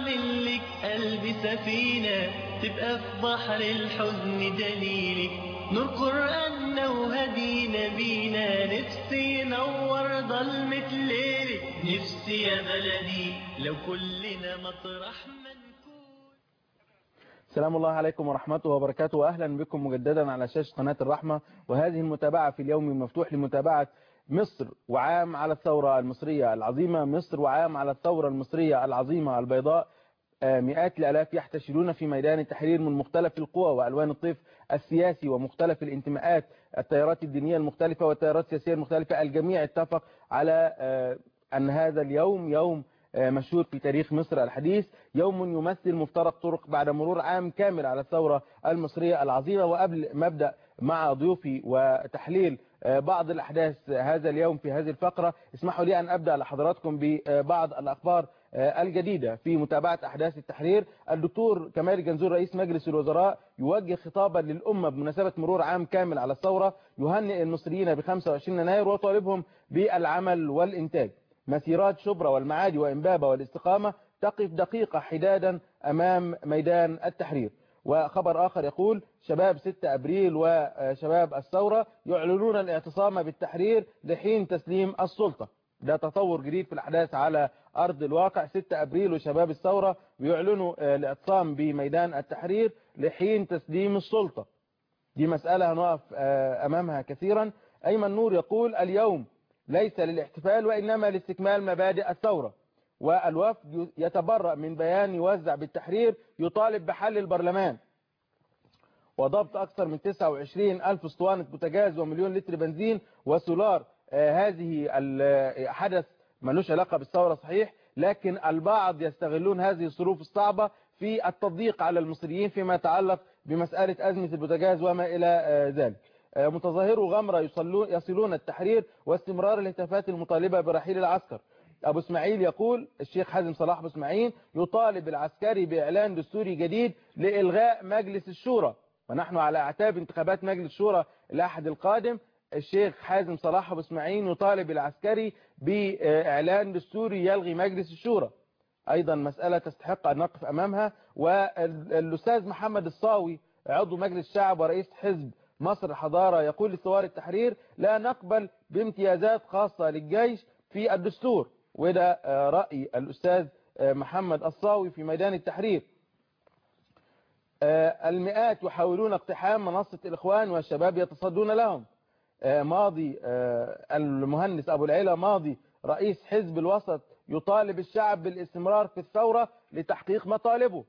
أعمل لك قلب سفينة تبقى في بحر الحزن دليلك نور قرآننا وهدينا بينا نفسي ينور ضلمة ليلك نفسي يا بلدي لو كلنا مطرح ما نكون السلام الله عليكم ورحمته وبركاته وأهلا بكم مجددا على شاشة قناة الرحمة وهذه المتابعة في اليوم المفتوح لمتابعة مصر وعام على الثورة المصرية العظيمة مصر وعام على الثورة المصرية العظيمة البيضاء مئات الآلاف يحتشدون في ميدان التحرير من مختلف القوى وألوان الطيف السياسي ومختلف الانتماءات التيارات الدينية المختلفة والتيارات السياسية المختلفة الجميع اتفق على أن هذا اليوم يوم مشهور في تاريخ مصر الحديث يوم يمثل مفترق طرق بعد مرور عام كامل على الثورة المصرية العظيمة وقبل ما ابدا مع ضيوفي وتحليل بعض الأحداث هذا اليوم في هذه الفقرة اسمحوا لي أن أبدأ لحضراتكم ببعض الأخبار الجديدة في متابعة أحداث التحرير الدكتور كمال الجنزور رئيس مجلس الوزراء يوجه خطابا للأمة بمناسبة مرور عام كامل على الثورة يهنئ المصريين ب 25 يناير وطالبهم بالعمل والإنتاج مسيرات شبرا والمعادي وإنبابة والاستقامة تقف دقيقة حدادا أمام ميدان التحرير وخبر آخر يقول شباب 6 أبريل وشباب الثورة يعلنون الاعتصام بالتحرير لحين تسليم السلطة ده تطور جديد في الأحداث على أرض الواقع 6 أبريل وشباب الثورة بيعلنوا الاعتصام بميدان التحرير لحين تسليم السلطة دي مسألة هنقف أمامها كثيرا أيمن نور يقول اليوم ليس للاحتفال وإنما لاستكمال مبادئ الثورة والوفد يتبرأ من بيان يوزع بالتحرير يطالب بحل البرلمان وضبط أكثر من 29 ألف اسطوانة بوتاجاز ومليون لتر بنزين وسولار آه هذه الحدث ملوش علاقة بالثورة صحيح لكن البعض يستغلون هذه الظروف الصعبة في التضييق على المصريين فيما يتعلق بمسألة أزمة البوتاجاز وما إلى آه ذلك آه متظاهرو غمرة يصلون التحرير واستمرار الهتافات المطالبة برحيل العسكر أبو اسماعيل يقول الشيخ حازم صلاح أبو اسماعيل يطالب العسكري بإعلان دستوري جديد لإلغاء مجلس الشورى ونحن على أعتاب انتخابات مجلس الشورى الأحد القادم الشيخ حازم صلاح أبو اسماعيل يطالب العسكري بإعلان دستوري يلغي مجلس الشورى أيضا مسألة تستحق أن نقف أمامها والأستاذ محمد الصاوي عضو مجلس الشعب ورئيس حزب مصر الحضارة يقول لثوار التحرير لا نقبل بامتيازات خاصة للجيش في الدستور وده رأي الأستاذ محمد الصاوي في ميدان التحرير المئات يحاولون اقتحام منصة الإخوان والشباب يتصدون لهم ماضي المهندس أبو العيلة ماضي رئيس حزب الوسط يطالب الشعب بالاستمرار في الثورة لتحقيق مطالبه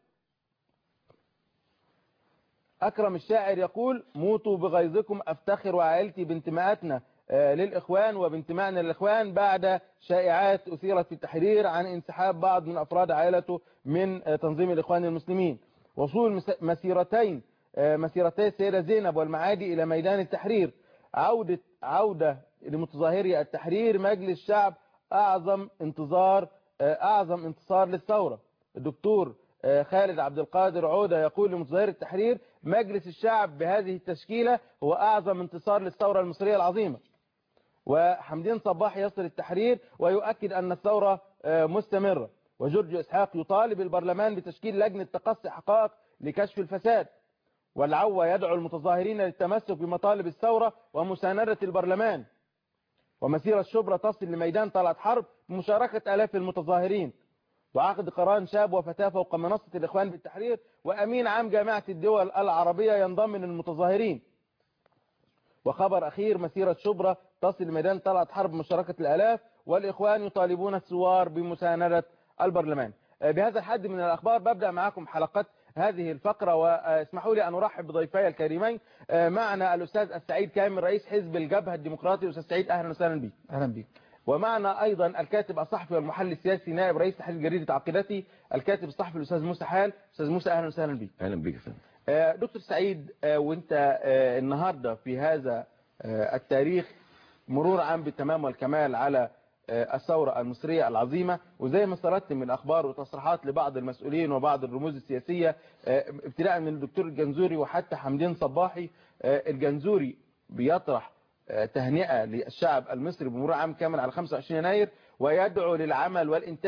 أكرم الشاعر يقول موتوا بغيظكم أفتخر وعائلتي بانتماءاتنا للإخوان وبانتمائنا للإخوان بعد شائعات أثيرت في التحرير عن انسحاب بعض من أفراد عائلته من تنظيم الإخوان المسلمين وصول مسيرتين مسيرتي السيدة زينب والمعادي إلى ميدان التحرير عودة عودة لمتظاهري التحرير مجلس الشعب أعظم انتظار أعظم انتصار للثورة الدكتور خالد عبد القادر عودة يقول لمتظاهري التحرير مجلس الشعب بهذه التشكيلة هو أعظم انتصار للثورة المصرية العظيمة وحمدين صباح يصل التحرير ويؤكد أن الثورة مستمرة وجورج إسحاق يطالب البرلمان بتشكيل لجنة تقصي حقائق لكشف الفساد والعوة يدعو المتظاهرين للتمسك بمطالب الثورة ومساندة البرلمان ومسيرة شبرا تصل لميدان طلعت حرب بمشاركة آلاف المتظاهرين وعقد قران شاب وفتاة فوق منصة الإخوان بالتحرير وأمين عام جامعة الدول العربية ينضم من المتظاهرين وخبر أخير مسيرة شبرا تصل لميدان طلعت حرب بمشاركة الآلاف والإخوان يطالبون الثوار بمساندة البرلمان بهذا الحد من الأخبار ببدأ معكم حلقات هذه الفقرة واسمحوا لي أن أرحب بضيفي الكريمين معنا الأستاذ السعيد كامل رئيس حزب الجبهة الديمقراطي الأستاذ سعيد أهلا وسهلا بك أهلا بك ومعنا أيضا الكاتب الصحفي والمحلل السياسي نائب رئيس تحرير جريدة عقيدتي الكاتب الصحفي الأستاذ موسى حال أستاذ موسى أهلا وسهلا بك أهلا بك فندم دكتور سعيد وانت النهاردة في هذا التاريخ مرور عام بالتمام والكمال على الثورة المصرية العظيمة وزي ما استردت من الأخبار وتصريحات لبعض المسؤولين وبعض الرموز السياسية ابتداء من الدكتور الجنزوري وحتى حمدين صباحي الجنزوري بيطرح تهنئة للشعب المصري بمرور عام كامل على 25 يناير ويدعو للعمل والإنتاج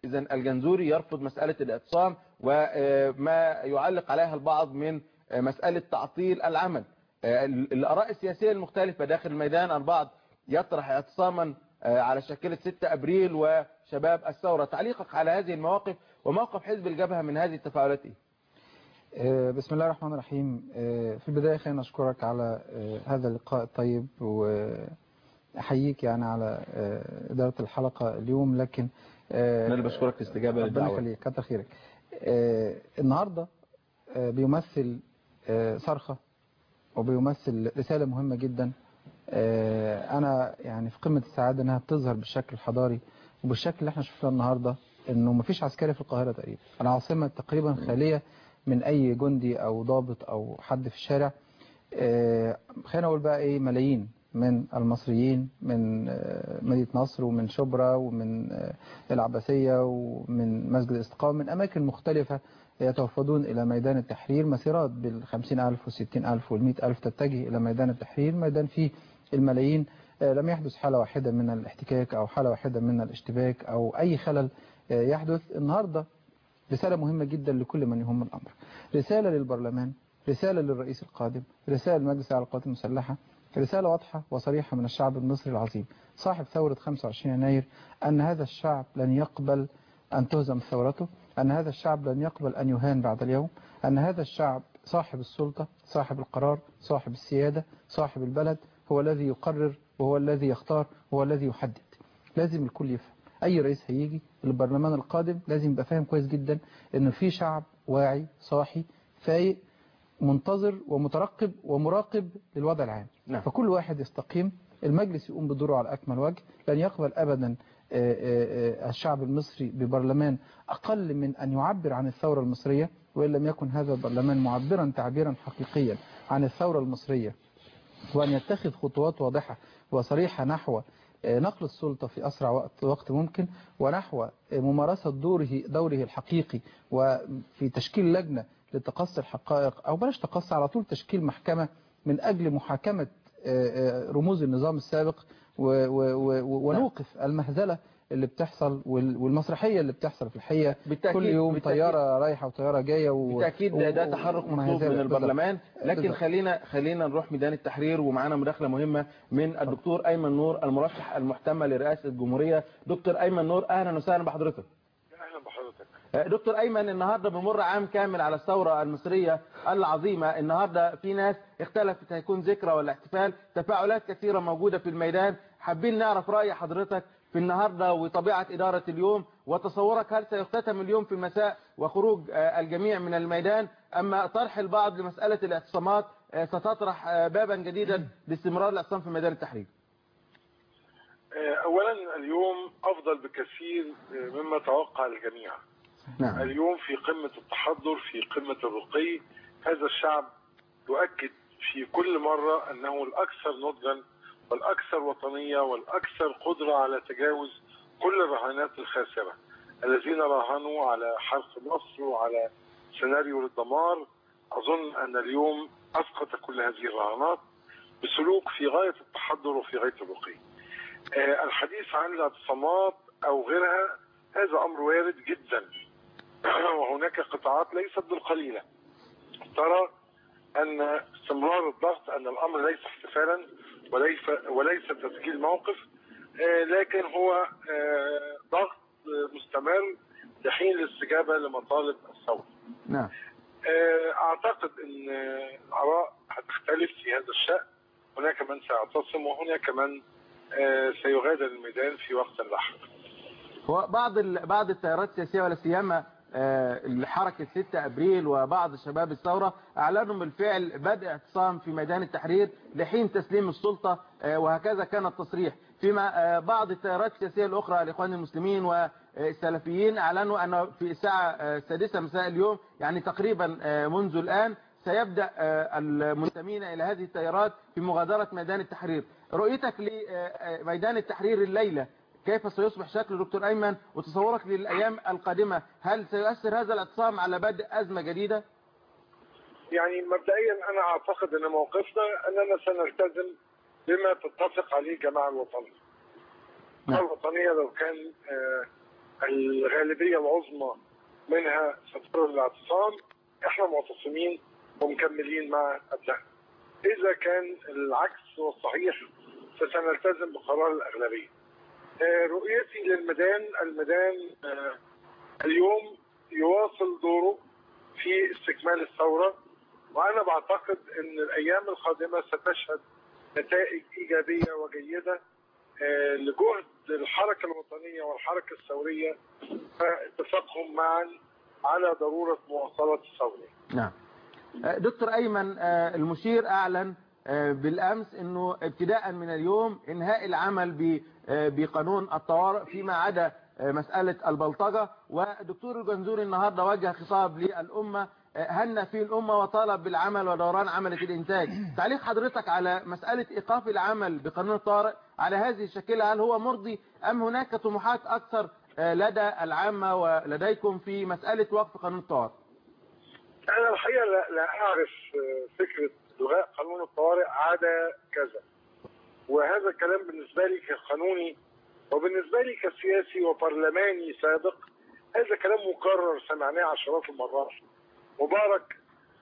إذا الجنزوري يرفض مسألة الاعتصام وما يعلق عليها البعض من مسألة تعطيل العمل الآراء السياسية المختلفة داخل الميدان البعض يطرح اعتصاما على شكلة 6 أبريل وشباب الثورة تعليقك على هذه المواقف وموقف حزب الجبهة من هذه التفاعلات إيه؟ بسم الله الرحمن الرحيم في البداية خلينا أشكرك على هذا اللقاء الطيب وأحييك يعني على إدارة الحلقة اليوم لكن أنا اللي بشكرك الاستجابة للدعوة ربنا يخليك كتر خيرك النهاردة بيمثل صرخة وبيمثل رسالة مهمة جدا أنا يعني في قمة السعادة أنها بتظهر بالشكل الحضاري وبالشكل اللي احنا شفناه النهاردة أنه مفيش عسكري في القاهرة تقريبا العاصمة تقريبا خالية من أي جندي أو ضابط أو حد في الشارع خلينا نقول بقى إيه ملايين من المصريين من مدينة نصر ومن شبرا ومن العباسية ومن مسجد الاستقامة من أماكن مختلفة يتوفدون إلى ميدان التحرير مسيرات بالخمسين ألف والستين ألف والمئة ألف تتجه إلى ميدان التحرير ميدان فيه الملايين لم يحدث حالة واحدة من الاحتكاك أو حالة واحدة من الاشتباك أو أي خلل يحدث النهاردة رسالة مهمة جدا لكل من يهم الأمر رسالة للبرلمان رسالة للرئيس القادم رسالة للمجلس على القوات المسلحة رسالة واضحة وصريحة من الشعب المصري العظيم صاحب ثورة 25 يناير أن هذا الشعب لن يقبل أن تهزم ثورته أن هذا الشعب لن يقبل أن يهان بعد اليوم أن هذا الشعب صاحب السلطة صاحب القرار صاحب السيادة صاحب البلد هو الذي يقرر وهو الذي يختار وهو الذي يحدد لازم الكل يفهم أي رئيس هيجي البرلمان القادم لازم يبقى فاهم كويس جدا أنه في شعب واعي صاحي فايق منتظر ومترقب ومراقب للوضع العام نعم. فكل واحد يستقيم المجلس يقوم بدوره على أكمل وجه لن يقبل أبدا الشعب المصري ببرلمان أقل من أن يعبر عن الثورة المصرية وإن لم يكن هذا البرلمان معبرا تعبيرا حقيقيا عن الثورة المصرية وأن يتخذ خطوات واضحة وصريحة نحو نقل السلطة في أسرع وقت, وقت ممكن ونحو ممارسة دوره دوره الحقيقي وفي تشكيل لجنة لتقصي الحقائق أو بلاش تقصي على طول تشكيل محكمة من أجل محاكمة رموز النظام السابق ونوقف المهزلة اللي بتحصل والمسرحية اللي بتحصل في الحقيقة كل يوم بالتأكيد طيارة رايحة وطيارة جاية و... بالتأكيد ده, ده تحرك مطلوب من البرلمان لكن خلينا خلينا نروح ميدان التحرير ومعانا مداخلة مهمة من الدكتور أيمن نور المرشح المحتمل لرئاسة الجمهورية دكتور أيمن نور أهلا وسهلا بحضرتك أهلا بحضرتك دكتور أيمن النهاردة بمر عام كامل على الثورة المصرية العظيمة النهاردة في ناس اختلفت هيكون ذكرى ولا احتفال تفاعلات كثيرة موجودة في الميدان حابين نعرف رأي حضرتك في النهاردة وطبيعة إدارة اليوم وتصورك هل سيختتم اليوم في المساء وخروج الجميع من الميدان أما طرح البعض لمسألة الاعتصامات ستطرح بابا جديدا لاستمرار الاعتصام في ميدان التحرير أولا اليوم أفضل بكثير مما توقع الجميع نعم. اليوم في قمة التحضر في قمة الرقي هذا الشعب يؤكد في كل مرة أنه الأكثر نضجا والأكثر وطنية والأكثر قدرة على تجاوز كل الرهانات الخاسرة الذين راهنوا على حرق مصر وعلى سيناريو للدمار أظن أن اليوم أسقط كل هذه الرهانات بسلوك في غاية التحضر وفي غاية الرقي أه الحديث عن الاعتصامات أو غيرها هذا أمر وارد جدا وهناك قطاعات ليست بالقليلة ترى أن استمرار الضغط أن الأمر ليس احتفالا وليس وليس تسجيل موقف لكن هو ضغط مستمر لحين الاستجابة لمطالب الثورة نعم أعتقد أن الآراء هتختلف في هذا الشأن هناك من سيعتصم وهناك من سيغادر الميدان في وقت لاحق هو بعض بعض التيارات السياسية ولا سيما حركة 6 أبريل وبعض شباب الثورة أعلنوا بالفعل بدء اعتصام في ميدان التحرير لحين تسليم السلطة وهكذا كان التصريح فيما بعض التيارات السياسية الأخرى الإخوان المسلمين والسلفيين أعلنوا أنه في الساعة السادسة مساء اليوم يعني تقريبا منذ الآن سيبدأ المنتمين إلى هذه التيارات في مغادرة ميدان التحرير رؤيتك لميدان التحرير الليلة كيف سيصبح شكل دكتور أيمن وتصورك للأيام القادمة هل سيؤثر هذا الاعتصام على بدء أزمة جديدة؟ يعني مبدئيا أنا أعتقد أن موقفنا أننا سنلتزم بما تتفق عليه الجماعة الوطنية نعم. الوطنية لو كان الغالبيه العظمى منها سترى الاعتصام احنا معتصمين ومكملين مع ابنائنا. اذا كان العكس هو الصحيح فسنلتزم بقرار الاغلبيه. آه، رؤيتي للميدان الميدان آه، اليوم يواصل دوره في استكمال الثوره وانا بعتقد ان الايام القادمه ستشهد نتائج ايجابيه وجيده آه، لجهد الحركه الوطنيه والحركه الثوريه فاتفاقهم معا على ضروره مواصله الثوره. نعم آه، دكتور أيمن آه، المشير أعلن آه، بالأمس أنه ابتداء من اليوم إنهاء العمل ب- آه، بقانون الطوارئ فيما عدا آه، مسألة البلطجة ودكتور الجنزوري النهاردة وجه خطاب للأمة آه، هنأ فيه الأمة وطالب بالعمل ودوران عملة الإنتاج تعليق حضرتك على مسألة إيقاف العمل بقانون الطوارئ على هذه الشكلة هل هو مرضي أم هناك طموحات أكثر آه، لدى العامة ولديكم في مسألة وقف قانون الطوارئ انا الحقيقه لا, لا اعرف آه، فكره الغاء قانون الطوارئ عاده كذا وهذا الكلام بالنسبه لي كقانوني وبالنسبه لي كسياسي وبرلماني سابق هذا كلام مكرر سمعناه عشرات المرات مبارك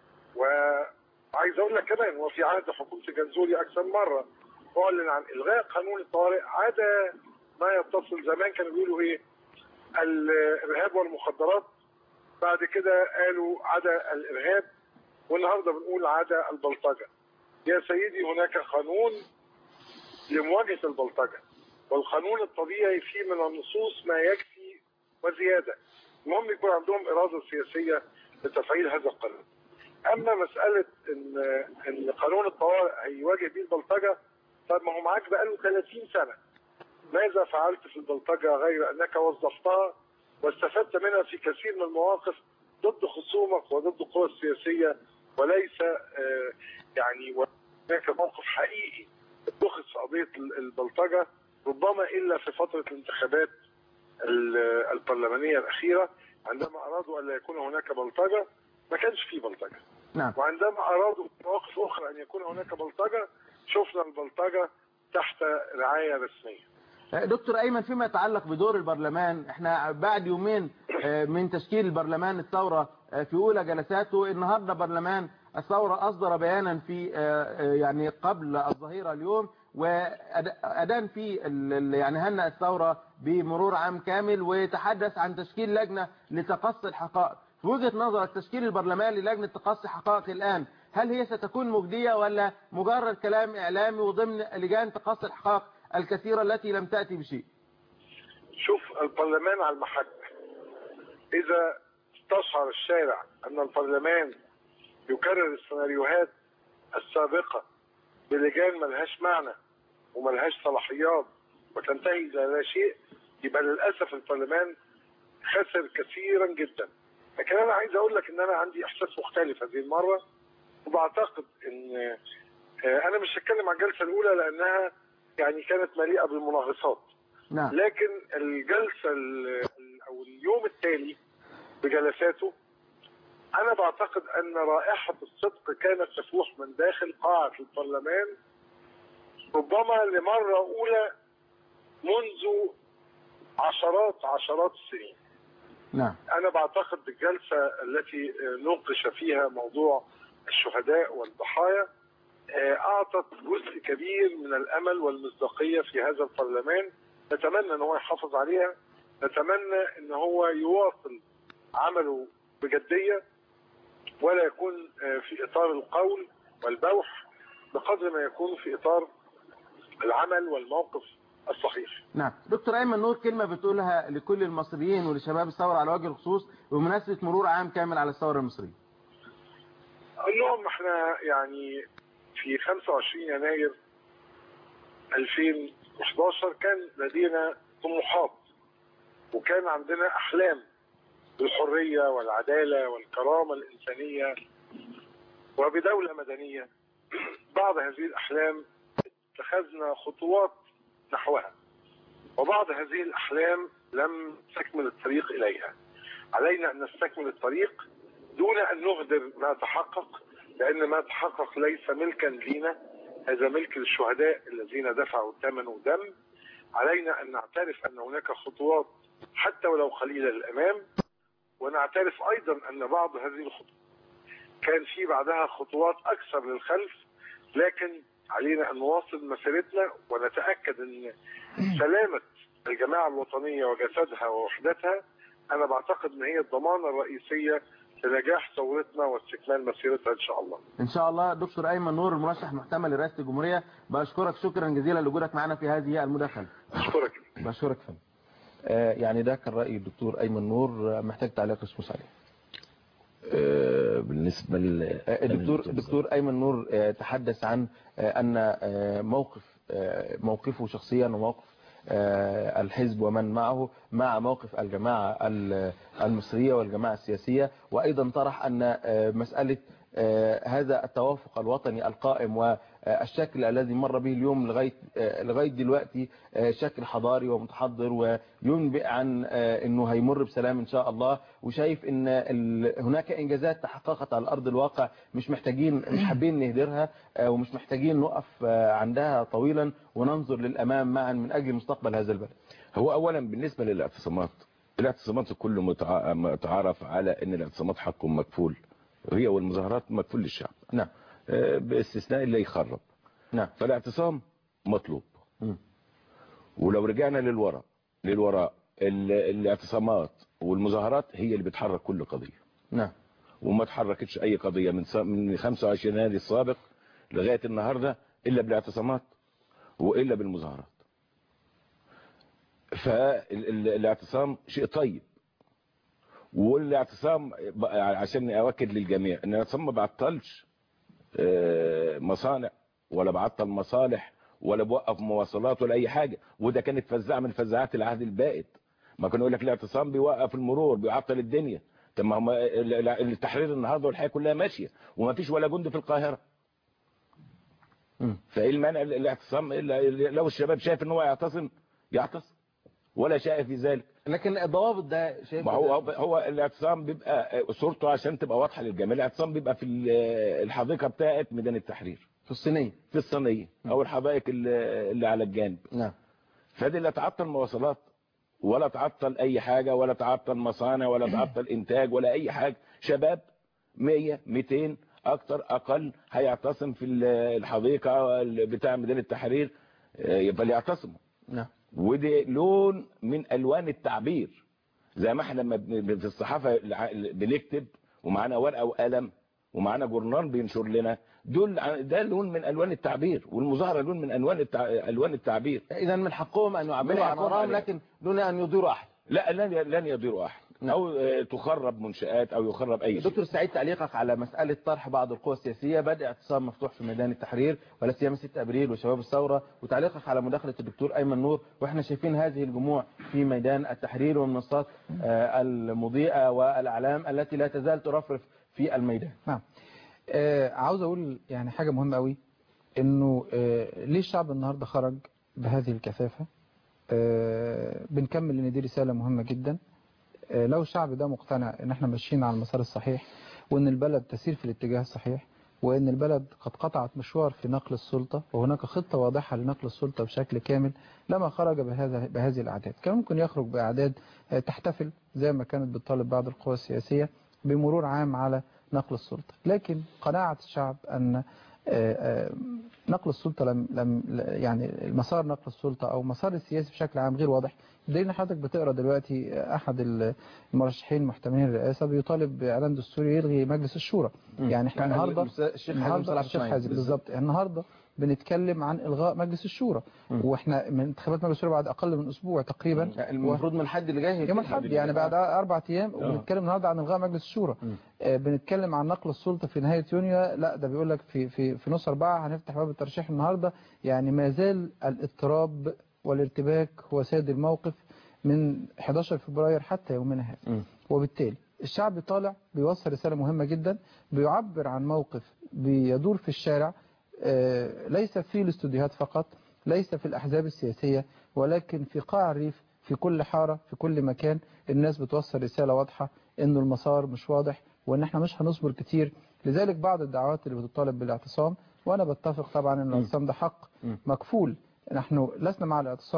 وعايز اقول لك كمان وفي عهد حكومه الجنزوري اكثر مره اعلن عن الغاء قانون الطوارئ عاده ما يتصل زمان كانوا بيقولوا ايه الارهاب والمخدرات بعد كده قالوا عدا الارهاب والنهارده بنقول عدا البلطجه. يا سيدي هناك قانون لمواجهه البلطجه والقانون الطبيعي فيه من النصوص ما يكفي وزياده. المهم يكون عندهم اراده سياسيه لتفعيل هذا القانون. اما مساله ان ان قانون الطوارئ هيواجه بيه البلطجه طب ما هو معاك بقاله 30 سنه. ماذا فعلت في البلطجه غير انك وظفتها واستفدت منها في كثير من المواقف ضد خصومك وضد القوى السياسيه وليس آه، يعني هناك موقف حقيقي اتخذ في قضيه ال- البلطجه ربما الا في فتره الانتخابات ال- البرلمانيه الاخيره عندما ارادوا ان لا يكون هناك بلطجه ما كانش في بلطجه نعم وعندما ارادوا في مواقف اخرى ان يكون هناك بلطجه شفنا البلطجه تحت رعايه رسميه دكتور أيمن فيما يتعلق بدور البرلمان احنا بعد يومين آه، من تشكيل البرلمان الثورة آه، في أولى جلساته النهاردة برلمان الثورة أصدر بيانا في آه، آه، يعني قبل الظهيرة اليوم وأدان في ال- ال- يعني هنأ الثورة بمرور عام كامل ويتحدث عن تشكيل لجنة لتقصي الحقائق في وجهة نظرك تشكيل البرلمان للجنة تقصي حقائق الآن هل هي ستكون مجدية ولا مجرد كلام إعلامي وضمن لجان تقصي الحقائق الكثيرة التي لم تأتي بشيء شوف البرلمان على المحك اذا استشعر الشارع ان البرلمان يكرر السيناريوهات السابقه بلجان ملهاش معنى وملهاش صلاحيات وتنتهي الى لا شيء يبقى للاسف البرلمان خسر كثيرا جدا لكن انا عايز اقول لك ان انا عندي احساس مختلف هذه المره وبعتقد ان آه، انا مش هتكلم عن الجلسه الاولى لانها يعني كانت مليئه بالمناغصات نعم لكن الجلسه ال- ال- او اليوم التالي بجلساته انا بعتقد ان رائحه الصدق كانت تفوح من داخل قاعه البرلمان ربما لمره اولى منذ عشرات عشرات السنين نعم انا بعتقد الجلسه التي نوقش فيها موضوع الشهداء والضحايا آه، اعطت جزء كبير من الامل والمصداقيه في هذا البرلمان نتمنى ان هو يحافظ عليها نتمنى ان هو يواصل عمله بجديه ولا يكون آه، في اطار القول والبوح بقدر ما يكون في اطار العمل والموقف الصحيح نعم دكتور أيمن نور كلمة بتقولها لكل المصريين ولشباب الثورة على وجه الخصوص بمناسبة مرور عام كامل على الثورة المصرية اقول لهم احنا يعني في 25 يناير 2011 كان لدينا طموحات وكان عندنا احلام بالحريه والعداله والكرامه الانسانيه وبدوله مدنيه بعض هذه الاحلام اتخذنا خطوات نحوها وبعض هذه الاحلام لم تكمل الطريق اليها علينا ان نستكمل الطريق دون ان نهدر ما تحقق لان ما تحقق ليس ملكا لينا هذا ملك للشهداء الذين دفعوا ثمن ودم علينا ان نعترف ان هناك خطوات حتى ولو قليلا للامام ونعترف ايضا ان بعض هذه الخطوات كان في بعدها خطوات اكثر للخلف لكن علينا ان نواصل مسيرتنا ونتاكد ان سلامه الجماعه الوطنيه وجسدها ووحدتها انا بعتقد ان هي الضمانه الرئيسيه لنجاح ثورتنا واستكمال مسيرتها ان شاء الله. ان شاء الله دكتور ايمن نور المرشح محتمل لرئاسه الجمهوريه بشكرك شكرا جزيلا لوجودك معنا في هذه المداخله اشكرك. بشكرك فندم آه يعني ده كان راي الدكتور ايمن نور آه، محتاج تعليق خصوص عليه آه، بالنسبة لل آه، الدكتور الدكتور ايمن نور آه، تحدث عن آه، ان آه، موقف آه، موقفه شخصيا وموقف آه، الحزب ومن معه مع موقف الجماعة ال- المصرية والجماعة السياسية وأيضا طرح أن آه، مسألة آه، هذا التوافق الوطني القائم والشكل الذي مر به اليوم لغاية آه، لغاية دلوقتي آه، شكل حضاري ومتحضر وينبئ عن آه، أنه هيمر بسلام إن شاء الله وشايف أن ال- هناك إنجازات تحققت على أرض الواقع مش محتاجين مش حابين نهدرها آه، ومش محتاجين نقف آه، عندها طويلا وننظر للأمام معا من أجل مستقبل هذا البلد هو اولا بالنسبة للاعتصامات الاعتصامات الكل متع- متعارف على ان الاعتصامات حق مكفول هي والمظاهرات مكفول للشعب نعم آه، باستثناء اللي يخرب نعم فالاعتصام مطلوب مم. ولو رجعنا للوراء للوراء ال- الاعتصامات والمظاهرات هي اللي بتحرك كل قضية نعم وما تحركتش اي قضية من سا- من 25 يناير السابق لغاية النهاردة الا بالاعتصامات والا بالمظاهرات فالاعتصام شيء طيب والاعتصام ب- عشان اواكد للجميع ان الاعتصام ما بعطلش آه، مصانع ولا بعطل مصالح ولا بوقف مواصلات ولا اي حاجه وده كانت فزاعه من فزاعات العهد البائد ما كانوا يقول لك الاعتصام بيوقف المرور بيعطل الدنيا طب ما هم ال- ال- التحرير النهارده والحياه كلها ماشيه وما فيش ولا جند في القاهره مم. فايه المانع ال- الاعتصام إلا- لو الشباب شايف ان هو يعتصم يعتصم ولا شيء في ذلك لكن الضوابط ده شايف ما هو هو الاعتصام بيبقى صورته عشان تبقى واضحه للجميع الاعتصام بيبقى في ال- الحديقه بتاعه ميدان التحرير في الصينية في الصينيه او الحدائق اللي اللي على الجانب نعم فدي لا تعطل مواصلات ولا تعطل اي حاجه ولا تعطل مصانع ولا تعطل انتاج ولا اي حاجه شباب 100 200 اكتر اقل هيعتصم في ال- الحديقه بتاع ميدان التحرير آه، فليعتصموا نعم ودي لون من الوان التعبير زي ما احنا لما بن- في الصحافه الع- بنكتب ومعانا ورقه وقلم ومعانا جورنال بينشر لنا دول ع- ده لون من الوان التعبير والمظاهره لون من الوان التع... الوان التعبير إذا من حقهم أن يعبروا من عن حقهم آرائهم عليه. لكن دون أن يضيروا أحد لا لن ي- لن يضير احد نعم. او آه، تخرب منشات او يخرب اي شيء دكتور سعيد تعليقك على مسألة طرح بعض القوى السياسية بدء اعتصام مفتوح في ميدان التحرير ولا سيما 6 أبريل وشباب الثورة وتعليقك على مداخلة الدكتور أيمن نور وإحنا شايفين هذه الجموع في ميدان التحرير والمنصات آه، المضيئة والأعلام التي لا تزال ترفرف في الميدان نعم آه عاوز اقول يعني حاجة مهمة قوي انه آه ليه الشعب النهاردة خرج بهذه الكثافة آه بنكمل ان دي رسالة مهمة جدا آه لو الشعب ده مقتنع ان احنا ماشيين على المسار الصحيح وان البلد تسير في الاتجاه الصحيح وان البلد قد قطعت مشوار في نقل السلطة وهناك خطة واضحة لنقل السلطة بشكل كامل لما خرج بهذا بهذه الاعداد كان ممكن يخرج باعداد آه، تحتفل زي ما كانت بتطالب بعض القوى السياسية بمرور عام على نقل السلطة لكن قناعة الشعب أن آه، آه، نقل السلطة لم لم يعني مسار نقل السلطة أو مسار السياسي بشكل عام غير واضح بدليل إن حضرتك بتقرا دلوقتي أحد المرشحين المحتملين للرئاسة بيطالب بإعلان دستوري يلغي مجلس الشورى يعني احنا كان النهارده الشيخ حازم النهارده صلاح الشيخ إسماعيل. حازم بالظبط النهارده بنتكلم عن إلغاء مجلس الشورى مم. واحنا من انتخابات مجلس الشورى بعد أقل من أسبوع تقريبا المفروض من الحد اللي جاي يوم الأحد يعني بعد أربع أيام آه. وبنتكلم النهارده عن إلغاء مجلس الشورى مم. آه، بنتكلم عن نقل السلطة في نهاية يونيو لا ده بيقول لك في في في نص أربعة هنفتح باب الترشيح النهارده يعني ما زال الاضطراب والارتباك هو سيد الموقف من 11 فبراير حتى يومنا هذا مم. وبالتالي الشعب طالع بيوصل رسالة مهمة جدا بيعبر عن موقف بيدور في الشارع آه، ليس في الاستوديوهات فقط ليس في الأحزاب السياسية ولكن في قاع الريف في كل حارة في كل مكان الناس بتوصل رسالة واضحة انه المسار مش واضح وان احنا مش هنصبر كتير لذلك بعض الدعوات اللي بتطالب بالاعتصام وانا بتفق طبعا ان الاعتصام ده حق م. مكفول نحن لسنا مع الاعتصام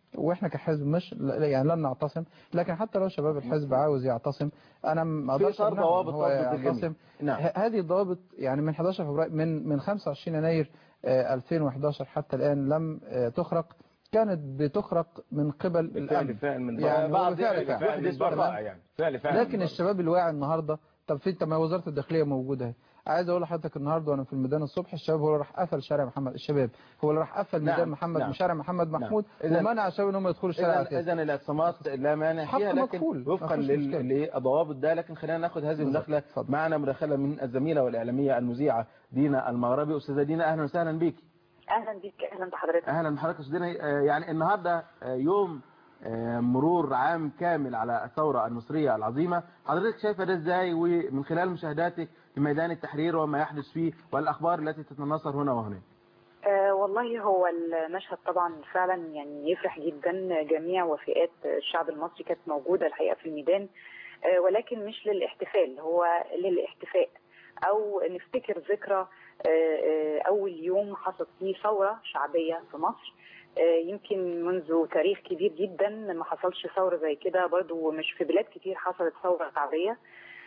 واحنا كحزب مش لا- يعني لن نعتصم لكن حتى لو شباب الحزب عاوز يعتصم انا ما في اقدرش إطار أمنعه إن ضوابط هو تضبط الجميع. يعتصم نعم ه- هذه الضوابط يعني من 11 فبراير من من 25 يناير آه، 2011 حتى الآن لم آه، تخرق كانت بتخرق من قبل بالفعل الأمن فعل من يعني بعض وبفعل فعل. فعل يحدث البراءة تمام. يعني فعل فعل لكن الشباب الواعي النهارده طب في طب ما وزاره الداخليه موجوده اهي عايز اقول لحضرتك النهارده وانا في الميدان الصبح الشباب هو اللي راح قفل شارع محمد الشباب هو اللي راح قفل نعم، ميدان محمد نعم. شارع محمد نعم. محمود إذن- ومنع الشباب ان هم يدخلوا الشارع اذا الاساسي اذا الاعتصامات لا مانع حق فيها لكن مكفول، وفقا ما فيش لل- مشكلة. للضوابط ده لكن خلينا ناخد هذه بالظبط. المداخله اتفضل. معنا مداخله من الزميله والاعلاميه المذيعه دينا المغربي استاذه دينا اهلا وسهلا بيك اهلا بيك اهلا بحضرتك اهلا بحضرتك استاذ دينا آه، يعني النهارده آه، يوم آه، مرور عام كامل على الثوره المصريه العظيمه حضرتك شايفه ده ازاي ومن خلال مشاهداتك لميدان التحرير وما يحدث فيه والاخبار التي تتناثر هنا وهناك آه والله هو المشهد طبعا فعلا يعني يفرح جدا جميع وفئات الشعب المصري كانت موجوده الحقيقه في الميدان آه ولكن مش للاحتفال هو للاحتفاء او نفتكر ذكرى آه، آه، اول يوم حصلت فيه ثوره شعبيه في مصر آه، يمكن منذ تاريخ كبير جدا ما حصلش ثوره زي كده برضو مش في بلاد كتير حصلت ثوره شعبيه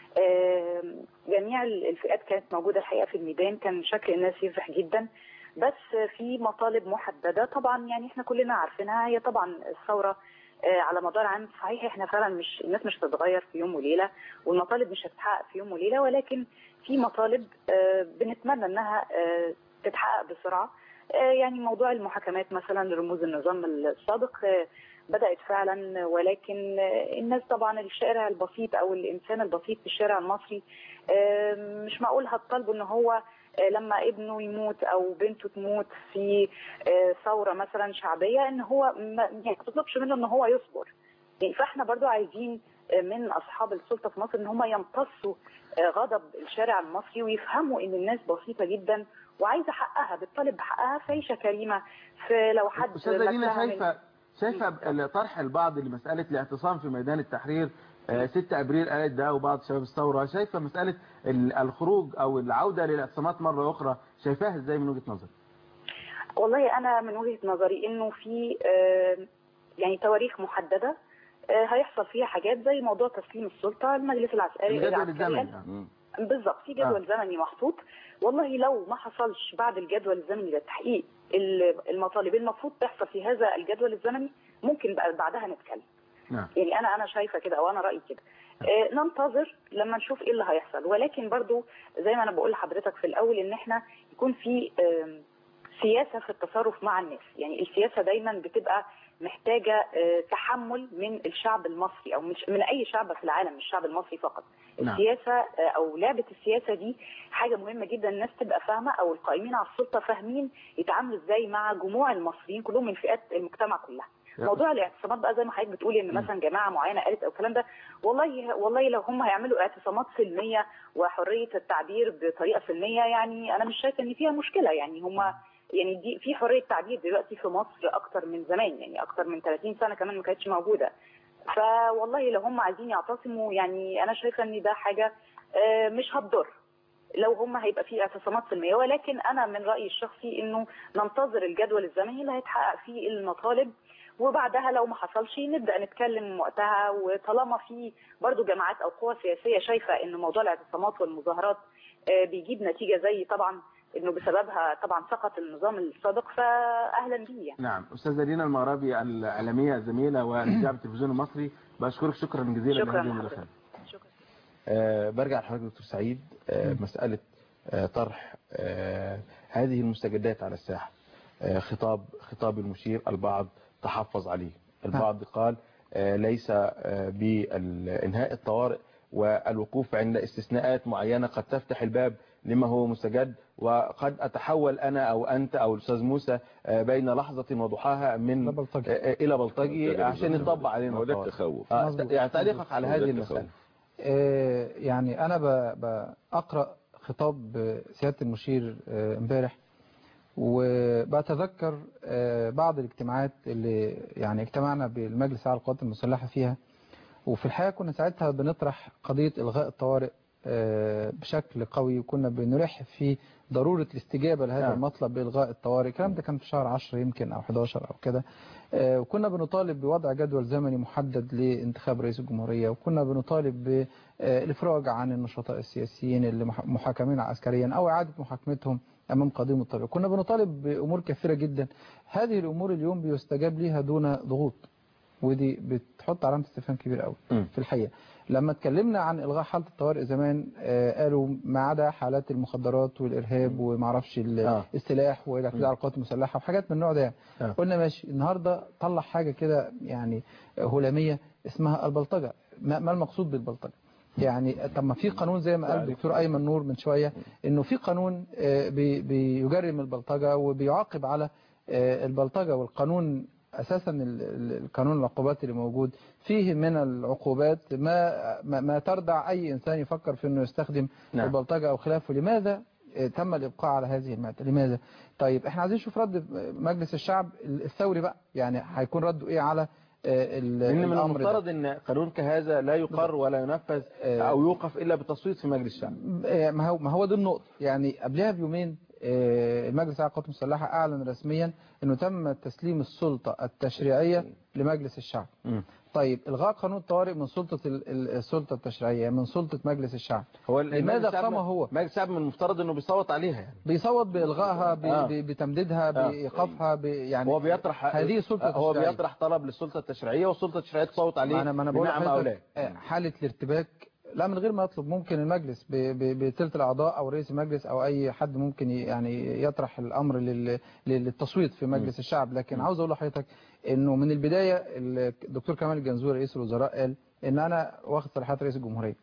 آه، جميع الفئات كانت موجوده الحقيقه في الميدان كان شكل الناس يفرح جدا بس في مطالب محدده طبعا يعني احنا كلنا عارفينها هي طبعا الثوره آه، على مدار عام صحيح احنا فعلا مش الناس مش هتتغير في يوم وليله والمطالب مش هتتحقق في يوم وليله ولكن في مطالب آه، بنتمنى انها آه، تتحقق بسرعه آه، يعني موضوع المحاكمات مثلا لرموز النظام السابق آه، بدات فعلا ولكن آه، الناس طبعا الشارع البسيط او الانسان البسيط في الشارع المصري آه، مش معقول هتطالبه ان هو آه، لما ابنه يموت او بنته تموت في آه، ثوره مثلا شعبيه ان هو ما يعني ما تطلبش منه ان هو يصبر يعني فاحنا برضو عايزين آه، من اصحاب السلطه في مصر ان هم يمتصوا آه، غضب الشارع المصري ويفهموا ان الناس بسيطه جدا وعايزه حقها بتطالب بحقها في عيشه كريمه في لو حد استاذه دينا مثلها من- شايفه شايفه طرح البعض لمساله الاعتصام في ميدان التحرير آه، 6 ابريل قالت ده وبعض شباب الثوره شايفه مساله ال- الخروج او العوده للاعتصامات مره اخرى شايفاها ازاي من وجهه نظرك والله انا من وجهه نظري انه في آه، يعني تواريخ محدده آه، هيحصل فيها حاجات زي موضوع تسليم السلطه المجلس العسكري الجدول العسكري الزمني مم. بالظبط في جدول زمني محطوط والله لو ما حصلش بعد الجدول الزمني ده تحقيق ال- المطالب المفروض تحصل في هذا الجدول الزمني ممكن بقى بعدها نتكلم نعم يعني انا انا شايفه كده او انا رايي كده آه، ننتظر لما نشوف ايه اللي هيحصل ولكن برضو زي ما انا بقول لحضرتك في الاول ان احنا يكون في آم، سياسه في التصرف مع الناس يعني السياسه دايما بتبقى محتاجه آه، تحمل من الشعب المصري او مش من اي شعب في العالم مش الشعب المصري فقط نعم. السياسه آه، او لعبه السياسه دي حاجه مهمه جدا الناس تبقى فاهمه او القائمين على السلطه فاهمين يتعاملوا ازاي مع جموع المصريين كلهم من فئات المجتمع كلها موضوع الاعتصامات بقى زي ما حضرتك بتقولي ان مثلا جماعه معينه قالت او الكلام ده والله والله لو هم هيعملوا اعتصامات سلميه وحريه التعبير بطريقه سلميه يعني انا مش شايفه ان فيها مشكله يعني هم يعني دي في حريه تعبير دلوقتي في مصر اكتر من زمان يعني اكتر من 30 سنه كمان ما كانتش موجوده فوالله لو هم عايزين يعتصموا يعني انا شايفه ان ده حاجه آه، مش هتضر لو هم هيبقى في اعتصامات سلميه ولكن انا من رايي الشخصي انه ننتظر الجدول الزمني اللي هيتحقق فيه المطالب وبعدها لو ما حصلش نبدا نتكلم وقتها وطالما في برضو جماعات او قوى سياسيه شايفه ان موضوع الاعتصامات والمظاهرات آه، بيجيب نتيجه زي طبعا انه بسببها طبعا سقط النظام السابق فاهلا بيه يعني. نعم استاذه دينا المغربي الاعلاميه الزميله ومذيعه التلفزيون المصري بشكرك شكرا جزيلا شكرا لهذه لحضرتك. المداخله شكرا آه، برجع لحضرتك دكتور سعيد آه، مسألة آه، طرح آه، هذه المستجدات على الساحة آه، خطاب خطاب المشير البعض تحفظ عليه البعض قال آه، ليس آه، بإنهاء الطوارئ والوقوف عند استثناءات معينة قد تفتح الباب لما هو مستجد وقد أتحول أنا أو أنت أو الأستاذ موسى آه، بين لحظة وضحاها من ده بلطجي. آه، إلى بلطجي بلطجي عشان بالظبط. يطبق علينا هو ده الطوارئ. التخوف آه، مظبوط. يعني تعليقك على هو ده هذه التخوف. المسألة آه، يعني أنا ب- بقرأ خطاب آه، سيادة المشير آه، امبارح وبتذكر آه، بعض الاجتماعات اللي يعني اجتمعنا بالمجلس على القوات المسلحة فيها وفي الحقيقة كنا ساعتها بنطرح قضية إلغاء الطوارئ آه، بشكل قوي وكنا بنلح في ضرورة الاستجابة لهذا نعم. المطلب بإلغاء الطوارئ الكلام ده كان في شهر 10 يمكن أو 11 أو كده آه، وكنا بنطالب بوضع جدول زمني محدد لانتخاب رئيس الجمهورية وكنا بنطالب بالإفراج عن النشطاء السياسيين اللي مح- محاكمين عسكريا أو إعادة محاكمتهم أمام قضيم الطريق كنا بنطالب بأمور كثيرة جدا هذه الأمور اليوم بيستجاب ليها دون ضغوط ودي بتحط علامة استفهام كبير قوي مم. في الحقيقة لما اتكلمنا عن إلغاء حالة الطوارئ زمان آه، قالوا ما عدا حالات المخدرات والإرهاب ومعرفش ال- آه. السلاح والاعتداء على القوات المسلحة وحاجات من النوع ده يعني. آه. قلنا ماشي النهاردة طلع حاجة كده يعني هلامية اسمها البلطجة ما ما المقصود بالبلطجة يعني طب ما في قانون زي ما قال الدكتور ايمن نور من شويه انه في قانون آه، بي- بيجرم البلطجه وبيعاقب على آه، البلطجه والقانون اساسا ال- ال- القانون العقوبات اللي موجود فيه من العقوبات ما ما, ما تردع اي انسان يفكر في انه يستخدم نعم. البلطجه او خلافه لماذا آه، تم الابقاء على هذه الماده لماذا طيب احنا عايزين نشوف رد مجلس الشعب الثوري بقى يعني هيكون رده ايه على آه، ال- لأن من الامر ده المفترض أن قانون كهذا لا يقر ولا ينفذ آه. أو يوقف إلا بالتصويت في مجلس الشعب آه، ما هو ما هو دي النقطة يعني قبلها بيومين آه، المجلس العام للقوات المسلحة أعلن رسميا أنه تم تسليم السلطة التشريعية لمجلس الشعب مم. طيب إلغاء قانون الطوارئ من سلطة ال- ال- السلطة التشريعية من سلطة مجلس الشعب هو لماذا المجلس الشعب- قام هو؟ مجلس الشعب من المفترض أنه بيصوت عليها يعني بيصوت بإلغائها ب- آه. ب- بتمديدها آه. بإيقافها ب- يعني هو بيطرح هذه سلطة هو تشريعية. بيطرح طلب للسلطة التشريعية والسلطة التشريعية تصوت عليه ما انا ما انا بقول بنعم أو لا لحضرتك آه، حالة الارتباك لا من غير ما يطلب ممكن المجلس ب- ب- بثلث الاعضاء او رئيس المجلس او اي حد ممكن ي- يعني يطرح الامر لل- للتصويت في مجلس الشعب لكن عاوز اقول لحضرتك انه من البدايه الدكتور كمال الجنزوري رئيس الوزراء قال ان انا واخد صلاحيات رئيس الجمهوريه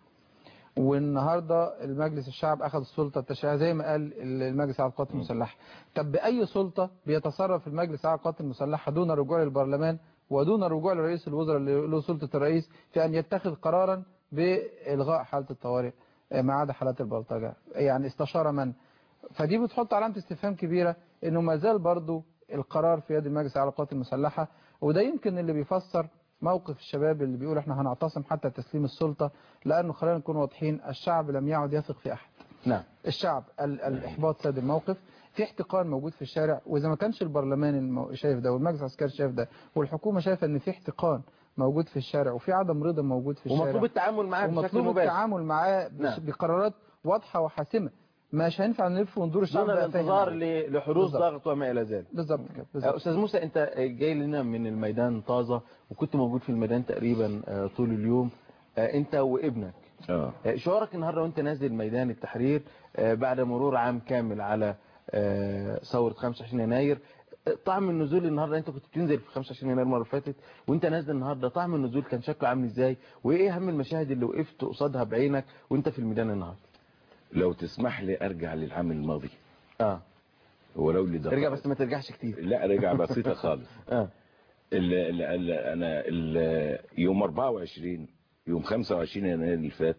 والنهارده المجلس الشعب اخذ السلطه التشريعيه زي ما قال المجلس على القوات المسلحه طب باي سلطه بيتصرف المجلس على القوات المسلحه دون رجوع للبرلمان ودون الرجوع لرئيس الوزراء اللي له سلطه الرئيس في ان يتخذ قرارا بالغاء حاله الطوارئ ما عدا حالات البلطجه يعني استشار من فدي بتحط علامه استفهام كبيره انه ما زال برضو القرار في يد المجلس على القوات المسلحه وده يمكن اللي بيفسر موقف الشباب اللي بيقول احنا هنعتصم حتى تسليم السلطة لأنه خلينا نكون واضحين الشعب لم يعد يثق في أحد نعم الشعب ال- الإحباط ساد الموقف في احتقان موجود في الشارع وإذا ما كانش البرلمان المو- شايف ده والمجلس العسكري شايف ده والحكومة شايفة إن في احتقان موجود في الشارع وفي عدم رضا موجود في الشارع ومطلوب التعامل معاه بشكل ومطلوب مباشر التعامل معاه بش- نعم. بقرارات واضحة وحاسمة مش هينفع نلف وندور الشعب دون بقى فاهم الانتظار يعني. ل- لحدوث بالظبط. ضغط وما إلى ذلك بالظبط كده بالظبط أستاذ موسى أنت جاي لنا من الميدان طازة وكنت موجود في الميدان تقريبا آه، طول اليوم آه، أنت وابنك اه آه، شعورك النهارده وانت نازل ميدان التحرير آه، بعد مرور عام كامل على آه، ثورة 25 يناير آه، طعم النزول النهارده انت كنت بتنزل في 25 يناير المره اللي فاتت وانت نازل النهارده طعم النزول كان شكله عامل ازاي وايه اهم المشاهد اللي وقفت قصادها بعينك وانت في الميدان النهارده لو تسمح لي ارجع للعام الماضي اه ولو لدقائق ارجع بس ما ترجعش كتير لا رجع بسيطة خالص اه ال ال ال انا ال يوم 24 يوم 25 يناير اللي فات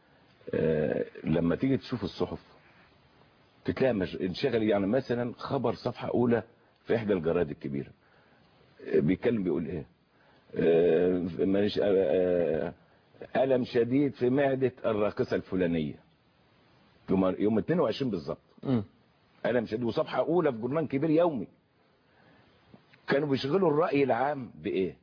آه، لما تيجي تشوف الصحف تلاقي مش... انشغل يعني مثلا خبر صفحة اولى في احدى الجرائد الكبيرة آه، بيتكلم بيقول ايه آه، مش آه، آه، ألم شديد في معدة الراقصة الفلانية يوم يوم 22 بالظبط امم ألم شديد وصفحة أولى في جورنال كبير يومي كانوا بيشغلوا الرأي العام بإيه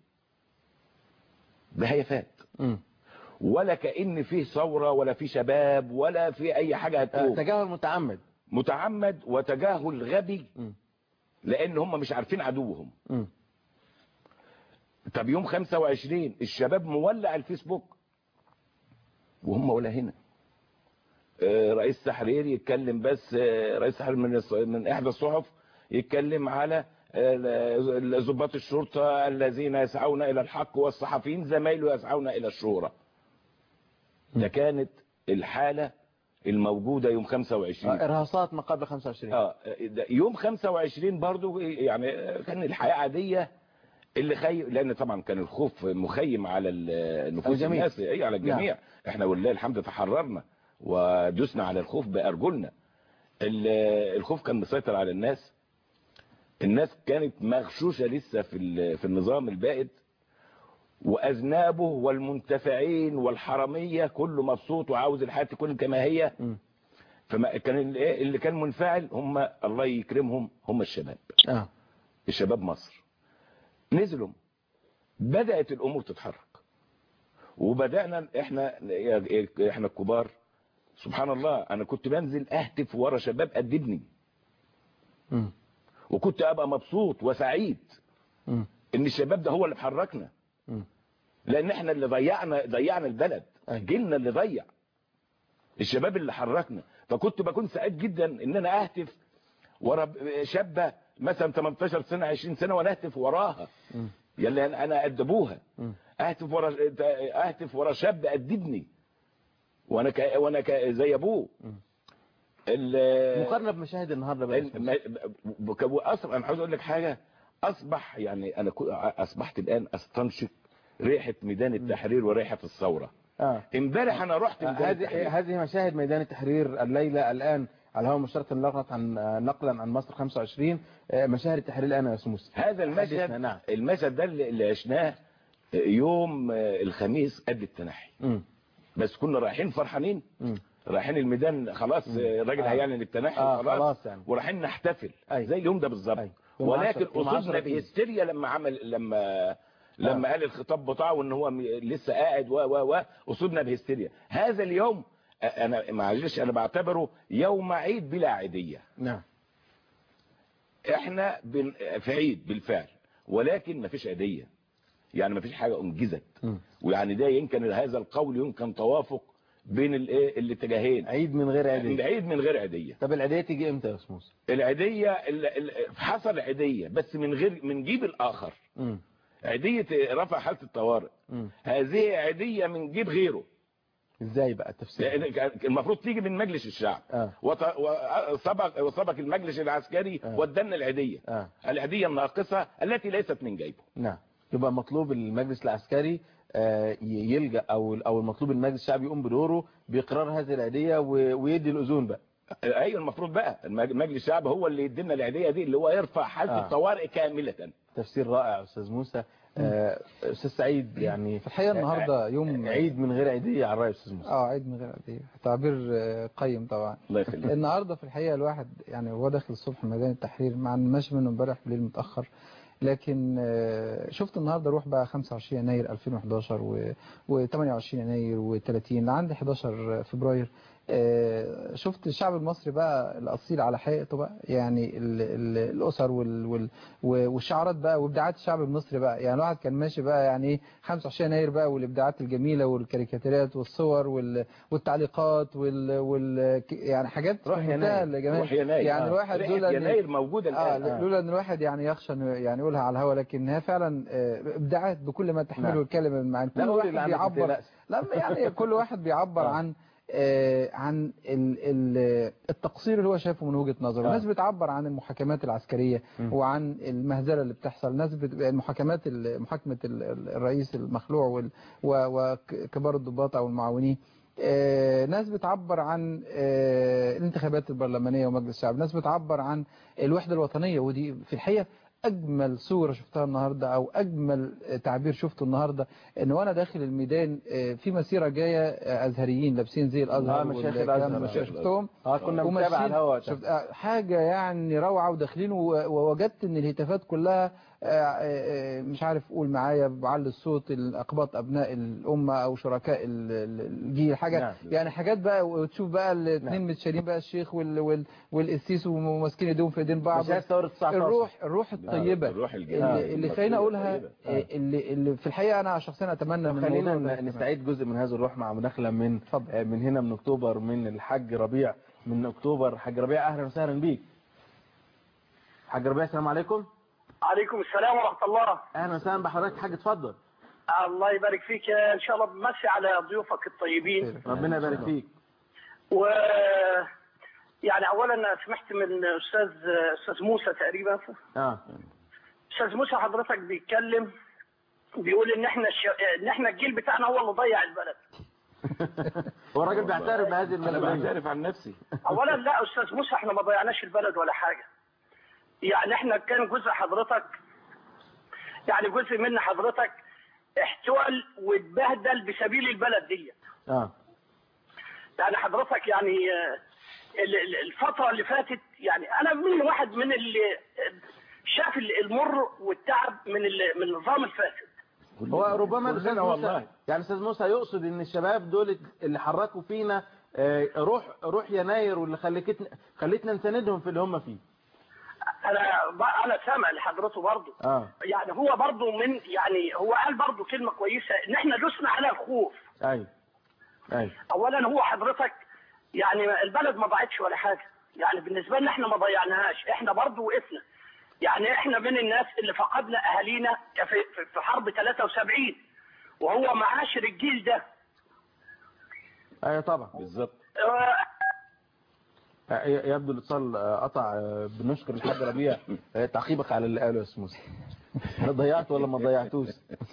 بهيفات امم ولا كأن فيه ثورة ولا فيه شباب ولا في أي حاجة هتقوم تجاهل متعمد متعمد وتجاهل غبي مم. لأن هم مش عارفين عدوهم امم طب يوم 25 الشباب مولع الفيسبوك وهم ولا هنا آه، رئيس تحرير يتكلم بس آه، رئيس تحرير من الص- من احدى الصحف يتكلم على آه، ضباط الشرطة الذين يسعون الى الحق والصحفيين زمايله يسعون الى الشورى ده كانت الحالة الموجودة يوم 25 آه، ارهاصات ما قبل 25 اه ده يوم 25 برضو يعني كان الحياة عادية اللي خي... لان طبعا كان الخوف مخيم على ال- نفوس الجميع. الناس اي على الجميع احنا ولله الحمد تحررنا ودسنا على الخوف بارجلنا ال- الخوف كان مسيطر على الناس الناس كانت مغشوشة لسه في ال- في النظام البائد واذنابه والمنتفعين والحراميه كله مبسوط وعاوز الحياه تكون كما هي مم. فما كان ال- إيه اللي كان منفعل هم الله يكرمهم هم الشباب اه الشباب مصر نزلوا بدات الامور تتحرك وبدانا احنا احنا الكبار سبحان الله انا كنت بنزل اهتف ورا شباب قد ابني مم. وكنت ابقى مبسوط وسعيد مم. ان الشباب ده هو اللي محركنا مم. لان احنا اللي ضيعنا ضيعنا البلد أيوة. جيلنا اللي ضيع الشباب اللي حركنا فكنت بكون سعيد جدا ان انا اهتف ورا ب- شابه مثلا 18 سنه 20 سنه وانا اهتف وراها مم. يلي انا أنا قد ابوها مم. اهتف ورا اهتف ورا شاب قد ابني وانا ك... وانا ك... زي ابوه مم. ال... مقارنه بمشاهد النهارده بقى يا ال- أستاذ. ما- ب- ب- اصلا انا عاوز اقول لك حاجه اصبح يعني انا كو- اصبحت الان استنشق ريحه ميدان التحرير وريحه الثوره اه امبارح انا رحت ميدان هذه التحرير هذه مشاهد ميدان التحرير الليله الان على الهواء مباشره نقلا عن نقلا عن مصر 25 آه، مشاهد التحرير الان يا استاذ موسى هذا حدثنا، المشهد نعم. المشهد ده اللي اللي عشناه يوم الخميس قبل التنحي مم. بس كنا رايحين فرحانين مم. رايحين الميدان خلاص الراجل آه. هيعلن التنحي آه، خلاص, خلاص يعني. ورايحين نحتفل أي. زي اليوم ده بالظبط أي. يوم ولكن عشرة- يوم عشرة اصبنا أبريل. بهستيريا لما عمل لما لما قال الخطاب بتاعه وان هو م- لسه قاعد و و و اصبنا بهستيريا هذا اليوم أ- انا معلش انا بعتبره يوم عيد بلا عيديه نعم احنا بن... في عيد بالفعل ولكن ما فيش عيديه يعني ما فيش حاجه انجزت مم. ويعني ده يمكن هذا القول يمكن توافق بين الايه الاتجاهين عيد من غير عيديه عيد من غير عيديه طب العيديه تيجي امتى يا استاذ موسى العيديه ال- ال- حصل عيديه بس من غير من جيب الاخر مم. عيديه رفع حاله الطوارئ مم. هذه عيديه من جيب غيره ازاي بقى التفسير لأن كان المفروض تيجي من مجلس الشعب اه وط- وسبق وسبق المجلس العسكري آه. ودنا العيديه اه العيديه الناقصه التي ليست من جيبه نعم يبقى مطلوب المجلس العسكري آه، ي- يلجا او او المطلوب المجلس الشعبي يقوم بدوره باقرار هذه العيديه و- ويدي الاذون بقى ايوه المفروض بقى المج- مجلس الشعب هو اللي يدينا العيديه دي اللي هو يرفع حاله آه. الطوارئ كامله تفسير رائع استاذ موسى آه، استاذ سعيد يعني في الحقيقة النهاردة يوم عيد من غير عيديه على راي استاذ موسى اه عيد من غير عيدية تعبير آه، قيم طبعا الله يخليك النهارده في الحقيقه الواحد يعني هو داخل الصبح ميدان التحرير مع إن ماشي منه امبارح بالليل متاخر لكن آه، شفت النهارده روح بقى 25 يناير 2011 و 28 يناير و30 لعند 11 فبراير آه، شفت الشعب المصري بقى الاصيل على حقيقته بقى يعني ال ال الاسر وال وال والشعارات بقى وابداعات الشعب المصري بقى يعني الواحد كان ماشي بقى يعني ايه 25 يناير بقى والابداعات الجميله والكاريكاتيرات والصور وال والتعليقات وال, وال يعني حاجات روح في منتهى يناير. الجمال. روح يناير يعني آه. الواحد ريحة لولا إن- يناير موجوده اه الان لولا ان الواحد يعني يخشى انه يعني يقولها على الهواء لكن هي فعلا آه، ابداعات بكل ما تحمله نعم. الكلمه من معنى لا كل قول واحد اللي عندك ما بيعبر تقلقش. لا يعني كل واحد بيعبر آه. عن آه، عن ال- ال- التقصير اللي هو شايفه من وجهة نظره آه. ناس بتعبر عن المحاكمات العسكرية م. وعن المهزلة اللي بتحصل ناس بت... المحاكمات ال- محاكمة ال- ال- الرئيس المخلوع وال... و- وكبار الضباط أو المعاونين آه، ناس بتعبر عن آه، الانتخابات البرلمانية ومجلس الشعب ناس بتعبر عن الوحدة الوطنية ودي في الحقيقة أجمل صورة شفتها النهاردة أو أجمل تعبير شفته النهاردة إن وأنا داخل الميدان آه، في مسيرة جاية آه، أزهريين لابسين زي الأزهر آه، مشايخ والكلام الأزهر. ده. مشايخ شفتهم اه كنا وماشيين- بنتابع على الهواء شفت آه، حاجة يعني روعة وداخلين و- ووجدت ان الهتافات كلها آه، آه، مش عارف قول معايا بعلي الصوت الأقباط أبناء الأمة أو شركاء ال- ال- الجيل حاجة نعم. يعني حاجات بقى وتشوف بقى الاثنين نعم. متشالين بقى الشيخ وال- وال- والقسيس وماسكين ايديهم في ايدين بعض مشاهد ثوره 19 الروح الروح الطيبة الروح الجميلة اللي, اللي خليني اقولها الطيبة. آه، اللي, اللي في الحقيقة أنا شخصيا أتمنى طب ان خلينا الموضوع ده ن- نستعيد جزء من هذه الروح مع مداخله من اتفضل. آه، من هنا من اكتوبر من الحاج ربيع من اكتوبر حاج ربيع اهلا وسهلا بيك حاج ربيع السلام عليكم عليكم السلام ورحمة الله اهلا وسهلا بحضرتك حاج اتفضل الله يبارك فيك ان شاء الله بمسي على ضيوفك الطيبين ربنا يبارك فيك و يعني اولا سمحت من استاذ استاذ موسى تقريبا اه استاذ موسى حضرتك بيتكلم بيقول ان احنا الش... ان احنا الجيل بتاعنا هو اللي ضيع البلد هو الراجل بيعترف بهذه انا المسؤوليه بعترف عن نفسي اولا لا استاذ موسى احنا ما ضيعناش البلد ولا حاجه يعني احنا كان جزء حضرتك يعني جزء من حضرتك احتوال واتبهدل بسبيل البلد دي اه يعني حضرتك يعني آه، ال- ال- الفترة اللي فاتت يعني أنا من واحد من اللي شاف ال- المر والتعب من ال- من النظام الفاسد هو ربما كلنا الاستاذ موسى والله يعني استاذ موسى يقصد ان الشباب دول اللي حركوا فينا آه، روح روح يناير واللي خلتنا خلتنا نساندهم في اللي هم فيه أنا ب- أنا سامع لحضرته برضه اه يعني هو برضه من يعني هو قال برضه كلمة كويسة إن إحنا دوسنا على الخوف ايوه ايوه أولا هو حضرتك يعني البلد ما ضاعتش ولا حاجة يعني بالنسبة لنا إحنا ما ضيعناهاش إحنا برضه وقفنا يعني إحنا من الناس اللي فقدنا أهالينا في, في- في حرب 73 وهو معاشر الجيل ده ايوه طبعا بالظبط آه، آه، يبدو الاتصال آه، قطع آه، بنشكر الحاج ربيع آه، تعقيبك على اللي قاله يا استاذ موسى أنا ضيعت ولا ما ضيعتوش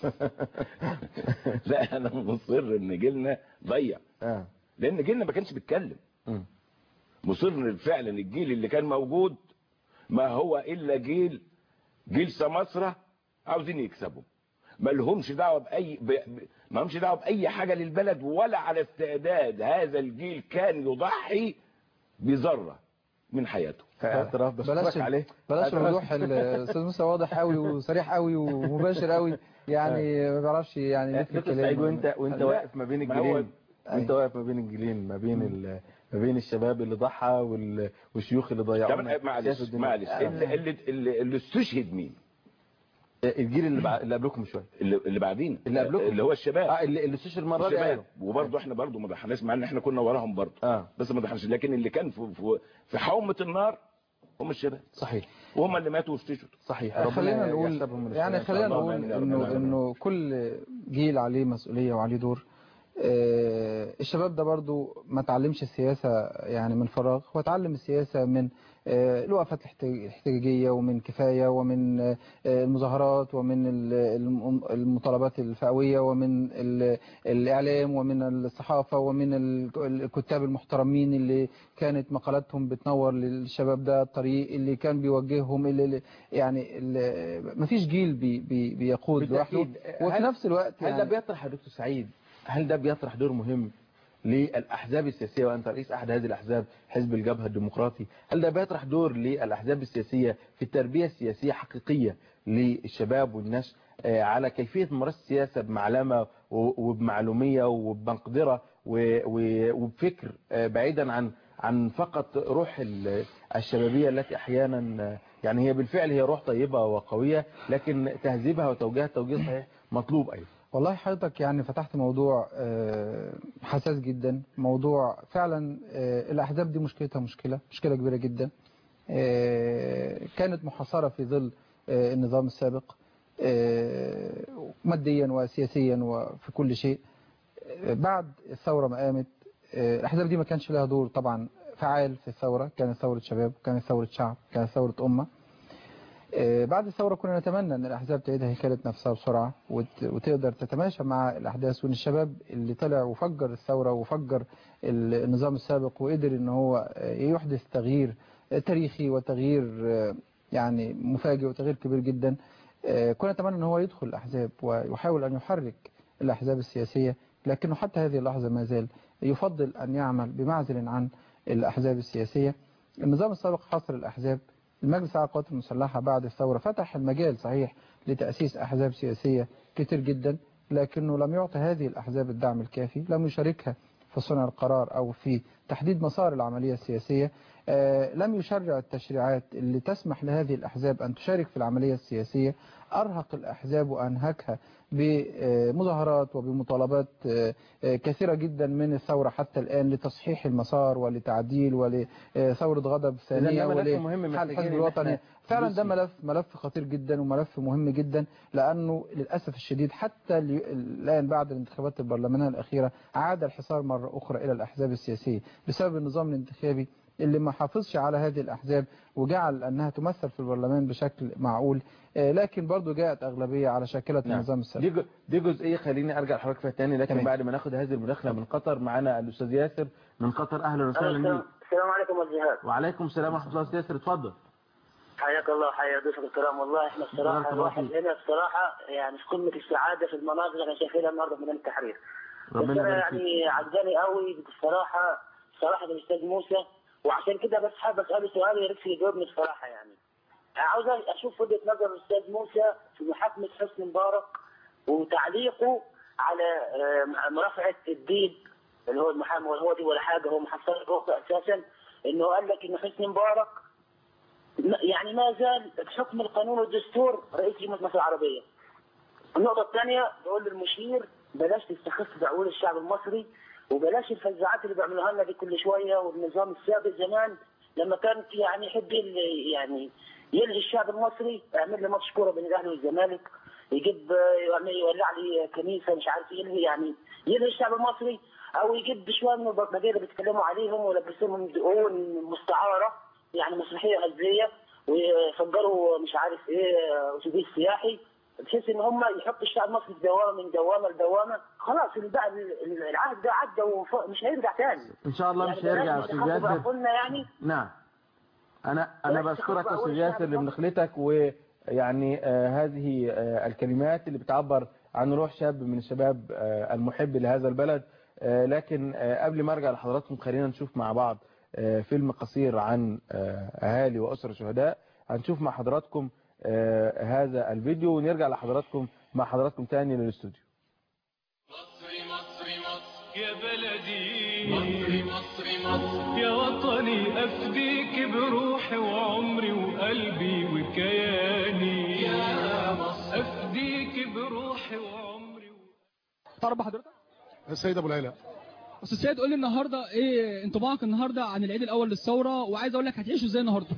لا انا مصر ان جيلنا ضيع اه لان جيلنا ما كانش بيتكلم مم. مصر إن فعلا الجيل اللي كان موجود ما هو الا جيل جيل سماسرة عاوزين يكسبوا ما لهمش دعوه باي ب... ب... ما لهمش دعوه باي حاجه للبلد ولا على استعداد هذا الجيل كان يضحي بذره من حياته اعتراف بلاش بشكرك عليه بلاش اعتراف. وضوح الاستاذ موسى واضح قوي وصريح قوي ومباشر قوي يعني ما بيعرفش يعني يلف دكتور الكلام. سعيد وانت وانت لا، واقف ما بين ما هو- الجيلين وانت واقف ما بين الجيلين ما بين ال... ما بين الشباب اللي ضحى وال... والشيوخ اللي ضيعونا طب معلش شايف الدنيا. معلش آه. اللي, اللي, اللي, اللي استشهد مين الجيل اللي, بع... اللي قبلكم شويه اللي, اللي بعدين اللي قبلكم. اللي هو الشباب اه اللي اللي استشهد المره دي الشباب ايوه وبرضه احنا برضه ما ضحناش مع ان احنا كنا وراهم برضه اه بس ما ضحناش لكن اللي كان في في, في حومه النار هم الشباب صحيح وهم اللي ماتوا واستشهدوا صحيح آه، ربنا خلينا نقول يحسبهم من يعني الشباب. خلينا اللهم نقول آمين يا رب انه العالمين. انه كل جيل عليه مسؤوليه وعليه دور آه، الشباب ده برضو ما تعلمش السياسه يعني من فراغ هو اتعلم السياسه من آه، الوقفات الاحت- الاحتجاجيه ومن كفايه ومن آه، المظاهرات ومن ال- الم- المطالبات الفئويه ومن ال- الاعلام ومن الصحافه ومن ال- الكتاب المحترمين اللي كانت مقالاتهم بتنور للشباب ده الطريق اللي كان بيوجههم اللي اللي يعني ما فيش جيل بي بي بيقود لوحده بالتأكيد. وفي هل- نفس الوقت هل ده يعني بيطرح يا دكتور سعيد هل ده بيطرح دور مهم للأحزاب السياسية وأنت رئيس أحد هذه الأحزاب حزب الجبهة الديمقراطي هل ده بيطرح دور للأحزاب السياسية في التربية السياسية حقيقية للشباب والنشء آه، على كيفية ممارسة السياسة بمعلمة و- وبمعلومية وبمقدرة و- و- وبفكر آه، بعيدا عن عن فقط روح ال- الشبابية التي أحيانا آه، يعني هي بالفعل هي روح طيبة وقوية لكن تهذيبها وتوجيهها توجيه صحيح مطلوب أيضا والله حضرتك يعني فتحت موضوع آه، حساس جدا موضوع فعلا آه، الأحزاب دي مشكلتها مشكلة مشكلة كبيرة جدا آه، كانت محاصرة في ظل آه، النظام السابق آه، ماديا وسياسيا وفي كل شيء آه، بعد الثورة ما قامت آه، الأحزاب دي ما كانش لها دور طبعا فعال في الثورة كانت ثورة شباب كانت ثورة شعب كانت ثورة أمة آه، بعد الثورة كنا نتمنى أن الأحزاب تعيد هيكلة نفسها بسرعة وت- وتقدر تتماشى مع الأحداث وأن الشباب اللي طلع وفجر الثورة وفجر ال- النظام السابق وقدر أن هو آه، يحدث تغيير آه، تاريخي وتغيير آه، يعني مفاجئ وتغيير كبير جدا آه، كنا نتمنى أن هو يدخل الأحزاب ويحاول أن يحرك الأحزاب السياسية لكنه حتى هذه اللحظة ما زال يفضل أن يعمل بمعزل عن الأحزاب السياسية النظام السابق حصر الأحزاب المجلس على القوات المسلحة بعد الثورة فتح المجال صحيح لتأسيس أحزاب سياسية كتير جدا لكنه لم يعطي هذه الأحزاب الدعم الكافي لم يشاركها في صنع القرار أو في تحديد مسار العملية السياسية آه، لم يشرع التشريعات اللي تسمح لهذه الأحزاب أن تشارك في العملية السياسية أرهق الأحزاب وأنهكها بمظاهرات وبمطالبات آه، آه، كثيرة جدا من الثورة حتى الآن لتصحيح المسار ولتعديل ولثورة غضب ثانية ده ملف مهم ولحل محتاجين الحزب إن الوطني إحنا فعلا ده ندوس فيه. ملف ملف خطير جدا وملف مهم جدا لأنه للأسف الشديد حتى ال- الآن بعد الانتخابات البرلمانية الأخيرة عاد الحصار مرة أخرى إلى الأحزاب السياسية بسبب النظام الانتخابي اللي ما حافظش على هذه الأحزاب وجعل أنها تمثل في البرلمان بشكل معقول آه، لكن برضو جاءت أغلبية على شاكلة نعم. النظام السابق دي جو- دي جزئيه خليني ارجع لحضرتك فيها تاني لكن تمام. بعد ما ناخد هذه المداخله من قطر معانا الاستاذ ياسر من قطر اهلا وسهلا بيك السلام عليكم والجهاد وعليكم السلام ورحمه الله استاذ ياسر اتفضل حياك الله وحيا ضيوفك الكرام والله احنا بارك الصراحه الله الواحد فيك. هنا الصراحه يعني في قمه السعاده في المناظر اللي احنا شايفينها النهارده في ميدان التحرير بس ربنا انا يبارك فيك يعني عجباني قوي الصراحه صراحه الاستاذ موسى وعشان كده بس حابب اساله سؤال يا ريت يجاوبني بصراحه يعني عاوز اشوف وجهه نظر الاستاذ موسى في محاكمه حسني مبارك وتعليقه على آه، مرافعه الدين اللي هو المحامي ولا هو دي ولا حاجه هو محصل الرخصه اساسا انه قال لك ان حسني مبارك ما- يعني ما زال بحكم القانون والدستور رئيس جمهورية مصر العربية. النقطة الثانية بقول للمشير بلاش تستخف بعقول الشعب المصري وبلاش الفزاعات اللي بيعملوها لنا دي كل شوية والنظام السابق زمان لما كان في يعني يحب يل- يعني يلغي الشعب المصري يعمل لي ماتش كورة بين الأهلي والزمالك يجيب يعمل يولع لي كنيسة مش عارف يلغي يعني يلغي الشعب المصري أو يجيب شوية من البلطجية اللي بيتكلموا عليهم ويلبسوهم دقون مستعارة يعني مسرحيه غزيه ويفجروا مش عارف ايه اتوبيس سياحي بحيث ان هم يحطوا الشعب المصري في دوامه من دوامه لدوامه خلاص اللي بقى ال- العهد ده عدى ومش هيرجع تاني ان شاء الله مش هيرجع يا استاذ ياسر قلنا يعني نعم انا انا بلاش بشكرك تخاف استاذ أقول ياسر الشعب لمداخلتك ويعني آه هذه آه الكلمات اللي بتعبر عن روح شاب من الشباب آه المحب لهذا البلد آه لكن آه قبل ما ارجع لحضراتكم خلينا نشوف مع بعض آه فيلم قصير عن آه اهالي واسر شهداء هنشوف مع حضراتكم آه هذا الفيديو ونرجع لحضراتكم مع حضراتكم تاني للاستوديو مصري مصري مصر يا بلدي مصري مصري مصر يا وطني أفديك بروحي وعمري وقلبي وكياني يا مصر أفديك بروحي وعمري تعرف بحضرتك السيد ابو العلا استاذ سيد قول لي النهارده ايه انطباعك النهارده عن العيد الاول للثوره وعايز اقول لك هتعيشوا ازاي النهارده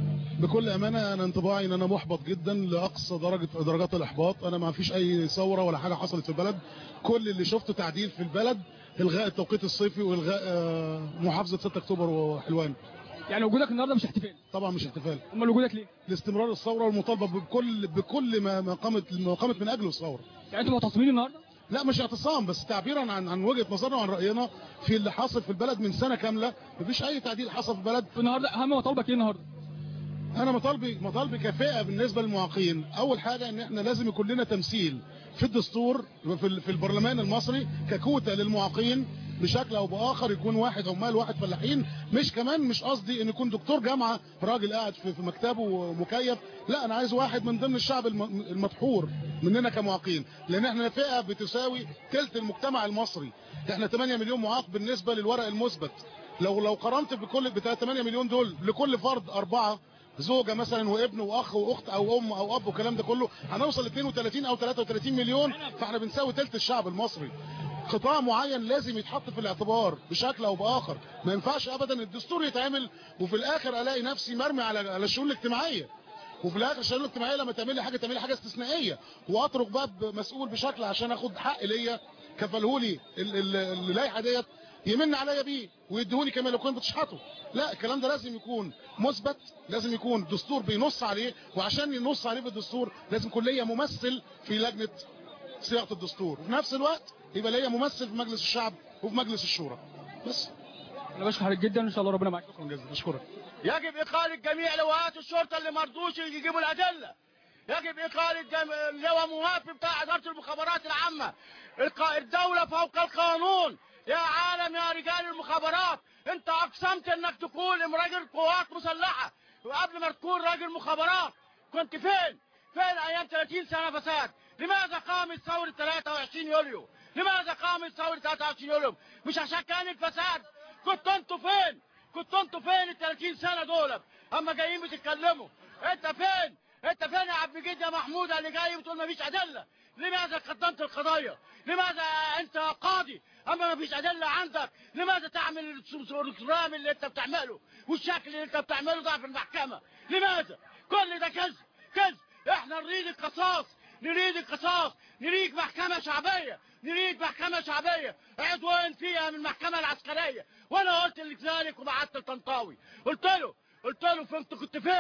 بكل امانه انا انطباعي ان انا محبط جدا لاقصى درجه درجات الاحباط انا ما فيش اي ثوره ولا حاجه حصلت في البلد كل اللي شفته تعديل في البلد الغاء التوقيت الصيفي والغاء آه، محافظه 6 اكتوبر وحلوان يعني وجودك النهارده مش احتفال طبعا مش احتفال امال وجودك ليه لاستمرار الثوره والمطالبه بكل بكل ما ما قامت ما قامت من اجله الثوره يعني انتوا معتصمين النهارده لا مش اعتصام بس تعبيرا عن عن وجهه نظرنا وعن راينا في اللي حاصل في البلد من سنه كامله مفيش اي تعديل حصل في البلد النهارده اهم مطالبك ايه النهارده انا مطالبي مطالبي كفاءه بالنسبه للمعاقين اول حاجه ان احنا لازم يكون لنا تمثيل في الدستور في ال- في البرلمان المصري ككوتا للمعاقين بشكل او باخر يكون واحد عمال واحد فلاحين مش كمان مش قصدي ان يكون دكتور جامعه راجل قاعد في في مكتبه مكيف لا انا عايز واحد من ضمن الشعب الم- المدحور مننا كمعاقين لان احنا فئه بتساوي ثلث المجتمع المصري احنا 8 مليون معاق بالنسبه للورق المثبت لو لو قارنت بكل بتاع 8 مليون دول لكل فرد اربعه زوجة مثلا وابن واخ واخت او ام او اب والكلام ده كله هنوصل ل 32 او 33 مليون فاحنا بنساوي ثلث الشعب المصري قطاع معين لازم يتحط في الاعتبار بشكل او باخر ما ينفعش ابدا الدستور يتعمل وفي الاخر الاقي نفسي مرمي على على الشؤون الاجتماعيه وفي الاخر الشؤون الاجتماعيه لما تعمل لي حاجه تعمل لي حاجه استثنائيه واطرق باب مسؤول بشكل عشان اخد حق ليا كفلهولي ال- ال- اللائحه ديت يمن عليا بيه ويديهوني كمان لو كنت بتشحته لا الكلام ده لازم يكون مثبت لازم يكون الدستور بينص عليه وعشان ينص عليه بالدستور لازم يكون ليا ممثل في لجنه صياغه الدستور وفي نفس الوقت يبقى ليا ممثل في مجلس الشعب وفي مجلس الشورى بس انا بشكر حضرتك جدا ان شاء الله ربنا معاك شكرا جزيلا اشكرك يجب إقالة جميع لواءات الشرطة اللي مرضوش يجيبوا الأدلة يجب إقالة جم... لواء موافي بتاع إدارة المخابرات العامة الق... الدولة فوق القانون يا عالم يا رجال المخابرات انت اقسمت انك تكون راجل قوات مسلحة وقبل ما تكون راجل مخابرات كنت فين فين ايام 30 سنة فساد لماذا قامت ثورة 23 يوليو لماذا قامت ثورة 23 يوليو مش عشان كان الفساد كنت انتوا فين كنت انتوا فين ال 30 سنة دول اما جايين بتتكلموا انت فين انت فين يا عبد الجيد يا محمود اللي جاي بتقول مفيش ادله لماذا قدمت القضايا لماذا انت قاضي اما مفيش ادله عندك لماذا تعمل الرام اللي انت بتعمله والشكل اللي انت بتعمله ده في المحكمه لماذا كل ده كذب كذب احنا نريد القصاص نريد القصاص نريد محكمة شعبية نريد محكمة شعبية عضوين فيها من المحكمة العسكرية وانا قلت لك ذلك وبعت الطنطاوي قلت له قلت له فهمت كنت فين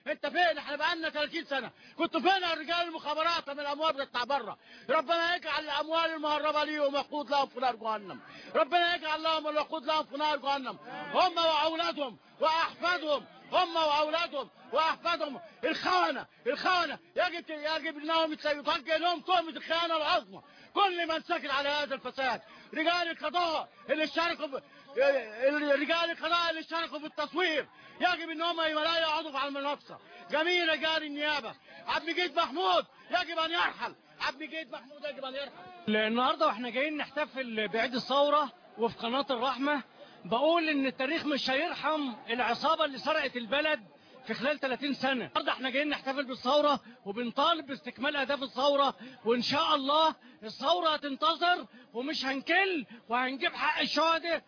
انت فين احنا بقالنا 30 سنه كنتوا فين يا رجال المخابرات من الاموال بتاع بره ربنا يجعل الاموال المهربه ليهم وقود لهم في نار جهنم ربنا يجعل لهم الوقود لهم في نار جهنم هم واولادهم واحفادهم هم واولادهم واحفادهم الخونه الخونه يجب يجب انهم يتوجه لهم تهمه الخيانه العظمى كل من سكت على هذا الفساد رجال القضاء اللي اشتركوا ب... رجال القضاء اللي اشتركوا في التصوير يجب ان هم لا يقعدوا على المنصه جميع رجال النيابه عبد المجيد محمود يجب ان يرحل عبد المجيد محمود يجب ان يرحل النهارده واحنا جايين نحتفل بعيد الثوره وفي قناه الرحمه بقول ان التاريخ مش هيرحم العصابه اللي سرقت البلد في خلال 30 سنه النهارده احنا جايين نحتفل بالثوره وبنطالب باستكمال اهداف الثوره وان شاء الله الثوره هتنتصر ومش هنكل وهنجيب حق الشهداء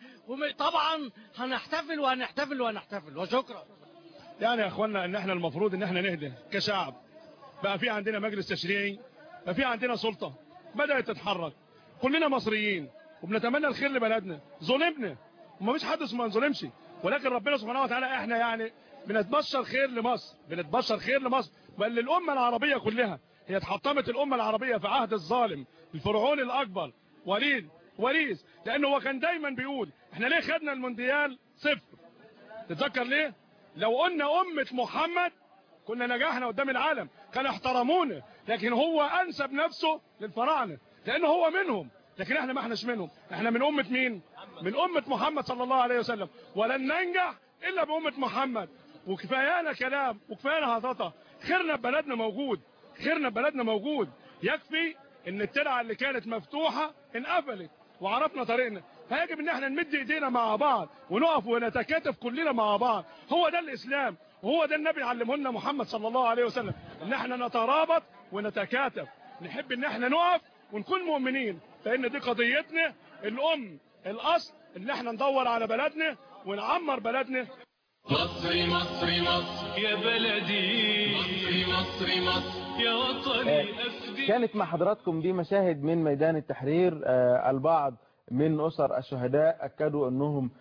وطبعا هنحتفل وهنحتفل وهنحتفل وشكرا يعني يا اخوانا ان احنا المفروض ان احنا نهدى كشعب بقى في عندنا مجلس تشريعي بقى في عندنا سلطه بدات تتحرك كلنا مصريين وبنتمنى الخير لبلدنا ظلمنا وما فيش حد اسمه ما نظلمش ولكن ربنا سبحانه وتعالى احنا يعني بنتبشر خير لمصر بنتبشر خير لمصر بل للامه العربيه كلها هي اتحطمت الامه العربيه في عهد الظالم الفرعوني الاكبر وليد وليد لانه هو كان دايما بيقول احنا ليه خدنا المونديال صفر تتذكر ليه لو قلنا امه محمد كنا نجحنا قدام العالم كان احترمونا لكن هو انسب نفسه للفراعنه لانه هو منهم لكن احنا ما احناش منهم احنا من امه مين من امه محمد صلى الله عليه وسلم ولن ننجح الا بامه محمد وكفايانا كلام وكفايانا هططه خيرنا ببلدنا موجود خيرنا ببلدنا موجود يكفي ان الترعه اللي كانت مفتوحه انقفلت وعرفنا طريقنا فيجب ان احنا نمد ايدينا مع بعض ونقف ونتكاتف كلنا مع بعض هو ده الاسلام وهو ده النبي علمه لنا محمد صلى الله عليه وسلم ان احنا نترابط ونتكاتف نحب ان احنا نقف ونكون مؤمنين فان دي قضيتنا الام الاصل ان احنا ندور على بلدنا ونعمر بلدنا مصري مصري مصر يا بلدي مصري مصري مصر يا وطني أفدي كانت مع حضراتكم دي مشاهد من ميدان التحرير آه، البعض من أسر الشهداء أكدوا أنهم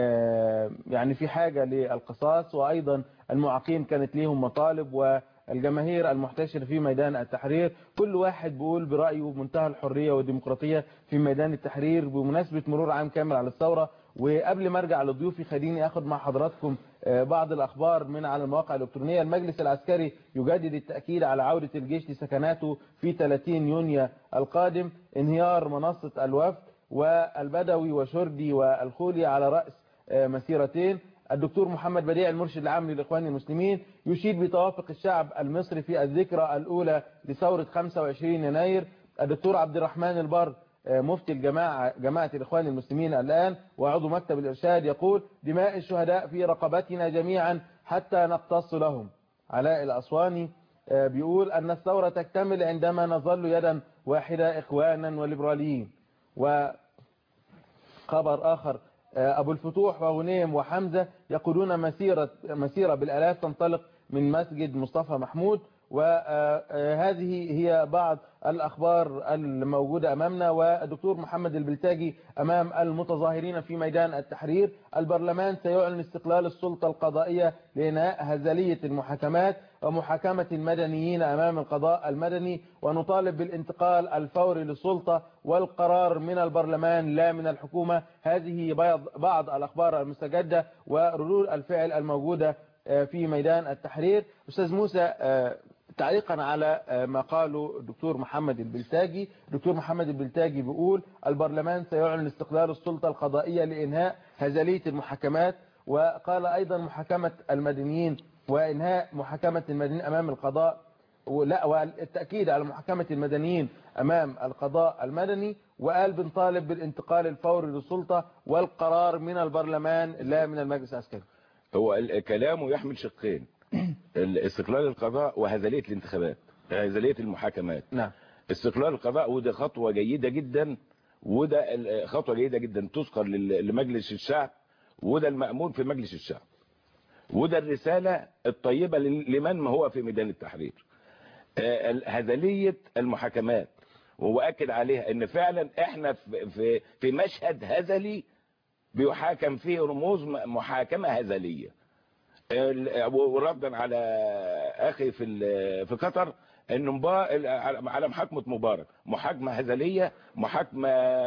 آه، يعني في حاجة للقصاص وأيضا المعاقين كانت ليهم مطالب والجماهير المحتشرة في ميدان التحرير كل واحد بيقول برأيه بمنتهى الحرية والديمقراطية في ميدان التحرير بمناسبة مرور عام كامل على الثورة وقبل ما ارجع لضيوفي خليني اخد مع حضراتكم آه، بعض الاخبار من على المواقع الالكترونيه المجلس العسكري يجدد التاكيد على عوده الجيش لسكناته في 30 يونيو القادم انهيار منصه الوفد والبدوي وشردي والخولي على راس آه، مسيرتين الدكتور محمد بديع المرشد العام للاخوان المسلمين يشيد بتوافق الشعب المصري في الذكرى الاولى لثوره 25 يناير الدكتور عبد الرحمن البر مفتي الجماعة جماعة الإخوان المسلمين الآن وعضو مكتب الإرشاد يقول دماء الشهداء في رقبتنا جميعا حتى نقتص لهم علاء الأسواني بيقول أن الثورة تكتمل عندما نظل يدا واحدة إخوانا وليبراليين وخبر آخر أبو الفتوح وغنيم وحمزة يقولون مسيرة, مسيرة بالآلاف تنطلق من مسجد مصطفى محمود وهذه هي بعض الأخبار الموجودة أمامنا والدكتور محمد البلتاجي أمام المتظاهرين في ميدان التحرير البرلمان سيعلن استقلال السلطة القضائية لإنهاء هزلية المحاكمات ومحاكمة المدنيين أمام القضاء المدني ونطالب بالانتقال الفوري للسلطة والقرار من البرلمان لا من الحكومة هذه بعض الأخبار المستجدة وردود الفعل الموجودة في ميدان التحرير أستاذ موسى تعليقا على ما قاله الدكتور محمد البلتاجي الدكتور محمد البلتاجي بيقول البرلمان سيعلن استقلال السلطة القضائية لإنهاء هزلية المحاكمات وقال أيضا محاكمة المدنيين وإنهاء محاكمة المدنيين أمام القضاء لا والتأكيد على محاكمة المدنيين أمام القضاء المدني وقال بنطالب بالانتقال الفوري للسلطة والقرار من البرلمان لا من المجلس العسكري هو كلامه يحمل شقين استقلال القضاء وهزلية الانتخابات هزلية المحاكمات نعم استقلال القضاء وده خطوة جيدة جدا وده خطوة جيدة جدا تذكر لمجلس الشعب وده المأمون في مجلس الشعب وده الرسالة الطيبة لمن هو في ميدان التحرير هزلية المحاكمات وهو أكد عليها ان فعلا احنا في, في مشهد هزلي بيحاكم فيه رموز محاكمة هزلية ال- وردا على اخي في ال- في قطر ان مبا- على محاكمه مبارك محاكمه هزليه محاكمه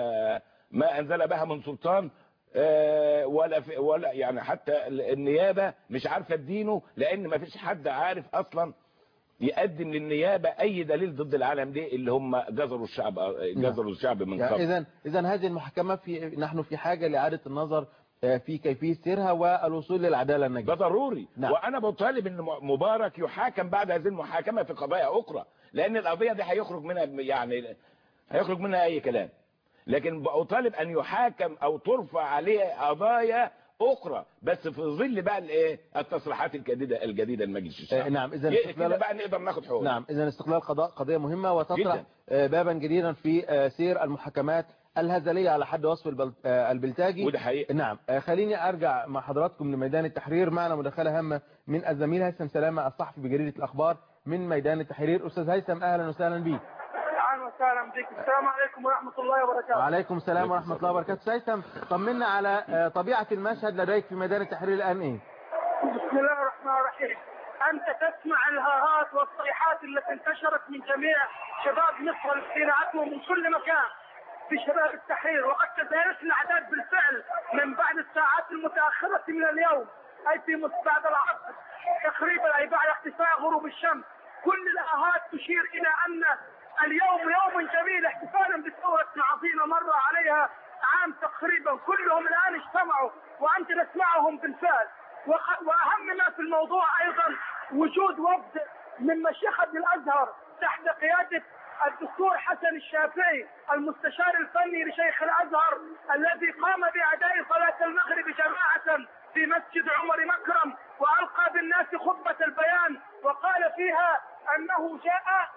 ما انزل بها من سلطان آه، ولا في ولا يعني حتى النيابه مش عارفه تدينه لان ما فيش حد عارف اصلا يقدم للنيابه اي دليل ضد العالم دي اللي هم جزروا الشعب جزروا الشعب من قبل اذا اذا هذه المحاكمه في نحن في حاجه لاعاده النظر آه، في كيفيه سيرها والوصول للعداله النجيه ده ضروري نعم. وانا بطالب ان مبارك يحاكم بعد هذه المحاكمه في قضايا اخرى لان القضيه دي هيخرج منها يعني هيخرج منها اي كلام لكن بطالب ان يحاكم او ترفع عليه قضايا اخرى بس في ظل بقى الايه التصريحات الجديده الجديده لمجلس الشعب آه، نعم، إذن ي- استقلال- كده بقى نقدر ناخد حقوقنا نعم اذا استقلال قضاء قضيه مهمه وتطرح جداً. آه، بابا جديدا في آه، سير المحاكمات الهزليه على حد وصف البل- آه، البلتاجي وده حقيقي نعم آه، خليني ارجع مع حضراتكم لميدان التحرير معنا مداخله هامه من الزميل هيثم سلامه الصحفي بجريده الاخبار من ميدان التحرير استاذ هيثم اهلا وسهلا بيك اهلا وسهلا بك السلام عليكم ورحمه الله وبركاته وعليكم السلام ورحمه الله وبركاته هيثم طمنا على آه، طبيعه المشهد لديك في ميدان التحرير الان ايه بسم الله الرحمن الرحيم انت تسمع الهاهات والصيحات التي انتشرت من جميع شباب مصر الذين اتوا من كل مكان في شباب التحرير وقد تزايدت الاعداد بالفعل من بعد الساعات المتاخره من اليوم اي في بعد العصر تقريبا اي بعد اختفاء غروب الشمس كل الاهات تشير الى ان اليوم يوم جميل احتفالا بثوره عظيمه مر عليها عام تقريبا كلهم الان اجتمعوا وانت تسمعهم بالفعل وخ- واهم ما في الموضوع ايضا وجود وفد من مشيخه الازهر تحت قياده الدكتور حسن الشافعي المستشار الفني لشيخ الازهر الذي قام باداء صلاه المغرب جماعه في مسجد عمر مكرم والقى بالناس خطبه البيان وقال فيها انه جاء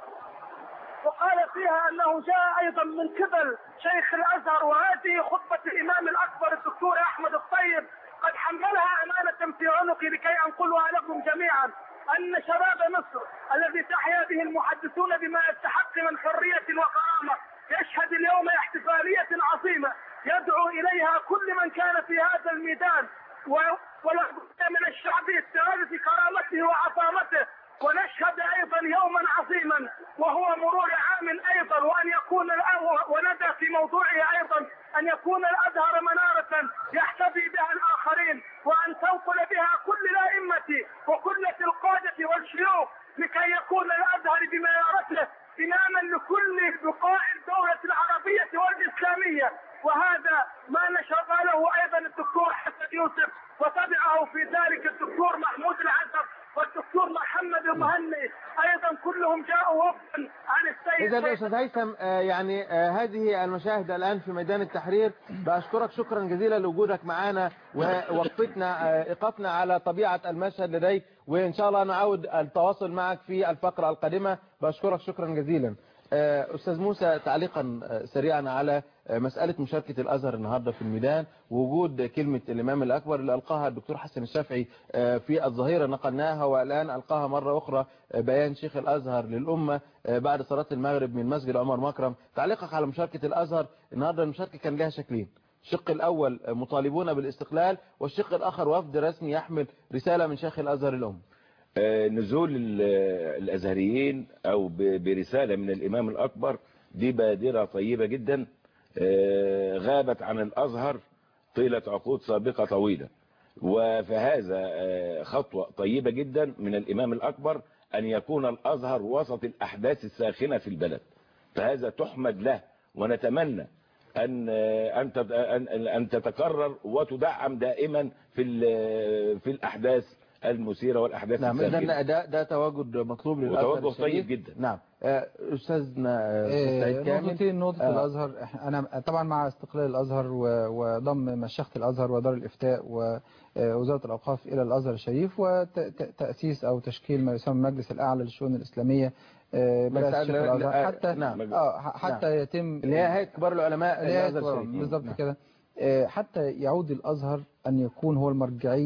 وقال فيها انه جاء ايضا من قبل شيخ الازهر وهذه خطبه الامام الاكبر الدكتور احمد الطيب قد حملها امانه في عنقي لكي انقلها لكم جميعا ان شباب مصر الذي تحيا به المحدثون بما يستحق من حريه وكرامه يشهد اليوم احتفاليه عظيمه يدعو اليها كل من كان في هذا الميدان و- ولا بد من الشعب استعاده كرامته وعظامته ونشهد ايضا يوما عظيما وهو مرور عام ايضا وان يكون الأ- وندى في موضوعه ايضا ان يكون الازهر مناره يحتذي بها الاخرين وان تنقل بها كل الائمه وكل القاده والشيوخ لكي يكون الازهر بمنارته اماما لكل بقاع الدوله العربيه والاسلاميه وهذا ما نشر قاله ايضا الدكتور حسن يوسف وتبعه في ذلك الدكتور محمود العزب والدكتور محمد المهني ايضا كلهم جاءوا وفدا عن السيد اذا يا استاذ هيثم آه، يعني آه، هذه المشاهد الان في ميدان التحرير بشكرك شكرا جزيلا لوجودك معنا ووقفتنا آه، ايقافنا على طبيعه المشهد لديك وان شاء الله نعود التواصل معك في الفقره القادمه بشكرك شكرا جزيلا آه، استاذ موسى تعليقا آه، سريعا على آه، مساله مشاركه الازهر النهارده في الميدان ووجود كلمه الامام الاكبر اللي القاها الدكتور حسن الشافعي آه، في الظهيره نقلناها والان القاها مره اخرى آه، بيان شيخ الازهر للامه آه، بعد صلاه المغرب من مسجد عمر مكرم تعليقك على مشاركه الازهر النهارده المشاركه كان لها شكلين الشق الاول آه، مطالبون بالاستقلال والشق الاخر وفد رسمي يحمل رساله من شيخ الازهر الام آه، نزول ال- الازهريين او ب- برساله من الامام الاكبر دي بادره طيبه جدا آه، غابت عن الازهر طيله عقود سابقه طويله وفهذا آه، خطوه طيبه جدا من الامام الاكبر ان يكون الازهر وسط الاحداث الساخنه في البلد فهذا تحمد له ونتمنى ان ان تت- ان أن تتكرر وتدعم دائما في ال- في الاحداث المثيره والاحداث نعم الساخنه اذا ده ده تواجد مطلوب للازهر وتوجه الشريف. طيب جدا. نعم آه، استاذنا آه، أستاذ سعيد آه، كامل نقطتين نقطة آه. الأزهر إح- أنا طبعا مع استقلال الأزهر و- وضم مشيخة الأزهر ودار الإفتاء ووزارة الأوقاف إلى الأزهر الشريف وتأسيس أو تشكيل ما يسمى المجلس الأعلى للشؤون الإسلامية آه، برئاسة مسألة- شيخ الأزهر لا، حتى نعم. آه، ح- حتى نعم. يتم اللي هي هيئه كبار العلماء اللي هي الازهر كبار- الشريف بالظبط نعم. كده آه، حتى يعود الأزهر أن يكون هو المرجعية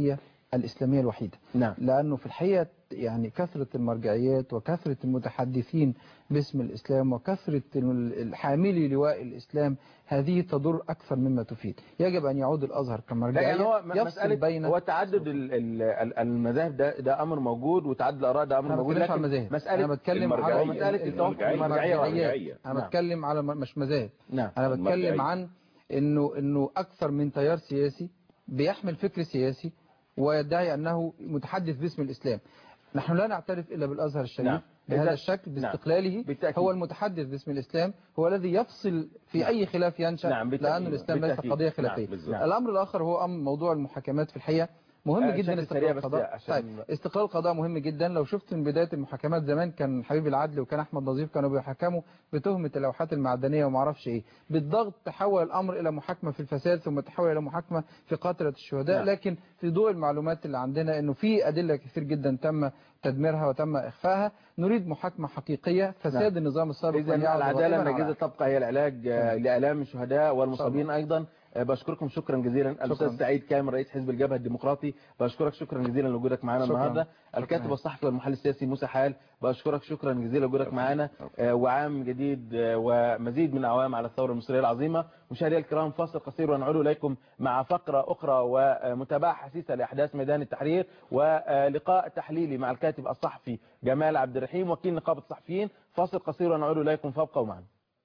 الإسلامية الوحيدة نعم. لأنه في الحقيقة يعني كثرة المرجعيات وكثرة المتحدثين باسم الإسلام وكثرة الحاملي لواء الإسلام هذه تضر أكثر مما تفيد يجب أن يعود الأزهر لا كمرجعية يعني هو م- يفصل مسألة بين هو تعدد ال- ال- ال- المذاهب ده ده أمر موجود وتعدد الآراء ده أمر أنا ما موجود بتكلمش على لكن المذاهب مسألة أنا بتكلم على هو مسألة ال- التوافق ال- المرجعية المرجعيات. والمرجعية. أنا نعم. بتكلم على م- مش مذاهب نعم. أنا بتكلم المرجعية. عن إنه إنه أكثر من تيار سياسي بيحمل فكر سياسي ويدعي أنه متحدث باسم الإسلام نحن لا نعترف إلا بالأزهر الشريف نعم. بهذا إذا- الشكل نعم. باستقلاله بالتأكيد. هو المتحدث باسم الإسلام هو الذي يفصل في نعم. أي خلاف ينشأ نعم، بالتأكيد. لأن الإسلام ليس بالتأكيد. قضية نعم، خلافية بالظبط. الأمر الآخر هو أمر موضوع المحاكمات في الحقيقة مهم آه، جدا بشكل سريع استقلال بس القضاء عشان- طيب استقلال القضاء مهم جدا لو شفت من بداية المحاكمات زمان كان حبيب العدل وكان أحمد نظيف كانوا بيحكموا بتهمة اللوحات المعدنية وما اعرفش إيه بالضغط تحول الأمر إلى محاكمة في الفساد ثم تحول إلى محاكمة في قاتلة الشهداء نعم. لكن في ضوء المعلومات اللي عندنا إنه في أدلة كثير جدا تم تدميرها وتم إخفائها نريد محاكمة حقيقية فساد نعم. النظام السابق إذا لن يعد العدالة غائباً على الناجزة تبقى هي العلاج آه، لآلام الشهداء والمصابين أيضا آه، بشكركم شكرا جزيلا الأستاذ سعيد كامل رئيس حزب الجبهة الديمقراطي بشكرك شكرا جزيلا لوجودك معنا شكراً. النهارده شكراً. الكاتب الصحفي والمحلل السياسي موسى حال بشكرك شكرا جزيلا لوجودك معنا آه، وعام جديد آه، ومزيد من الأعوام على الثورة المصرية العظيمة مشاهدينا الكرام فاصل قصير ونعود إليكم مع فقرة أخرى ومتابعة حسيسة لأحداث ميدان التحرير ولقاء تحليلي مع الكاتب الصحفي جمال عبد الرحيم وكيل نقابة الصحفيين فاصل قصير ونعود إليكم فابقوا معنا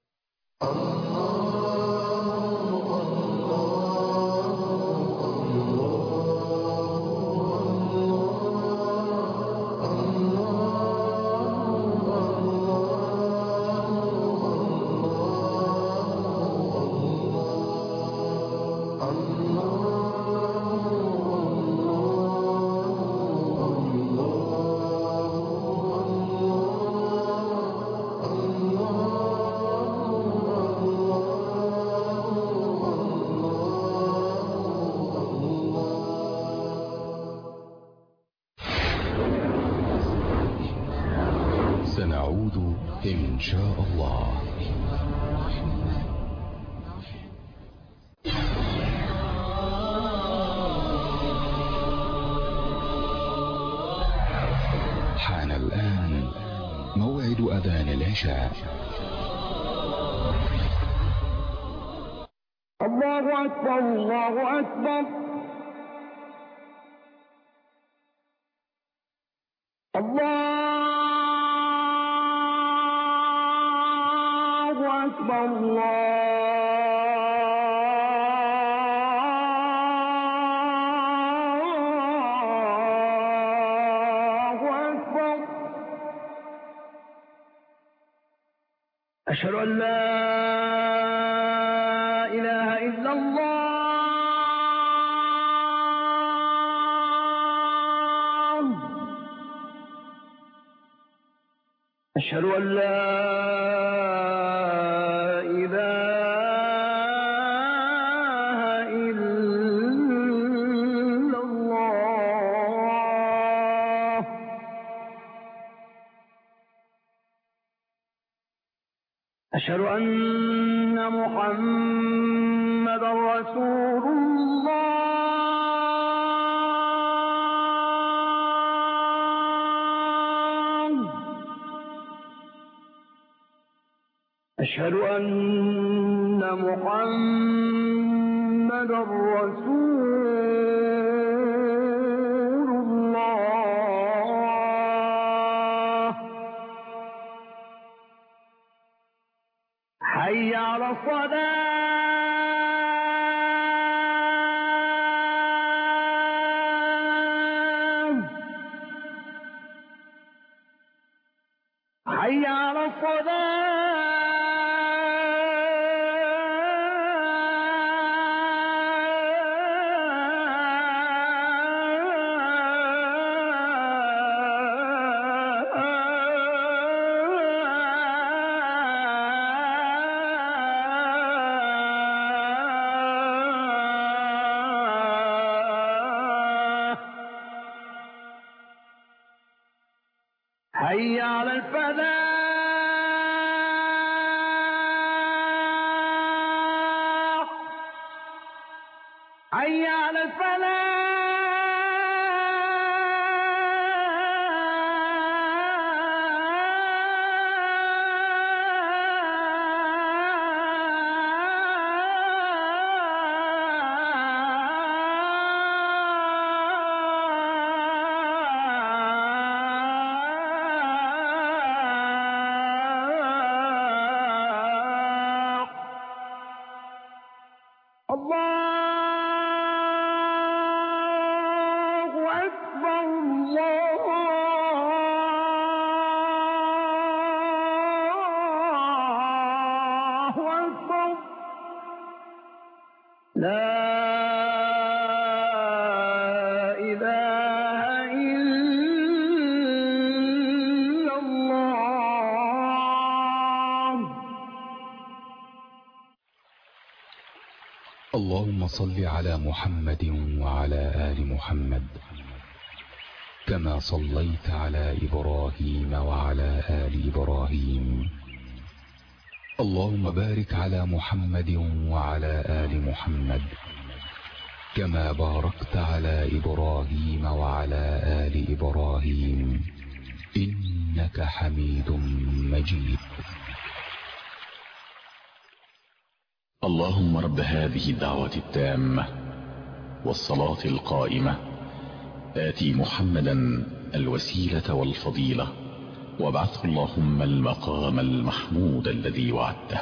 سنعود إن شاء الله حان الآن موعد أذان العشاء الله أكبر الله أكبر الله أكبر الله أكبر أشهد أن لا إله إلا الله أشهد أن لا إله إلا الله أشهد أن محمد رسول الله أشهد أن محمد رسول الله حي على الصلاة حي على الصلاة حي على الفلاح حي على الفلاح أكبر الله أكبر لا إله إلا الله اللهم صل على محمد وعلى آل محمد كما صليت على إبراهيم وعلى آل إبراهيم اللهم بارك على محمد وعلى آل محمد كما باركت على إبراهيم وعلى آل إبراهيم إنك حميد مجيد اللهم رب هذه الدعوة التامة والصلاة القائمة آتي محمدا الوسيلة والفضيلة وابعثه اللهم المقام المحمود الذي وعدته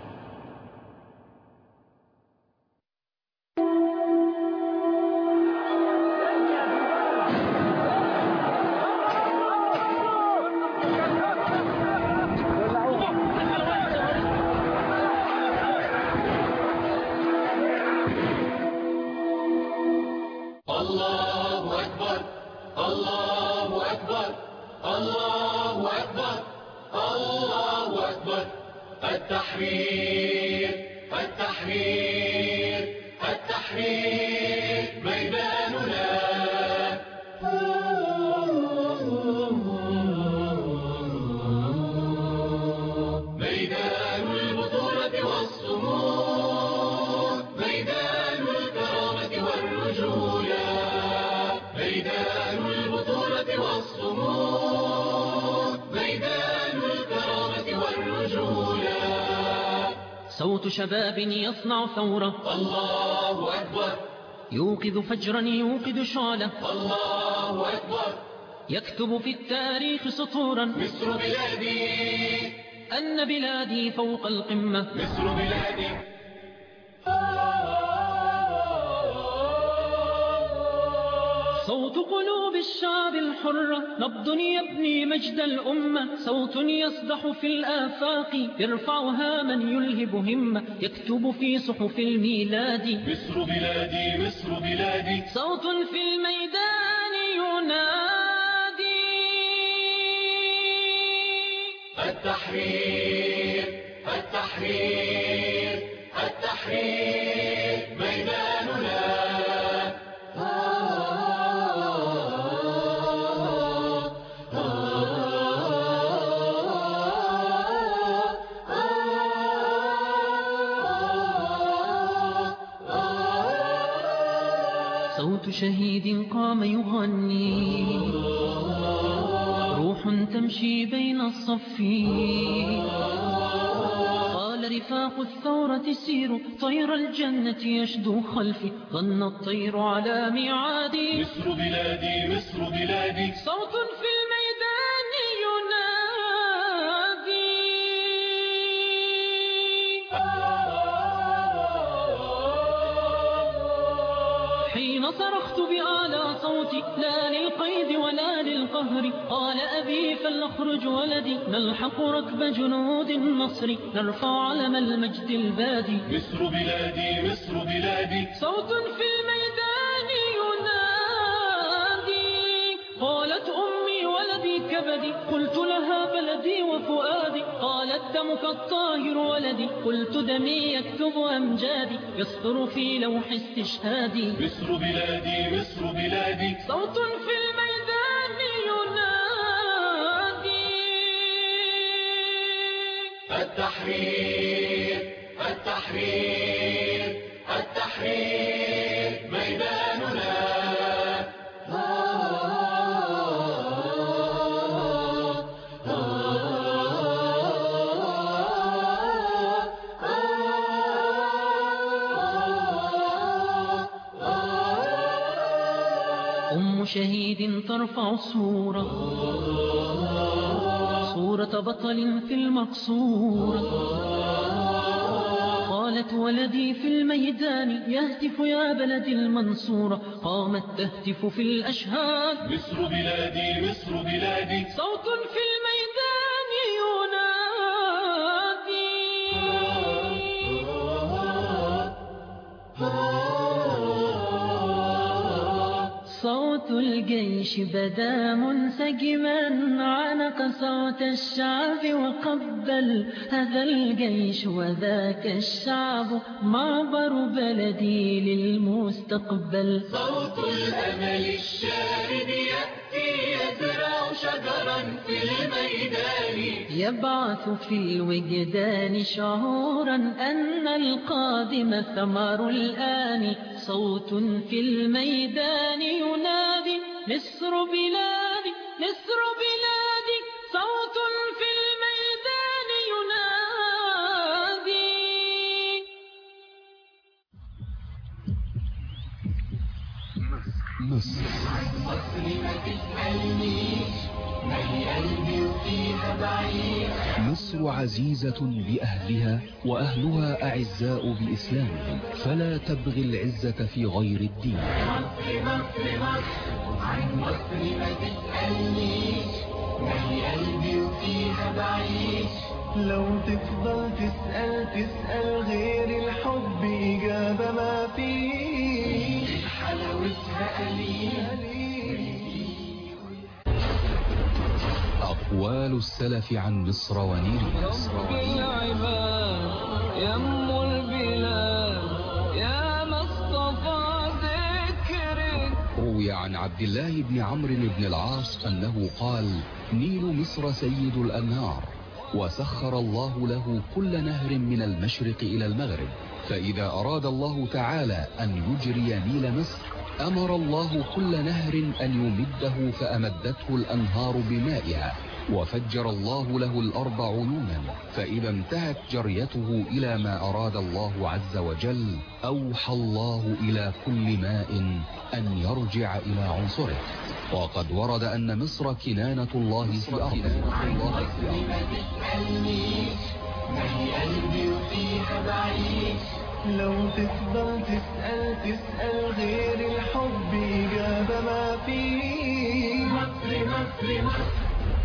الله أكبر الله أكبر الله أكبر الله أكبر التحرير التحرير التحرير ميداننا ميدان البطولة والصمود ميدان الكرامة والرجولة ميدان البطولة والصمود ميدان الكرامة والرجولة صوت شباب يصنع ثورة الله أكبر يوقظ فجرا يوقظ شعلة الله أكبر يكتب في التاريخ سطورا مصر بلادي أن بلادي فوق القمة مصر بلادي صوت قلوب الشعب الحرة نبض يبني مجد الأمة صوت يصدح في الآفاق يرفع هاما يلهب همة يكتب في صحف الميلاد مصر بلادي مصر بلادي صوت في الميدان ينادي التحرير التحرير التحرير ميداننا صوت شهيد قام يغني روح تمشي بين الصف قال رفاق الثورة سيروا طير الجنة يشدو خلفي ظن الطير على ميعادي مصر بلادي مصر بلادي صوت في الميدان ينادي حين صرخت بأعلى صوتي لا للقيد ولا للقهر قال أبي فلنخرج ولدي نلحق ركب جنود النصر نرفع علم المجد البادي مصر بلادي مصر بلادي صوت في الميدان ينادي قالت أمي ولدي كبدي قلت لها بلدي وفؤادي قالت دمك الطاهر ولدي قلت دمي يكتب أمجادي يسطر في لوح استشهادي مصر بلادي مصر بلادي صوت في الميدان ينادي التحرير التحرير التحرير ميداننا أم شهيد ترفع صورة صورة بطل في المقصورة قالت ولدي في الميدان يهتف يا بلدي المنصورة قامت تهتف في الأشهاد مصر بلادي مصر بلادي صوت في الميدان ينادي صوت الجيش بدا منسجما عنق صوت الشعب وقبل هذا الجيش وذاك الشعب معبر بلدي للمستقبل صوت الأمل الشارد يأتي يزرع شجرا في الميدان يبعث في الوجدان شعورا أن القادم ثمر الآن صوت في الميدان ينادي مصر بلادي مصر بلادي صوت في الميدان ينادي مصر مصر ما تسألنيش ما هي قلبي وفيها بعيد مصر عزيزة بأهلها وأهلها أعزاء بإسلامهم فلا تبغي العزة في غير الدين مصر مصر مصر عن مصر ما تسألنيش ما هي قلبي وفيها بعيش لو تفضل تسأل تسأل غير الحب إجابة ما فيش حلاوتها قليل أقوال السلف عن مصر ونيلها رب العباد يم البلاد يا مصطفى ذكرك روي عن عبد الله بن عمرو بن العاص أنه قال نيل مصر سيد الأنهار وسخر الله له كل نهر من المشرق إلى المغرب فإذا أراد الله تعالى أن يجري نيل مصر أمر الله كل نهر أن يمده فأمدته الأنهار بمائها وفجر الله له الأرض عيونا فإذا انتهت جريته إلى ما أراد الله عز وجل أوحى الله إلى كل ماء أن يرجع إلى عنصره وقد ورد أن مصر كنانة الله في أرضه ما تسألنيش ما هي قلبي وفيها بعيش لو تفضل تسأل تسأل غير الحب إجابة ما فيش مصر مصر مصر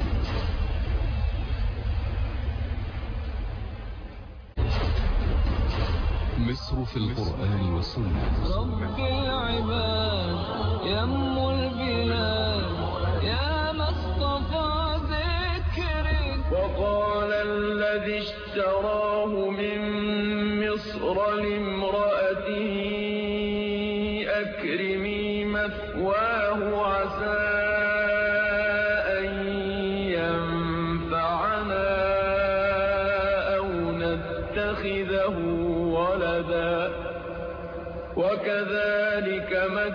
مصر في القرآن والسنة رب العباد يم البلاد يا مصطفى ذكرك وقال الذي اشتراه من مصر لامرأته أكرمي مثواه عسى أن ينفعنا أو نتخذه ولدا وكذلك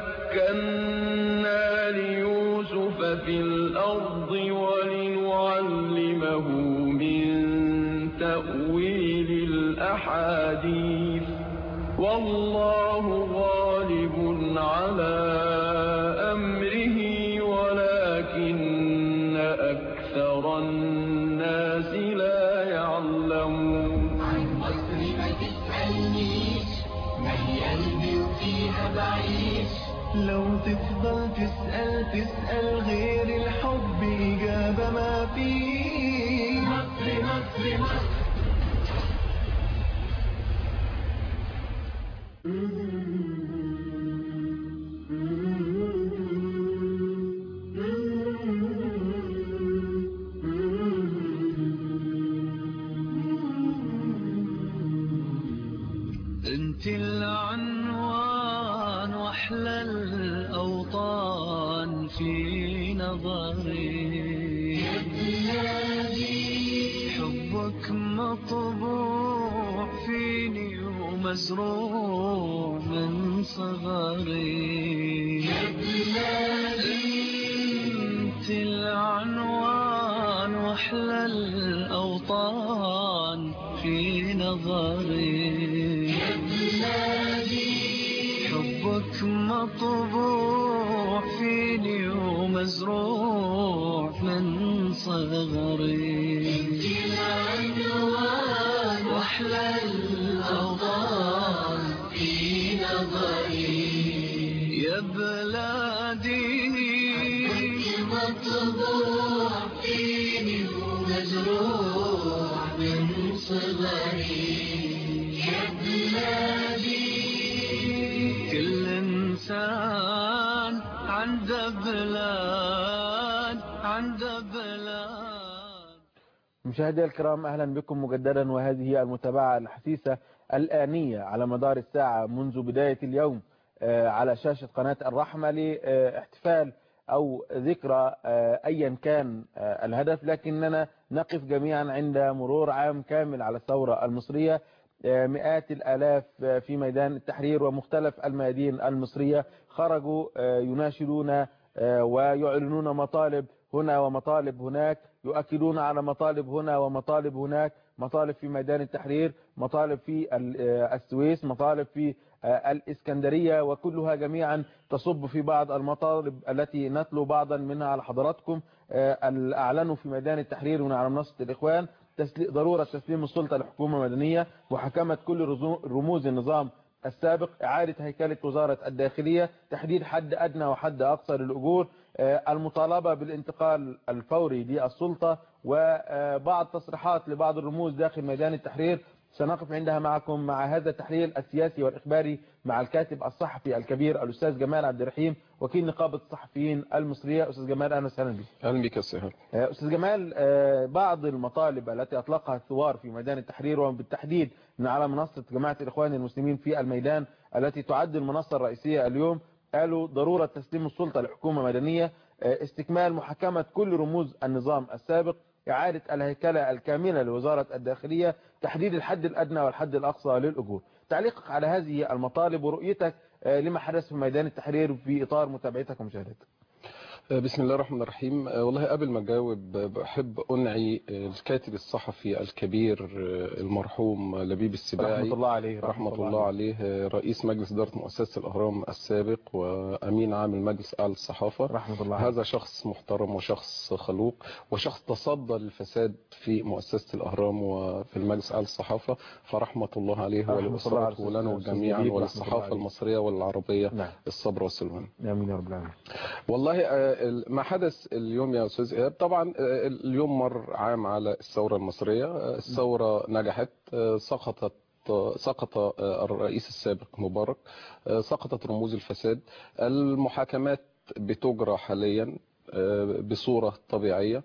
مكنا ليوسف في الأرض ولنعلمه من تأويل الأحاديث والله غالب على أمره ولكن أكثر الناس لا يعلمون عن مصر ما تسألنيش ما هي قلبي وفيها بعيش لو تفضل تسأل تسأل غير الحب إجابة ما فيش مصر مصر مصر انت العنوان واحلى الاوطان في نظري حبك مطبوع فيني ومزروع من صغري انت العنوان واحلى الاوطان في نظري حبك مطبوع فيني ومزروع من صغري واحلى الاوطان عندك مطبوع فيني ومزروع من صغري يا بلادي كل إنسان عنده بلاد عنده بلاد مشاهدي الكرام أهلا بكم مجددا وهذه المتابعة الحثيثة الآنية على مدار الساعة منذ بداية اليوم آه، على شاشة قناة الرحمة لاحتفال أو ذكرى آه، أيا كان آه، الهدف لكننا نقف جميعا عند مرور عام كامل على الثورة المصرية آه، مئات الآلاف آه، في ميدان التحرير ومختلف الميادين المصرية خرجوا آه، يناشدون آه، ويعلنون مطالب هنا ومطالب هناك يؤكدون على مطالب هنا ومطالب هناك مطالب في ميدان التحرير مطالب في ال- آه، السويس مطالب في آه، الإسكندرية وكلها جميعا تصب في بعض المطالب التي نتلو بعضا منها على حضراتكم آه، أعلنوا في ميدان التحرير من على منصة الإخوان تسلي- ضرورة تسليم السلطة لحكومة مدنية محاكمة كل رزو- رموز النظام السابق إعادة هيكلة وزارة الداخلية تحديد حد أدنى وحد أقصى للأجور آه، المطالبة بالانتقال الفوري للسلطة وبعض تصريحات لبعض الرموز داخل ميدان التحرير سنقف عندها معكم مع هذا التحليل السياسي والإخباري مع الكاتب الصحفي الكبير الأستاذ جمال عبد الرحيم وكيل نقابة الصحفيين المصرية أستاذ جمال أهلا وسهلا بك اهلا بك يا سهل آه، أستاذ جمال آه، بعض المطالب التي أطلقها الثوار في ميدان التحرير وبالتحديد من على منصة جماعة الإخوان المسلمين في الميدان التي تعد المنصة الرئيسية اليوم قالوا ضرورة تسليم السلطة لحكومة مدنية آه، استكمال محاكمة كل رموز النظام السابق إعادة الهيكلة الكاملة لوزارة الداخلية تحديد الحد الأدنى والحد الأقصى للأجور تعليقك على هذه المطالب ورؤيتك آه، لما حدث في ميدان التحرير في إطار متابعتك ومشاهدتك بسم الله الرحمن الرحيم آه، والله قبل ما اجاوب آه، بحب انعي آه، الكاتب الصحفي الكبير آه، المرحوم لبيب السباعي رحمة الله عليه رحمة الله عليه آه، رئيس مجلس إدارة مؤسسة الأهرام السابق وأمين عام المجلس الأعلى للصحافة رحمة الله عليه. هذا شخص محترم وشخص خلوق وشخص تصدى للفساد في مؤسسة الأهرام وفي المجلس الأعلى للصحافة فرحمة الله عليه رحمة الله على ولأسرته ولنا أستاذ جميعا لبيب، رحمة الله وللصحافة عليه. المصرية والعربية نعم. الصبر والسلوان آمين يا رب العالمين والله آه، ما حدث اليوم يا استاذ ايهاب طبعا آه، اليوم مر عام على الثوره المصريه آه، الثوره نجحت آه، سقطت آه، سقط آه، الرئيس السابق مبارك آه، سقطت رموز الفساد المحاكمات بتجرى حاليا آه، بصوره طبيعيه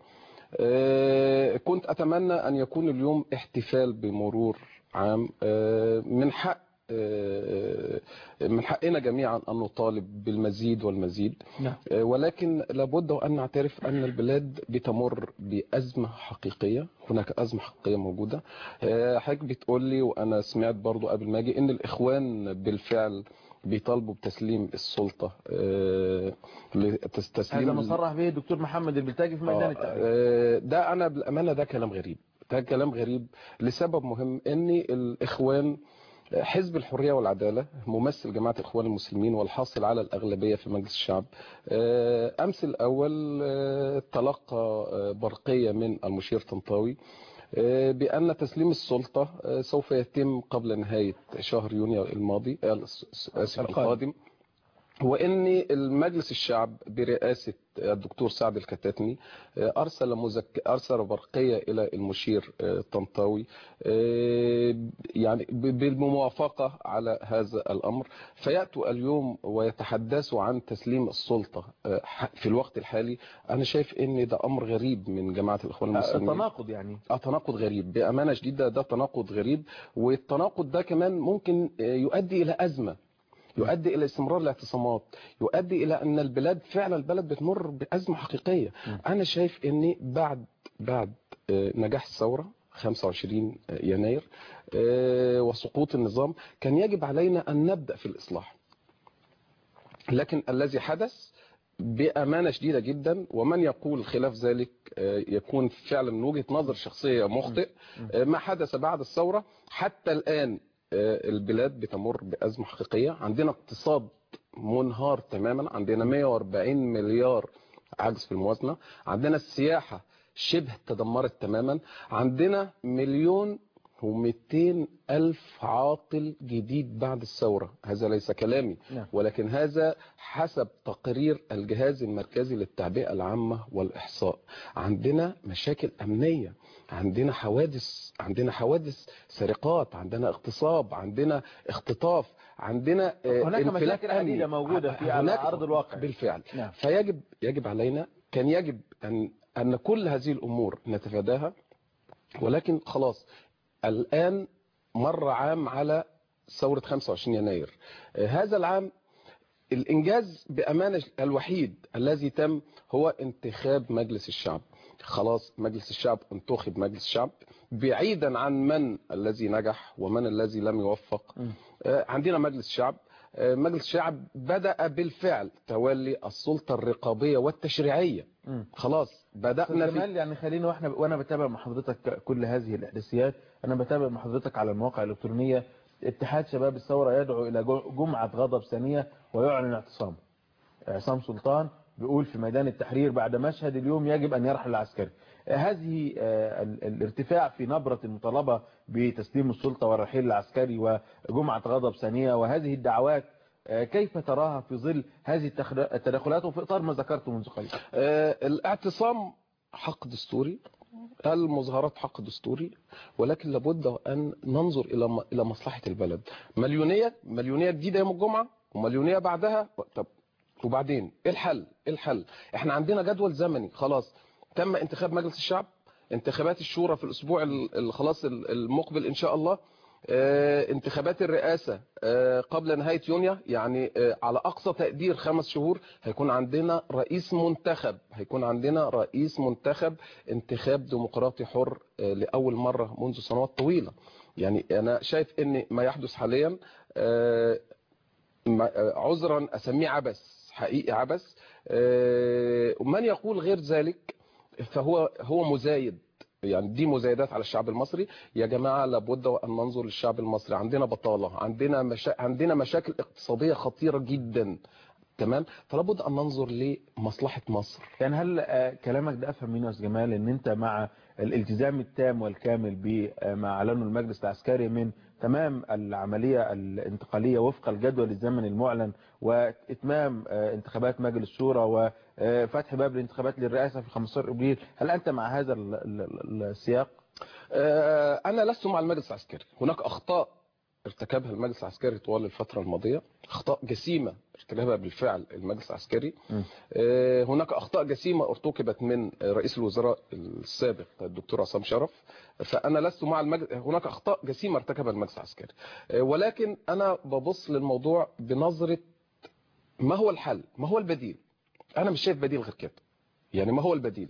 آه، كنت اتمنى ان يكون اليوم احتفال بمرور عام آه، من حق آه، من حقنا جميعا ان نطالب بالمزيد والمزيد نعم آه، ولكن لابد وأن نعترف أن البلاد بتمر بأزمة حقيقية هناك أزمة حقيقية موجودة آه، حضرتك بتقول لي وأنا سمعت برضو قبل ما أجي إن الإخوان بالفعل بيطالبوا بتسليم السلطة آه، لتس- تسليم هذا ما صرح به الدكتور محمد البلتاجي في ميدان آه، التحرير آه، ده أنا بالأمانة ده كلام غريب ده كلام غريب لسبب مهم إن الإخوان حزب الحرية والعدالة ممثل جماعة الإخوان المسلمين والحاصل على الأغلبية في مجلس الشعب آه، أمس الأول آه، تلقى آه، برقية من المشير طنطاوي آه، بأن تسليم السلطة آه، سوف يتم قبل نهاية شهر يونيو الماضي آه، آسف القادم وان المجلس الشعب برئاسه الدكتور سعد الكتاتني آه، ارسل مزك... ارسل برقيه الى المشير آه، طنطاوي آه، يعني ب- بالموافقه على هذا الامر فياتوا اليوم ويتحدثوا عن تسليم السلطه آه، ح- في الوقت الحالي انا شايف ان ده امر غريب من جماعه الاخوان آه، المسلمين تناقض يعني اه تناقض غريب بامانه شديده ده تناقض غريب والتناقض ده كمان ممكن آه، يؤدي الى ازمه يؤدي الى استمرار الاعتصامات يؤدي الى ان البلاد فعلا البلد بتمر بازمه حقيقيه انا شايف ان بعد بعد آه، نجاح الثوره 25 يناير آه، وسقوط النظام كان يجب علينا ان نبدا في الاصلاح لكن الذي حدث بأمانة شديدة جدا ومن يقول خلاف ذلك آه، يكون فعلا من وجهة نظر شخصية مخطئ آه، ما حدث بعد الثورة حتى الآن آه، البلاد بتمر بأزمة حقيقية عندنا اقتصاد منهار تماما عندنا 140 مليار عجز في الموازنة عندنا السياحة شبه تدمرت تماما عندنا مليون و200 ألف عاطل جديد بعد الثورة هذا ليس كلامي نعم. ولكن هذا حسب تقرير الجهاز المركزي للتعبئة العامة والإحصاء عندنا مشاكل أمنية عندنا حوادث عندنا حوادث سرقات عندنا اغتصاب عندنا اختطاف عندنا آه، هناك انفلات مشاكل أمني. عديدة موجودة في على هناك- أرض الواقع بالفعل نعم. فيجب يجب علينا كان يجب أن أن كل هذه الأمور نتفاداها ولكن خلاص الآن مر عام على ثورة 25 يناير آه، هذا العام الإنجاز بأمانة الوحيد الذي تم هو انتخاب مجلس الشعب خلاص مجلس الشعب انتخب مجلس الشعب بعيدا عن من الذي نجح ومن الذي لم يوفق آه، عندنا مجلس شعب آه، مجلس الشعب بدأ بالفعل تولي السلطة الرقابية والتشريعية مم. خلاص بدأنا أستاذ في جمال يعني خلينا واحنا وانا بتابع مع حضرتك كل هذه الاحداثيات انا بتابع مع حضرتك على المواقع الالكترونيه اتحاد شباب الثوره يدعو الى جو- جمعه غضب ثانيه ويعلن اعتصامه عصام سلطان بيقول في ميدان التحرير بعد مشهد اليوم يجب ان يرحل العسكري هذه آه، ال- الارتفاع في نبرة المطالبة بتسليم السلطة والرحيل العسكري وجمعة غضب ثانية وهذه الدعوات آه، كيف تراها في ظل هذه التخد- التدخلات وفي إطار ما ذكرته منذ قليل آه، الاعتصام حق دستوري المظاهرات حق دستوري ولكن لابد أن ننظر إلى م- إلى مصلحة البلد مليونية مليونية جديدة يوم الجمعة ومليونية بعدها طب وبعدين إيه الحل إيه الحل إحنا عندنا جدول زمني خلاص تم انتخاب مجلس الشعب انتخابات الشورى في الأسبوع ال- ال- خلاص ال- المقبل إن شاء الله آه، انتخابات الرئاسة آه، قبل نهاية يونيو يعني آه، على أقصى تقدير خمس شهور هيكون عندنا رئيس منتخب هيكون عندنا رئيس منتخب انتخاب ديمقراطي حر آه، لأول مرة منذ سنوات طويلة يعني أنا شايف أن ما يحدث حاليا آه، ما- آه، عذرا أسميه عبث حقيقي عبث آه، ومن يقول غير ذلك فهو هو مزايد يعني دي مزايدات على الشعب المصري يا جماعة لابد وأن ننظر للشعب المصري عندنا بطالة عندنا مشا... عندنا مشاكل اقتصادية خطيرة جدا تمام فلابد أن ننظر لمصلحة مصر يعني هل آه، كلامك ده افهم منه يا أستاذ جمال ان انت مع الالتزام التام والكامل بما اعلنه المجلس العسكري من تمام العملية الانتقالية وفق الجدول الزمني المعلن واتمام آه، انتخابات مجلس الشورى وفتح باب الانتخابات للرئاسة في 15 ابريل هل انت مع هذا ال- ال- ال- السياق آه، أنا لست مع المجلس العسكري هناك أخطاء ارتكبها المجلس العسكري طوال الفترة الماضية أخطاء جسيمة ارتكبها بالفعل المجلس العسكري آه، هناك أخطاء جسيمة ارتكبت من رئيس الوزراء السابق الدكتور عصام شرف فأنا لست مع المجلس هناك أخطاء جسيمة ارتكبها المجلس العسكري آه، ولكن أنا ببص للموضوع بنظرة ما هو الحل ما هو البديل أنا مش شايف بديل غير كده يعني ما هو البديل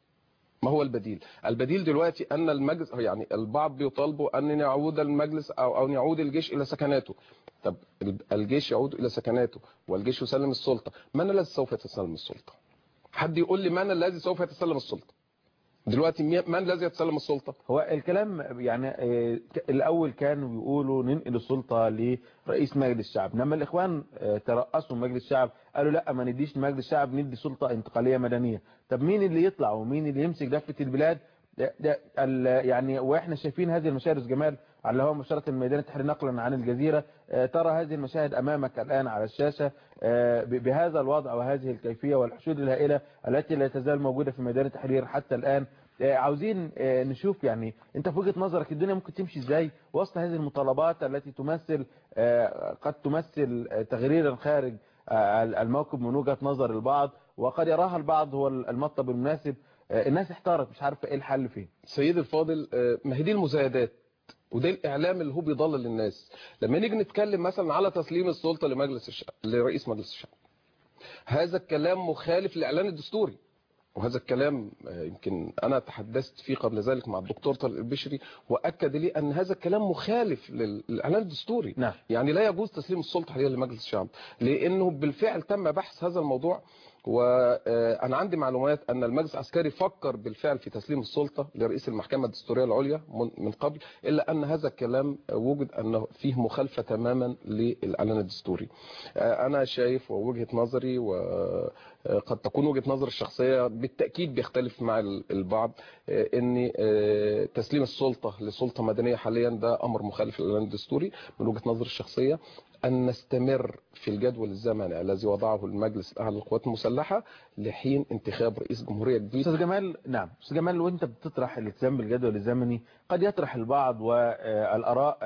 ما هو البديل البديل دلوقتي أن المجلس يعني البعض بيطالبوا أن يعود المجلس أو أو يعود الجيش إلى سكناته طب الجيش يعود إلى سكناته والجيش يسلم السلطة من الذي سوف يتسلم السلطة حد يقول لي من الذي سوف يتسلم السلطة دلوقتي مي- من الذي يتسلم السلطة هو الكلام يعني آه، ك- الأول كانوا بيقولوا ننقل السلطة لرئيس مجلس الشعب لما الإخوان آه، ترأسوا مجلس الشعب قالوا لا ما نديش لمجلس الشعب ندي سلطة انتقالية مدنية طب مين اللي يطلع ومين اللي يمسك دفة البلاد ده ده ال- يعني واحنا شايفين هذه المشاهد يا أستاذ جمال على الهواء مباشرة من ميدان التحرير نقلا عن الجزيرة آه، ترى هذه المشاهد أمامك الآن على الشاشة آه، ب- بهذا الوضع وهذه الكيفية والحشود الهائلة التي لا تزال موجودة في ميدان التحرير حتى الآن آه، عاوزين آه، نشوف يعني انت في وجهة نظرك الدنيا ممكن تمشي ازاي وسط هذه المطالبات التي تمثل آه، قد تمثل آه، تغريرا خارج آه، الموقف من وجهة نظر البعض وقد يراها البعض هو المطلب المناسب آه، الناس احتارت مش عارفه ايه الحل فين سيدي الفاضل آه، ما هي دي المزايدات وده الاعلام اللي هو بيضلل الناس لما نيجي نتكلم مثلا على تسليم السلطه لمجلس الشعب لرئيس مجلس الشعب هذا الكلام مخالف للاعلان الدستوري وهذا الكلام آه، يمكن انا تحدثت فيه قبل ذلك مع الدكتور طارق البشري واكد لي ان هذا الكلام مخالف لل- للاعلان الدستوري نعم. يعني لا يجوز تسليم السلطه حاليا لمجلس الشعب لانه بالفعل تم بحث هذا الموضوع وانا عندي معلومات ان المجلس العسكري فكر بالفعل في تسليم السلطه لرئيس المحكمه الدستوريه العليا من من قبل الا ان هذا الكلام وجد انه فيه مخالفه تماما للاعلان الدستوري آه، انا شايف ووجهه نظري آه، قد تكون وجهة نظر الشخصية بالتأكيد بيختلف مع ال- البعض آه، ان آه، تسليم السلطة لسلطة مدنية حاليا ده امر مخالف للاعلان الدستوري من وجهة نظر الشخصية ان نستمر في الجدول الزمني الذي وضعه المجلس الاعلى للقوات المسلحة لحين انتخاب رئيس جمهورية جديد استاذ جمال نعم استاذ جمال وانت بتطرح الالتزام بالجدول الزمني قد يطرح البعض والاراء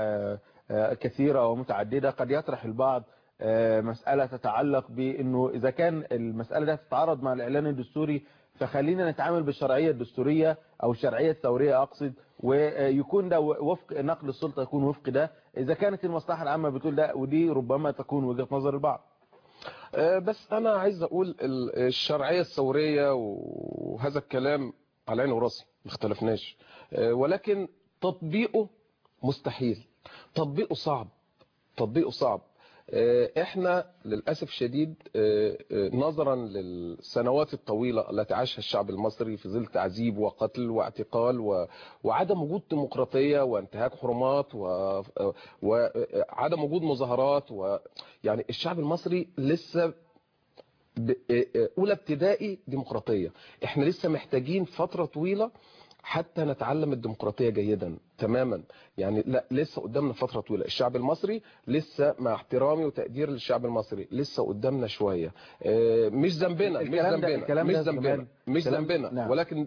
كثيره ومتعدده قد يطرح البعض آه، مساله تتعلق بانه اذا كان المساله دي تتعارض مع الاعلان الدستوري فخلينا نتعامل بالشرعيه الدستوريه او الشرعيه الثوريه اقصد ويكون ده وفق نقل السلطه يكون وفق ده اذا كانت المصلحه العامه بتقول ده ودي ربما تكون وجهه نظر البعض آه، بس انا عايز اقول ال- الشرعيه الثوريه وهذا الكلام على عيني وراسي ما اختلفناش آه، ولكن تطبيقه مستحيل تطبيقه صعب تطبيقه صعب آه، احنا للاسف الشديد آه، آه، نظرا للسنوات الطويله التي عاشها الشعب المصري في ظل تعذيب وقتل واعتقال و- وعدم وجود ديمقراطيه وانتهاك حرمات و- وعدم وجود مظاهرات و يعني الشعب المصري لسه ب- اولى ابتدائي ديمقراطيه احنا لسه محتاجين فتره طويله حتى نتعلم الديمقراطيه جيدا تماما يعني لا لسه قدامنا فتره طويله الشعب المصري لسه مع احترامي وتقدير للشعب المصري لسه قدامنا شويه آه، مش ذنبنا مش الكلام ده- ذنبنا الكلام مش ده ذنبنا كمان- مش كلام- ذنبنا نعم. ولكن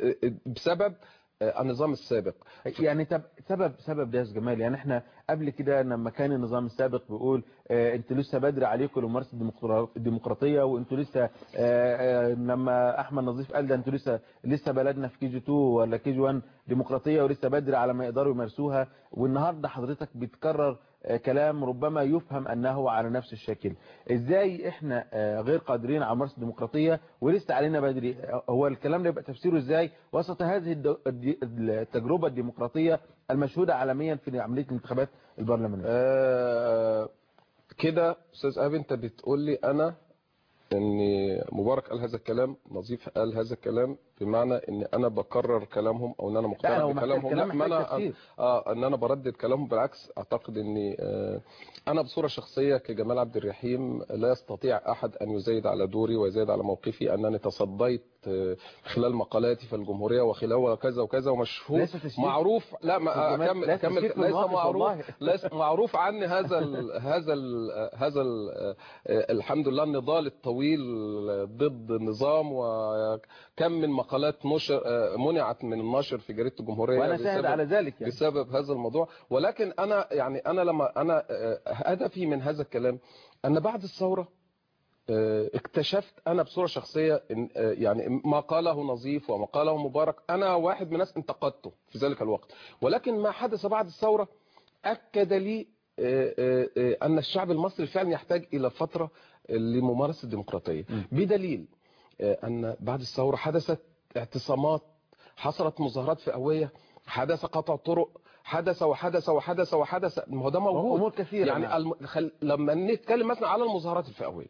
بسبب آه، النظام السابق يعني تب- سبب سبب ده يا أستاذ جمال يعني احنا قبل كده لما كان النظام السابق بيقول اه انتوا لسه بدري عليكم لممارسه الديمقرا- الديمقراطيه وانتوا لسه اه اه لما احمد نظيف قال ده انتوا لسه لسه بلدنا في كي جي 2 ولا كي جي 1 ديمقراطيه ولسه بدري على ما يقدروا يمارسوها والنهارده حضرتك بتكرر اه كلام ربما يفهم انه على نفس الشكل ازاي احنا اه غير قادرين على ممارسه الديمقراطيه ولسه علينا بدري اه هو الكلام ده يبقى تفسيره ازاي وسط هذه الد- الدي- التجربه الديمقراطيه المشهوده عالميا في عمليه الانتخابات البرلمانيه آه، كده استاذ ابي انت بتقول لي انا ان مبارك قال هذا الكلام نظيف قال هذا الكلام بمعنى ان انا بكرر كلامهم او ان انا لا، مقتنع هو محتاج بكلامهم كلام ما محتاج انا تفسير. اه ان انا بردد كلامهم بالعكس اعتقد اني آه انا بصوره شخصيه كجمال عبد الرحيم لا يستطيع احد ان يزايد على دوري ويزايد على موقفي انني تصديت آه، خلال مقالاتي في الجمهوريه وخلال وكذا وكذا ومشهور ليس تشكيك. معروف لا ما جمال، اكمل ليس اكمل تشكيك في ليس المواقف معروف والله. ليس معروف عني هذا ال هذا ال هذا ال الحمد لله النضال الطويل ضد النظام وكم من مقالات نشر منعت من النشر في جريده الجمهوريه وأنا شاهد بسبب- على ذلك يعني. بسبب هذا الموضوع ولكن انا يعني انا لما انا هدفي من هذا الكلام ان بعد الثوره آه، اكتشفت انا بصوره شخصيه إن آه، يعني ما قاله نظيف وما قاله مبارك انا واحد من الناس انتقدته في ذلك الوقت ولكن ما حدث بعد الثوره اكد لي آه، آه، آه، ان الشعب المصري فعلا يحتاج الى فتره لممارسه الديمقراطيه بدليل آه، ان بعد الثوره حدثت اعتصامات حصلت مظاهرات فئويه حدث قطع طرق حدث وحدث وحدث وحدث ما هو ده موجود أمور كثيرة يعني نعم. الم... خل... لما نتكلم مثلا على المظاهرات الفئويه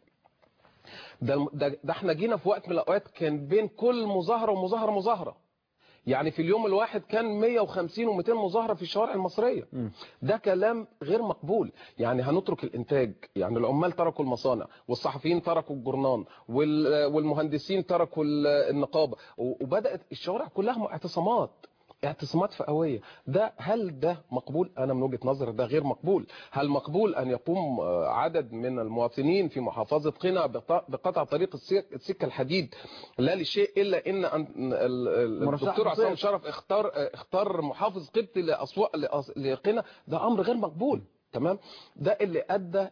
ده, الم- ده ده احنا جينا في وقت من الاوقات كان بين كل مظاهره ومظاهره مظاهره يعني في اليوم الواحد كان 150 و200 مظاهره في الشوارع المصريه ده كلام غير مقبول يعني هنترك الانتاج يعني العمال تركوا المصانع والصحفيين تركوا الجرنان وال- والمهندسين تركوا ال- النقابه و- وبدات الشوارع كلها اعتصامات اعتصامات فئويه ده هل ده مقبول انا من وجهه نظري ده غير مقبول هل مقبول ان يقوم آه، عدد من المواطنين في محافظه قنا بق- بقطع طريق السك- السكه الحديد لا لشيء الا ان أن- ال- ال- مرشح الدكتور عصام مصير. شرف اختار آه، اختار محافظ قبطي لأسواق لأس- لقنا ده امر غير مقبول تمام ده اللي ادى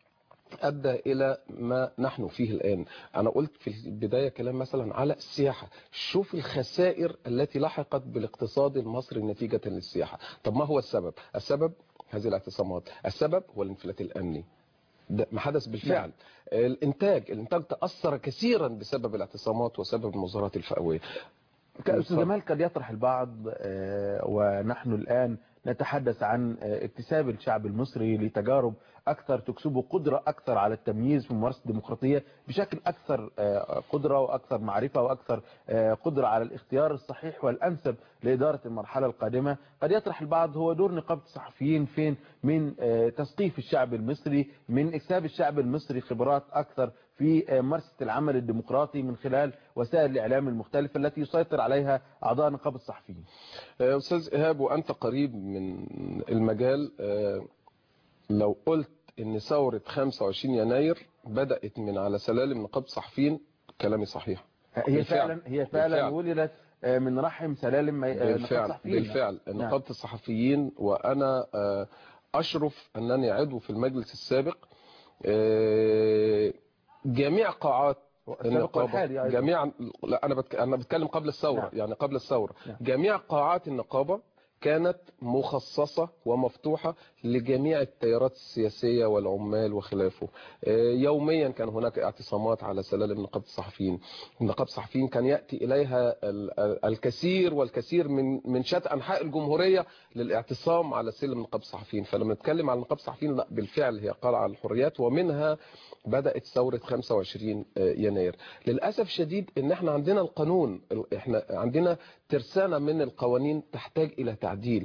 ادى الى ما نحن فيه الان انا قلت في البدايه كلام مثلا على السياحه شوف الخسائر التي لحقت بالاقتصاد المصري نتيجه للسياحه طب ما هو السبب السبب هذه الاعتصامات السبب هو الانفلات الامني ده ما حدث بالفعل الانتاج الانتاج تاثر كثيرا بسبب الاعتصامات وسبب المظاهرات الفئويه كأستاذ جمال قد يطرح البعض آه، ونحن الآن نتحدث عن آه، اكتساب الشعب المصري لتجارب أكثر تكسبه قدرة أكثر على التمييز في ممارسة الديمقراطية بشكل أكثر آه، قدرة وأكثر معرفة وأكثر آه، قدرة على الاختيار الصحيح والأنسب لإدارة المرحلة القادمة قد يطرح البعض هو دور نقابة الصحفيين فين من آه، تثقيف الشعب المصري من إكساب الشعب المصري خبرات أكثر في ممارسة العمل الديمقراطي من خلال وسائل الإعلام المختلفة التي يسيطر عليها أعضاء نقابة الصحفيين أستاذ إيهاب وأنت قريب من المجال آه، لو قلت ان ثورة 25 يناير بدأت من على سلالم نقابة الصحفيين كلامي صحيح هي بالفعل. فعلا هي فعلا بالفعل. ولدت آه، من رحم سلالم آه، نقابة بالفعل الصحفيين بالفعل نعم. نقابة الصحفيين وأنا آه، أشرف أنني عضو في المجلس السابق آه، جميع قاعات السابق والحالي أيضا. جميع لا أنا بتك... أنا بتكلم قبل الثورة نعم. يعني قبل الثورة نعم. جميع قاعات النقابة كانت مخصصة ومفتوحة لجميع التيارات السياسية والعمال وخلافه آه، يوميا كان هناك اعتصامات على سلالم نقابة الصحفيين نقابة الصحفيين كان يأتي إليها ال- ال- الكثير والكثير من من شتى أنحاء الجمهورية للاعتصام على سلم نقابة الصحفيين فلما نتكلم عن نقابة الصحفيين لا بالفعل هي قلعة الحريات ومنها بدأت ثورة 25 يناير للأسف شديد ان احنا عندنا القانون احنا عندنا ترسانة من القوانين تحتاج الى تعديل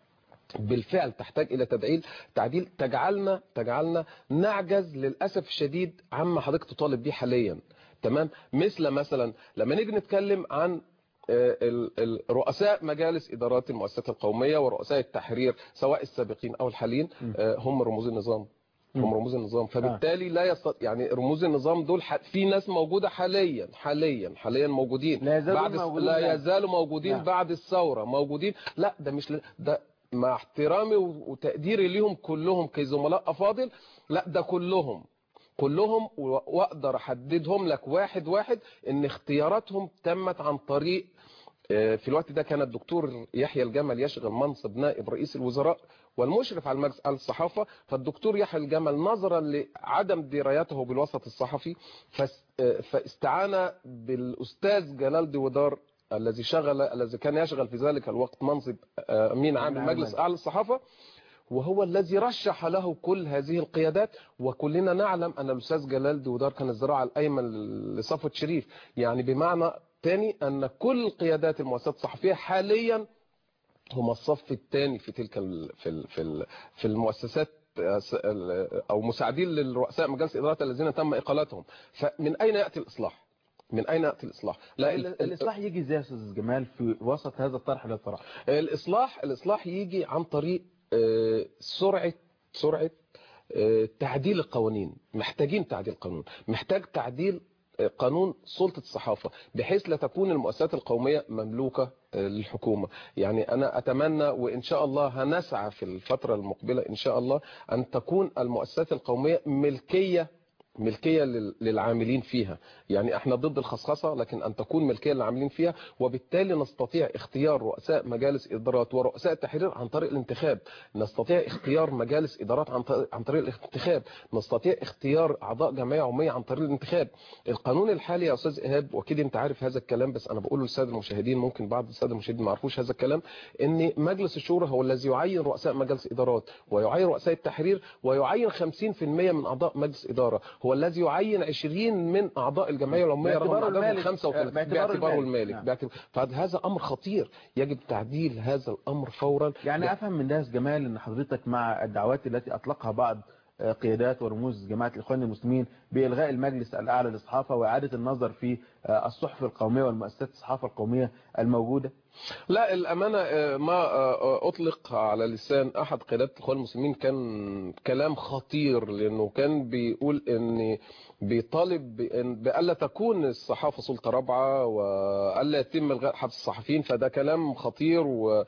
بالفعل تحتاج الى تدعيل تعديل تجعلنا تجعلنا نعجز للاسف الشديد عما حضرتك تطالب بيه حاليا تمام مثل مثلا لما نيجي نتكلم عن آه، ال- ال- رؤساء مجالس ادارات المؤسسات القوميه ورؤساء التحرير سواء السابقين او الحاليين آه، هم رموز النظام هم رموز النظام فبالتالي لا يستطيع يعني رموز النظام دول ح... في ناس موجوده حاليا حاليا حاليا موجودين لا يزالون بعد الس- موجودين لا يعني. يزالوا موجودين نعم. بعد الثوره موجودين لا ده مش ل... ده مع احترامي و- وتقديري ليهم كلهم كزملاء افاضل لا ده كلهم كلهم و- واقدر احددهم لك واحد واحد ان اختياراتهم تمت عن طريق آه، في الوقت ده كان الدكتور يحيى الجمل يشغل منصب نائب رئيس الوزراء والمشرف على المجلس على الصحافة فالدكتور يحيى الجمل نظرا لعدم درايته بالوسط الصحفي فاس- آه، فاستعان بالأستاذ جلال ديودار الذي شغل الذي كان يشغل في ذلك الوقت منصب آه، أمين عام أمين عام المجلس المجلس. الأعلى للصحافة وهو الذي رشح له كل هذه القيادات وكلنا نعلم أن الأستاذ جلال ديودار كان الذراع الأيمن لصفوة شريف يعني بمعنى تاني أن كل قيادات المؤسسات الصحفية حاليا هم الصف الثاني في تلك ال في ال في ال في المؤسسات آه، س- ال- او مساعدين للرؤساء مجالس الادارات الذين تم اقالتهم فمن اين ياتي الاصلاح من اين ياتي الاصلاح لا ال- ال- الإصلاح يجي ازاي يا أستاذ جمال في وسط هذا الطرح اللي طرح الاصلاح الاصلاح يجي عن طريق آه، سرعه سرعه آه، تعديل القوانين محتاجين تعديل قانون محتاج تعديل آه، قانون سلطة الصحافة بحيث لا تكون المؤسسات القومية مملوكة آه، للحكومة يعني أنا أتمنى وإن شاء الله هنسعى في الفترة المقبلة إن شاء الله أن تكون المؤسسات القومية ملكية ملكية لل- للعاملين فيها يعني احنا ضد الخصخصة لكن ان تكون ملكية للعاملين فيها وبالتالي نستطيع اختيار رؤساء مجالس ادارات ورؤساء التحرير عن طريق الانتخاب نستطيع اختيار مجالس ادارات عن طريق, عن طريق الانتخاب نستطيع اختيار اعضاء جمعية عمومية عن طريق الانتخاب القانون الحالي يا استاذ ايهاب واكيد انت عارف هذا الكلام بس انا بقوله للساده المشاهدين ممكن بعض الساده المشاهدين ما يعرفوش هذا الكلام ان مجلس الشورى هو الذي يعين رؤساء مجالس ادارات ويعين رؤساء التحرير ويعين 50% من اعضاء مجلس اداره هو الذي يعين 20 من اعضاء الجمعيه العموميه رغم باعتباره عددهم المالك. 35 باعتباره باعتباره المالك. المالك نعم. باعتبار- فهذا امر خطير يجب تعديل هذا الامر فورا يعني افهم من ده يا أستاذ جمال ان حضرتك مع الدعوات التي اطلقها بعض آه، قيادات ورموز جماعه الاخوان المسلمين بالغاء المجلس الاعلى للصحافه واعاده النظر في آه، الصحف القوميه والمؤسسات الصحافه القوميه الموجوده لا الأمانة آه، ما آه، أطلق على لسان أحد قيادات الإخوان المسلمين كان كلام خطير لأنه كان بيقول إن بيطالب بأن بألا تكون الصحافة سلطة رابعة وألا يتم إلغاء حبس الصحفيين فده كلام خطير و...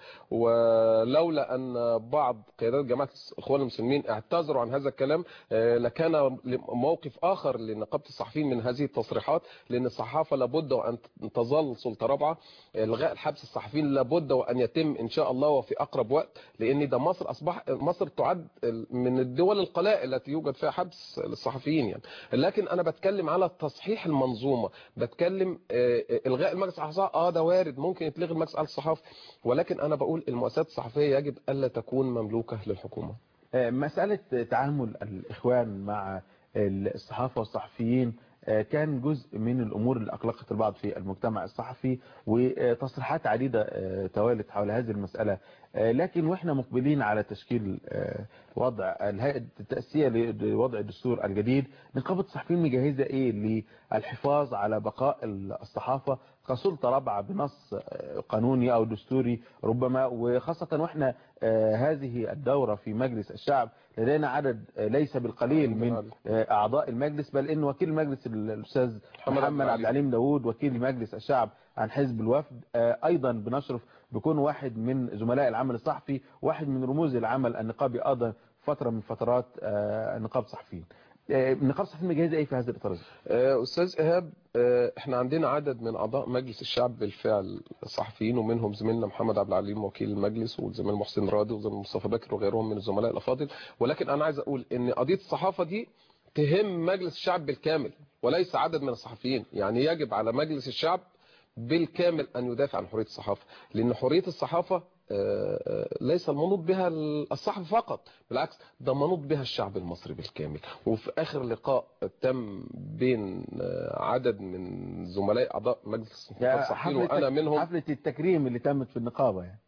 ولولا أن بعض قيادات جماعة الإخوان المسلمين اعتذروا عن هذا الكلام آه، لكان موقف آخر لنقابة الصحفيين من هذه التصريحات لأن الصحافة لابد وأن تظل سلطة رابعة الغاء الحبس الصحفيين لابد وان يتم ان شاء الله وفي اقرب وقت لان ده مصر اصبح مصر تعد من الدول القلائل التي يوجد فيها حبس للصحفيين يعني لكن انا بتكلم على تصحيح المنظومه بتكلم آه، آه، الغاء المجلس على الصحافه اه ده وارد ممكن يتلغي المجلس على الصحافه ولكن انا بقول المؤسسات الصحفيه يجب الا تكون مملوكه للحكومه آه، مساله تعامل الاخوان مع الصحافه والصحفيين آه، كان جزء من الأمور اللي أقلقت البعض في المجتمع الصحفي وتصريحات عديدة آه، توالت حول هذه المسألة آه، لكن وإحنا مقبلين على تشكيل آه، وضع الهيئة التأسيسية لوضع الدستور الجديد نقابة الصحفيين مجهزة إيه للحفاظ على بقاء الصحافة كسلطة رابعة بنص آه، قانوني أو دستوري ربما وخاصة وإحنا آه، هذه الدورة في مجلس الشعب لدينا عدد آه، ليس بالقليل من آه، أعضاء المجلس بل إن وكيل المجلس الأستاذ محمد عبد محمد عبد العليم داوود وكيل مجلس الشعب عن حزب الوفد آه، أيضا بنشرف بكون واحد من زملاء العمل الصحفي واحد من رموز العمل النقابي أيضا فترة من فترات آه، نقابة الصحفيين آه، نقابة الصحفيين مجهزة إيه في هذا الإطار؟ آه، أستاذ إيهاب آه، احنا عندنا عدد من أعضاء مجلس الشعب بالفعل صحفيين ومنهم زميلنا محمد عبد العليم وكيل المجلس والزميل محسن راضي وزميل مصطفى بكر وغيرهم من الزملاء الأفاضل ولكن أنا عايز أقول إن قضية الصحافة دي تهم مجلس الشعب بالكامل وليس عدد من الصحفيين يعني يجب على مجلس الشعب بالكامل أن يدافع عن حرية الصحافة لأن حرية الصحافة آه، آه، ليس المنوط بها الصحفي فقط بالعكس ده منوط بها الشعب المصري بالكامل وفي آخر لقاء تم بين آه، عدد من زملاء أعضاء مجلس نقابة الصحفيين وأنا منهم حفلة التكريم اللي تمت في النقابة يعني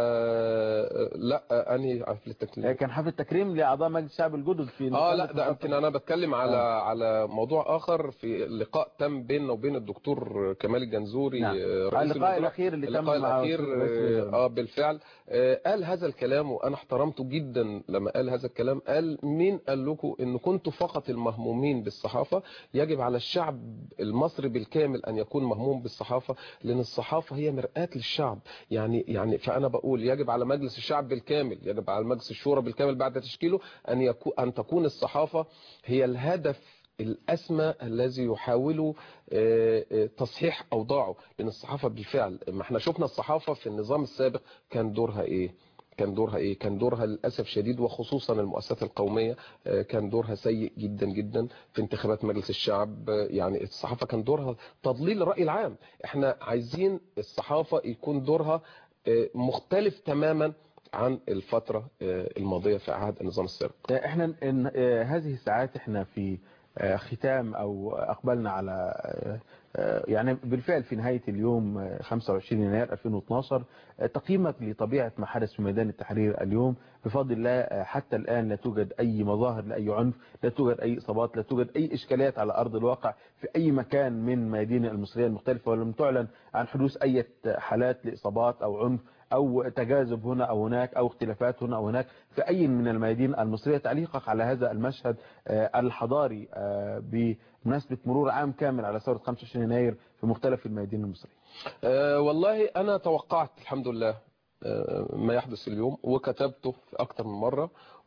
آه لا آه، انهي حفله التكريم كان حفل تكريم لاعضاء مجلس الشعب الجدد في اه نقابة لا ده يمكن انا بتكلم على آه. على موضوع اخر في لقاء تم بيننا وبين الدكتور كمال الجنزوري نعم. آه، اللقاء الوزراء. الأخير اللي تم اللقاء مع الاخير رئيس الوزراء. اه بالفعل آه، قال هذا الكلام وانا احترمته جدا لما قال هذا الكلام قال مين قال لكم ان كنتوا فقط المهمومين بالصحافه يجب على الشعب المصري بالكامل ان يكون مهموم بالصحافه لان الصحافه هي مرآة للشعب يعني يعني فانا بقول يجب على مجلس الشعب بالكامل يجب على مجلس الشورى بالكامل بعد تشكيله ان يكون ان تكون الصحافه هي الهدف الأسمى الذي يحاول آه، آه، تصحيح أوضاعه لأن الصحافة بالفعل ما احنا شفنا الصحافة في النظام السابق كان دورها إيه كان دورها ايه كان دورها للاسف شديد وخصوصا المؤسسات القوميه آه، كان دورها سيء جدا جدا في انتخابات مجلس الشعب آه، يعني الصحافه كان دورها تضليل الراي العام احنا عايزين الصحافه يكون دورها آه، مختلف تماما عن الفتره آه، الماضيه في عهد النظام السابق احنا إن آه، هذه الساعات احنا في آه، ختام او اقبلنا على آه، آه، يعني بالفعل في نهاية اليوم آه، 25 يناير 2012 آه، تقييمك لطبيعة ما حدث في ميدان التحرير اليوم بفضل الله آه، حتى الآن لا توجد أي مظاهر لأي عنف لا توجد أي إصابات لا توجد أي إشكاليات على أرض الواقع في أي مكان من ميادين المصرية المختلفة ولم تعلن عن حدوث أي حالات لإصابات أو عنف أو تجاذب هنا أو هناك أو اختلافات هنا أو هناك في أي من الميادين المصرية تعليقك على هذا المشهد آه، الحضاري آه، بمناسبة مرور عام كامل على ثورة 25 يناير في مختلف الميادين المصرية أه والله أنا توقعت الحمد لله أه ما يحدث اليوم وكتبته في أكتر من مرة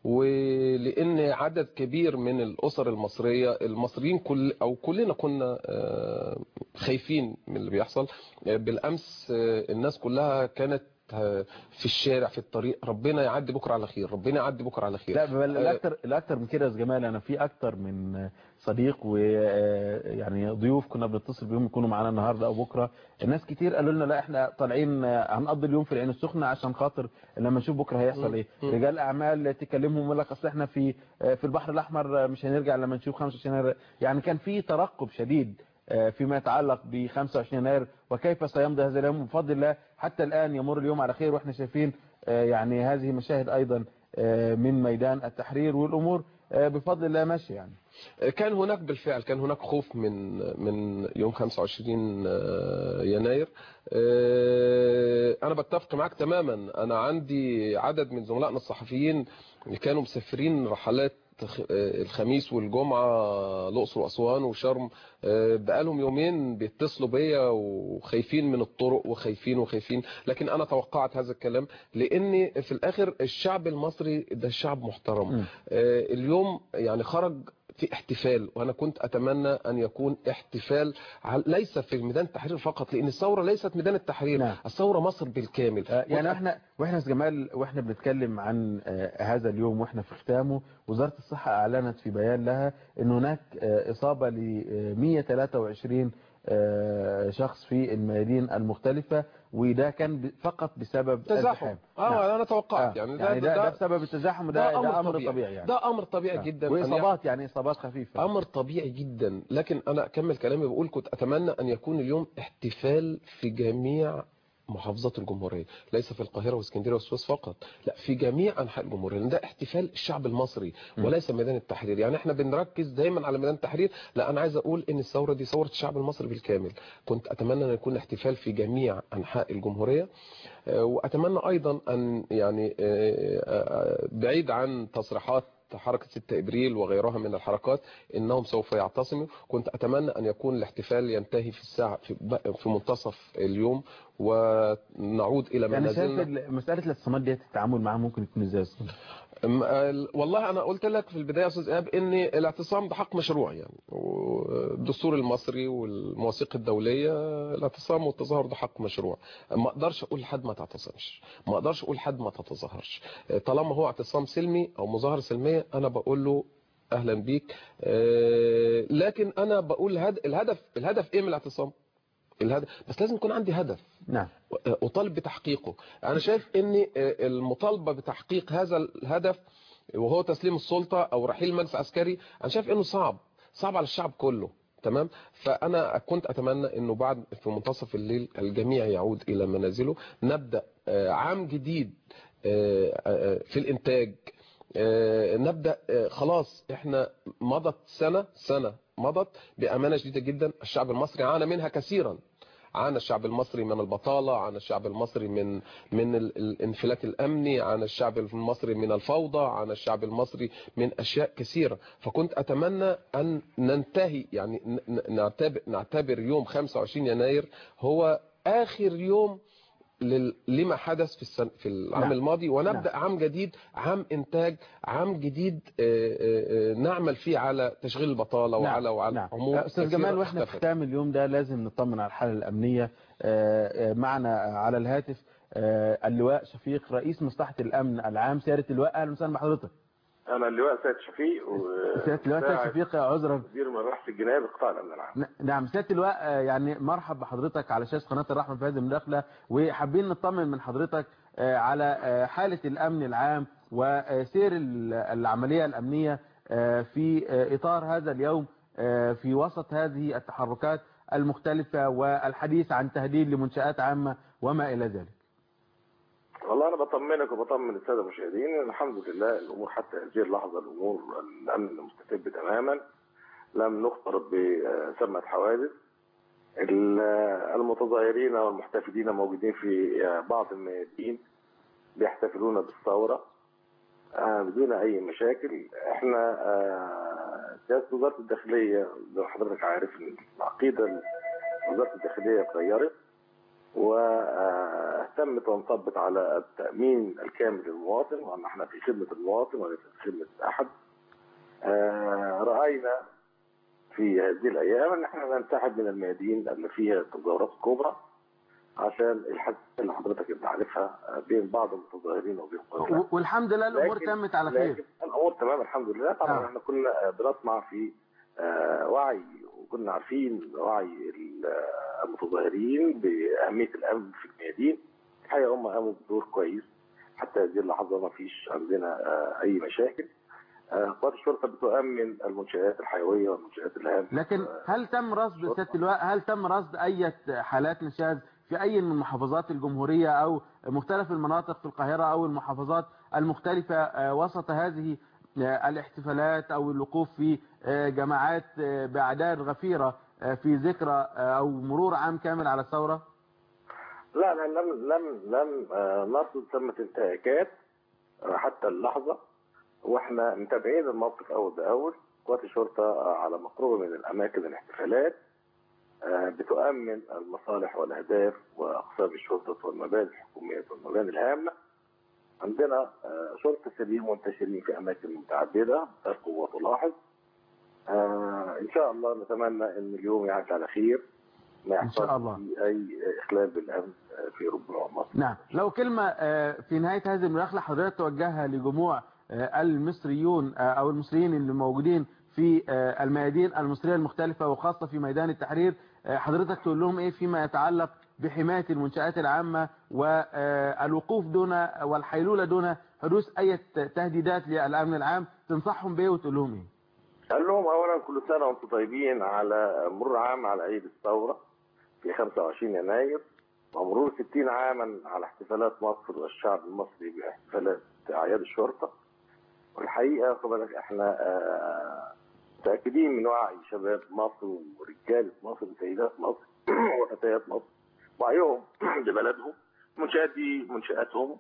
ولأن عدد كبير من الأسر المصرية المصريين كل أو كلنا كنا أه خايفين من اللي بيحصل أه بالأمس أه الناس كلها كانت في الشارع في الطريق ربنا يعدي بكره على خير ربنا يعدي بكره على خير لا بل الاكثر الاكثر من كده يا جمال انا في اكثر من صديق ويعني ضيوف كنا بنتصل بيهم يكونوا معانا النهارده او بكره الناس كتير قالوا لنا لا احنا طالعين هنقضي اليوم في العين السخنه عشان خاطر لما نشوف بكره هيحصل ايه رجال اعمال تكلمهم يقول لك اصل احنا في في البحر الاحمر مش هنرجع لما نشوف 25 يناير يعني كان في ترقب شديد فيما يتعلق ب 25 يناير وكيف سيمضي هذا اليوم بفضل الله حتى الآن يمر اليوم على خير واحنا شايفين يعني هذه مشاهد أيضا من ميدان التحرير والأمور بفضل الله ماشي يعني كان هناك بالفعل كان هناك خوف من من يوم 25 يناير انا بتفق معاك تماما انا عندي عدد من زملائنا الصحفيين اللي كانوا مسافرين رحلات الخميس والجمعة الأقصر وأسوان وشرم بقالهم يومين بيتصلوا بيا وخايفين من الطرق وخايفين وخايفين لكن أنا توقعت هذا الكلام لأن في الآخر الشعب المصري ده شعب محترم م. اليوم يعني خرج في احتفال وانا كنت اتمنى ان يكون احتفال ليس في ميدان التحرير فقط لان الثوره ليست ميدان التحرير نعم. الثوره مصر بالكامل يعني احنا واحنا جمال واحنا بنتكلم عن هذا اليوم واحنا في ختامه وزاره الصحه اعلنت في بيان لها ان هناك اصابه ل 123 آه، شخص في الميادين المختلفة وده كان ب- فقط بسبب تزاحم الزحام. اه نعم. انا توقعت آه، يعني يعني ده, ده بسبب التزاحم وده ده, ده امر طبيعي, يعني ده امر طبيعي آه. جدا أن واصابات يعني اصابات خفيفة امر طبيعي جدا لكن انا اكمل كلامي بقول كنت اتمنى ان يكون اليوم احتفال في جميع محافظات الجمهورية ليس في القاهرة واسكندرية والسويس فقط لا في جميع أنحاء الجمهورية لأن ده احتفال الشعب المصري وليس ميدان التحرير يعني احنا بنركز دايما على ميدان التحرير لا أنا عايز أقول إن الثورة دي ثورة الشعب المصري بالكامل كنت أتمنى أن يكون احتفال في جميع أنحاء الجمهورية آه، وأتمنى أيضا أن يعني آه، آه، بعيد عن تصريحات حركة 6 إبريل وغيرها من الحركات إنهم سوف يعتصموا كنت أتمنى أن يكون الاحتفال ينتهي في الساعة في, في منتصف اليوم ونعود إلى يعني شايف منازلنا ال- مسألة الاتصامات ديت التعامل معاها ممكن يكون ازاي أصلاً؟ أم- ال- والله انا قلت لك في البدايه يا استاذ ايهاب ان الاعتصام ده حق مشروع يعني والدستور المصري والمواثيق الدوليه الاعتصام والتظاهر ده حق مشروع ما اقدرش اقول لحد ما تعتصمش ما اقدرش اقول لحد ما تتظاهرش طالما هو اعتصام سلمي او مظاهره سلميه انا بقول له اهلا بيك آه، لكن انا بقول هد- الهدف الهدف ايه من الاعتصام الهدف بس لازم يكون عندي هدف نعم أطالب بتحقيقه أنا شايف أن المطالبة بتحقيق هذا الهدف وهو تسليم السلطة أو رحيل المجلس العسكري أنا شايف أنه صعب صعب على الشعب كله تمام فأنا كنت أتمنى أنه بعد في منتصف الليل الجميع يعود إلى منازله نبدأ آه، عام جديد آه، آه، في الإنتاج آه، نبدأ آه، خلاص احنا مضت سنة سنة مضت بأمانة شديدة جدا الشعب المصري عانى منها كثيرا عانى الشعب المصري من البطالة عانى الشعب المصري من من ال- الانفلات الأمني عانى الشعب المصري من الفوضى عانى الشعب المصري من أشياء كثيرة فكنت أتمنى أن ننتهي يعني ن- ن- نعتبر, نعتبر يوم 25 يناير هو آخر يوم لل- لما حدث في السن في العام نعم. الماضي ونبدا نعم. عام جديد عام انتاج عام جديد آه، آه، آه، نعمل فيه على تشغيل البطاله وعلى وعلى نعم. امور استاذ كثيرة جمال واحنا في اختفت. ختام اليوم ده لازم نطمن على الحاله الامنيه آه، آه، معنا على الهاتف آه، اللواء شفيق رئيس مصلحه الامن العام سياده اللواء اهلا وسهلا بحضرتك انا اللواء سيد شفيق و سياده اللواء سيد مساعد شفيق عذرا مدير مباحث الجنايه بقطاع الامن العام ن- نعم سياده اللواء آه، يعني مرحب بحضرتك على شاشه قناه الرحمه في هذه المداخله وحابين نطمن من حضرتك آه، على آه، حاله الامن العام وسير ال- العمليه الامنيه آه، في آه، اطار هذا اليوم آه، في وسط هذه التحركات المختلفه والحديث عن تهديد لمنشات عامه وما الى ذلك والله انا بطمنك وبطمن الساده المشاهدين إن الحمد لله الامور حتى هذه اللحظه الامور الامن مستتب تماما لم نخطر بسمه حوادث ال- المتظاهرين والمحتفلين موجودين في بعض الميادين بيحتفلون بالثوره آه، بدون اي مشاكل احنا آه، سياسه وزاره الداخليه زي ما حضرتك عارف إن العقيده وزاره الداخليه اتغيرت واهتمت وانصبت على التامين الكامل للمواطن وان احنا في خدمه المواطن وليس في خدمه احد آه، راينا في هذه الايام ان احنا ننسحب من الميادين اللي فيها التظاهرات الكبرى عشان الحد اللي حضرتك انت عارفها آه، بين بعض المتظاهرين وبين قوات و- والحمد لله الامور لكن- تمت على لكن خير الامور تمام الحمد لله طبعا آه. احنا كنا بنسمع في آه، وعي وكنا عارفين وعي ال- آه، المتظاهرين باهميه الامن في الميادين الحقيقه هم قاموا بدور كويس حتى هذه اللحظه ما فيش عندنا آه، اي مشاكل آه، قوات الشرطه بتؤمن المنشات الحيويه والمنشات الهامه لكن هل تم رصد سياده اللواء هل تم رصد اي حالات نشاز في اي من محافظات الجمهوريه او مختلف المناطق في القاهره او المحافظات المختلفه آه، وسط هذه آه، الاحتفالات او الوقوف في آه، جماعات آه، باعداد غفيره آه، في ذكرى آه، او مرور عام كامل على الثوره؟ لا لا لم لم لم آه، نرصد ثمة انتهاكات آه، حتى اللحظة واحنا متابعين الموقف أول بأول قوات الشرطة آه، على مقربة من الأماكن الاحتفالات آه، بتؤمن المصالح والأهداف وأقسام الشرطة والمباني الحكومية والمباني الهامة عندنا آه، شرطة سليم منتشرين في أماكن متعددة القوة تلاحظ آه، إن شاء الله نتمنى أن اليوم يعدي على خير ما إن شاء يحصل الله. فيه أي إخلال بالأمن آه، في ربما مصر نعم لو كلمة آه، في نهاية هذه المداخلة حضرتك توجهها لجموع آه، المصريون آه، أو المصريين اللي موجودين في آه، الميادين المصرية المختلفة وخاصة في ميدان التحرير آه، حضرتك تقول لهم ايه فيما يتعلق بحماية المنشآت العامة والوقوف دون والحيلولة دون حدوث اي تهديدات للامن العام تنصحهم بايه وتقول لهم ايه قال لهم اولا كل سنه وانتم طيبين على مرور عام على عيد الثوره في 25 يناير ومرور 60 عاما على احتفالات مصر والشعب المصري باحتفالات اعياد الشرطه والحقيقه خد بالك احنا آه، متاكدين من وعي شباب مصر ورجاله مصر وسيدات مصر وفتيات مصر وعيهم لبلدهم المنشآت دي منشآتهم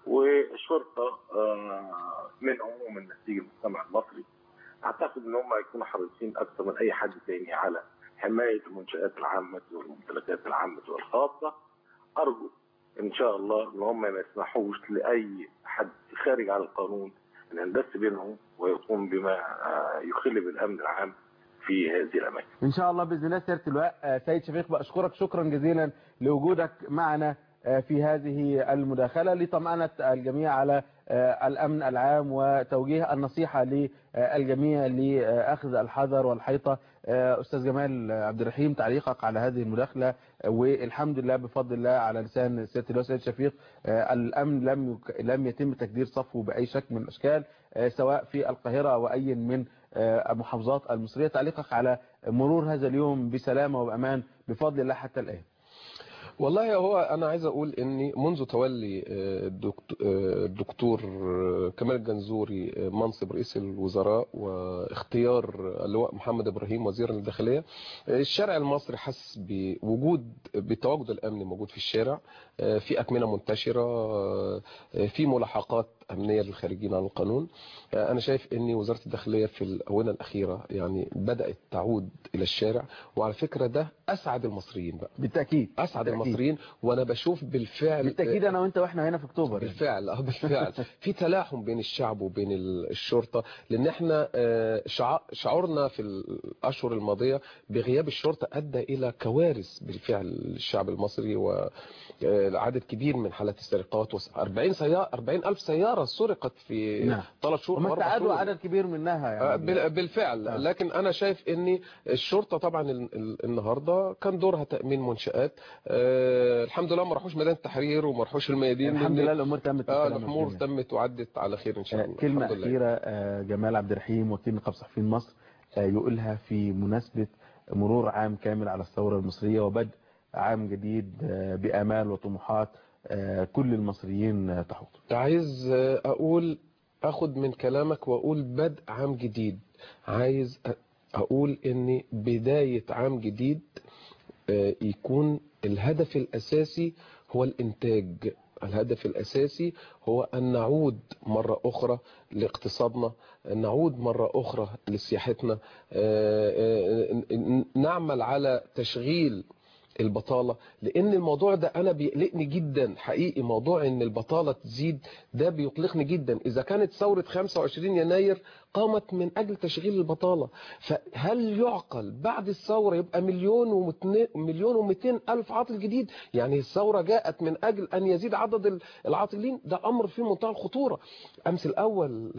والشرطه آه، منهم ومن نسيج المجتمع المصري اعتقد ان هم يكونوا حريصين اكثر من اي حد تاني على حمايه المنشات العامه والممتلكات العامه والخاصه ارجو ان شاء الله ان هم ما يسمحوش لاي حد خارج عن القانون ان يندس بينهم ويقوم بما آه، يخل بالامن العام في هذه الاماكن. ان شاء الله باذن الله سياده اللواء آه، سيد شفيق باشكرك شكرا جزيلا لوجودك معنا آه، في هذه المداخله لطمأنة الجميع على آه، الامن العام وتوجيه النصيحه للجميع لاخذ الحذر والحيطه آه، استاذ جمال عبد الرحيم تعليقك على هذه المداخله آه، والحمد لله بفضل الله على لسان سياده اللواء سيد شفيق آه، الامن لم يك- لم يتم تجدير صفه باي شكل من الاشكال آه، سواء في القاهره او اي من آه، المحافظات المصريه تعليقك على مرور هذا اليوم بسلامه وبامان بفضل الله حتى الان والله هو انا عايز اقول اني منذ تولي آه، الدكت- آه، الدكتور آه، كمال الجنزوري آه، منصب رئيس الوزراء واختيار اللواء محمد ابراهيم وزيرا للداخليه آه، الشارع المصري حس بوجود بتواجد الامن موجود في الشارع آه، في اكمنه منتشره آه، في ملاحقات امنيه للخارجين عن القانون آه، انا شايف ان وزاره الداخليه في الاونه الاخيره يعني بدات تعود الى الشارع وعلى فكره ده اسعد المصريين بقى بالتاكيد اسعد بالتأكيد. المصريين وانا بشوف بالفعل بالتاكيد انا وانت واحنا هنا في اكتوبر بالفعل اه بالفعل في تلاحم بين الشعب وبين ال- الشرطه لان احنا آه، شع- شعورنا في الاشهر الماضيه بغياب الشرطه ادى الى كوارث بالفعل للشعب المصري وعدد كبير من حالات السرقات وس- 40 سياره 40 الف سياره سرقت في نعم. ثلاث شهور وما أو أربع استعادوا شهور. عدد كبير منها آه، يعني بال- بالفعل لكن انا شايف ان الشرطه طبعا ال- ال- النهارده كان دورها تامين منشات آه، الحمد لله ما راحوش ميدان التحرير وما راحوش الميادين الحمد لأن- لله الامور تمت اه بالسلامة الامور والجميع. تمت وعدت على خير ان شاء الله كلمة الحمد لله. أخيرة آه، جمال عبد الرحيم وكيل نقابة صحفيين مصر آه، يقولها في مناسبة مرور عام كامل على الثورة المصرية وبدء عام جديد آه، بآمال وطموحات آه، كل المصريين آه، تحوط عايز آه، اقول اخد من كلامك واقول بدء عام جديد عايز أ- اقول ان بداية عام جديد آه، يكون الهدف الاساسي هو الانتاج الهدف الاساسي هو ان نعود مرة اخرى لاقتصادنا نعود مرة اخرى لسياحتنا آه، آه، ن- نعمل على تشغيل البطالة لان الموضوع ده انا بيقلقني جدا حقيقي موضوع ان البطالة تزيد ده بيقلقني جدا اذا كانت ثورة 25 يناير قامت من اجل تشغيل البطالة فهل يعقل بعد الثورة يبقى مليون ومتن... مليون ومئتين الف عاطل جديد يعني الثورة جاءت من اجل ان يزيد عدد ال- العاطلين ده امر في منتهى الخطورة امس الاول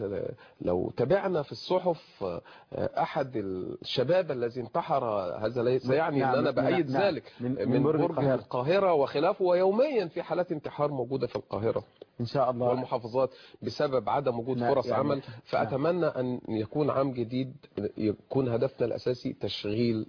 لو تابعنا في الصحف احد الشباب الذي انتحر هذا ليس يعني نعم، ان انا نعم، بايد نعم. ذلك من- من, من برج برج القاهرة. القاهرة وخلافه ويوميا في حالات انتحار موجودة في القاهرة إن شاء الله والمحافظات بسبب عدم وجود نعم، فرص يعني- عمل فأتمنى أن يكون عام جديد يكون هدفنا الأساسي تشغيل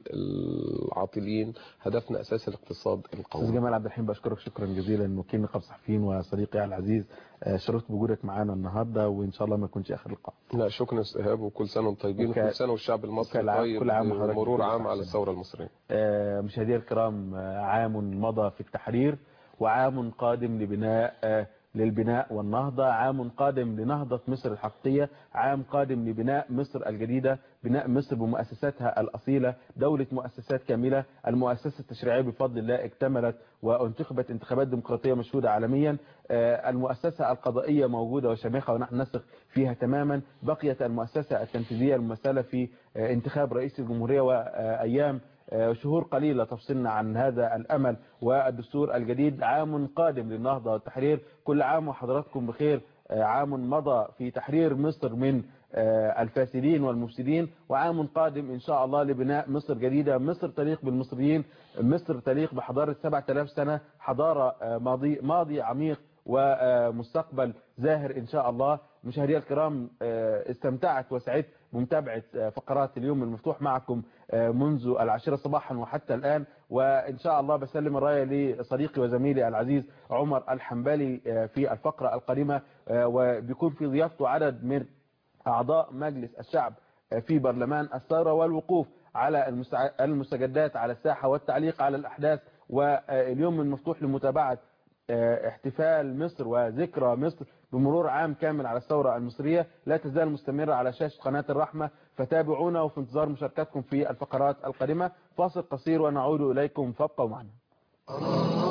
العاطلين هدفنا أساسي الاقتصاد استاذ القومي جمال عبد الرحيم بشكرك شكرا جزيلا وكيل نقابة صحفيين وصديقي العزيز آه، شرفت بوجودك معانا النهارده وان شاء الله ما يكونش اخر لقاء لا شكرا يا أستاذ إيهاب وكل سنة وانتم طيبين وك- وكل سنة والشعب المصري وكل عام- طيب كل عام وحضرتك مرور بكل عام صحة على وسلامة. الثورة المصرية آه، مشاهدينا الكرام آه، عام مضى في التحرير وعام قادم لبناء آه، للبناء والنهضة عام قادم لنهضة مصر الحقيقية عام قادم لبناء مصر الجديدة بناء مصر بمؤسساتها الأصيلة دولة مؤسسات كاملة المؤسسة التشريعية بفضل الله اكتملت وانتخبت انتخابات ديمقراطية مشهودة عالميا آه، المؤسسة القضائية موجودة وشامخة ونحن نثق فيها تماما بقيت المؤسسة التنفيذية الممثلة في آه، انتخاب رئيس الجمهورية وأيام آه، شهور قليلة تفصلنا عن هذا الأمل والدستور الجديد عام قادم للنهضة والتحرير كل عام وحضراتكم بخير آه، عام مضى في تحرير مصر من آه، الفاسدين والمفسدين وعام قادم إن شاء الله لبناء مصر جديدة مصر تليق بالمصريين مصر تليق بحضارة 7000 سنة حضارة آه، ماضي ماضي عميق ومستقبل زاهر إن شاء الله مشاهدي الكرام آه، استمتعت وسعدت بمتابعة آه، فقرات اليوم المفتوح معكم آه، منذ العاشرة صباحا وحتى الآن وإن شاء الله بسلم الراية لصديقي وزميلي العزيز عمر الحنبلي آه، في الفقرة القادمة آه، وبيكون في ضيافته عدد من أعضاء مجلس الشعب آه، في برلمان الثورة والوقوف على المستع- المستجدات على الساحة والتعليق على الأحداث واليوم المفتوح لمتابعة آه، احتفال مصر وذكرى مصر بمرور عام كامل على الثورة المصرية لا تزال مستمرة على شاشة قناة الرحمة فتابعونا وفي انتظار مشاركتكم في الفقرات القادمة فاصل قصير ونعود إليكم فابقوا معنا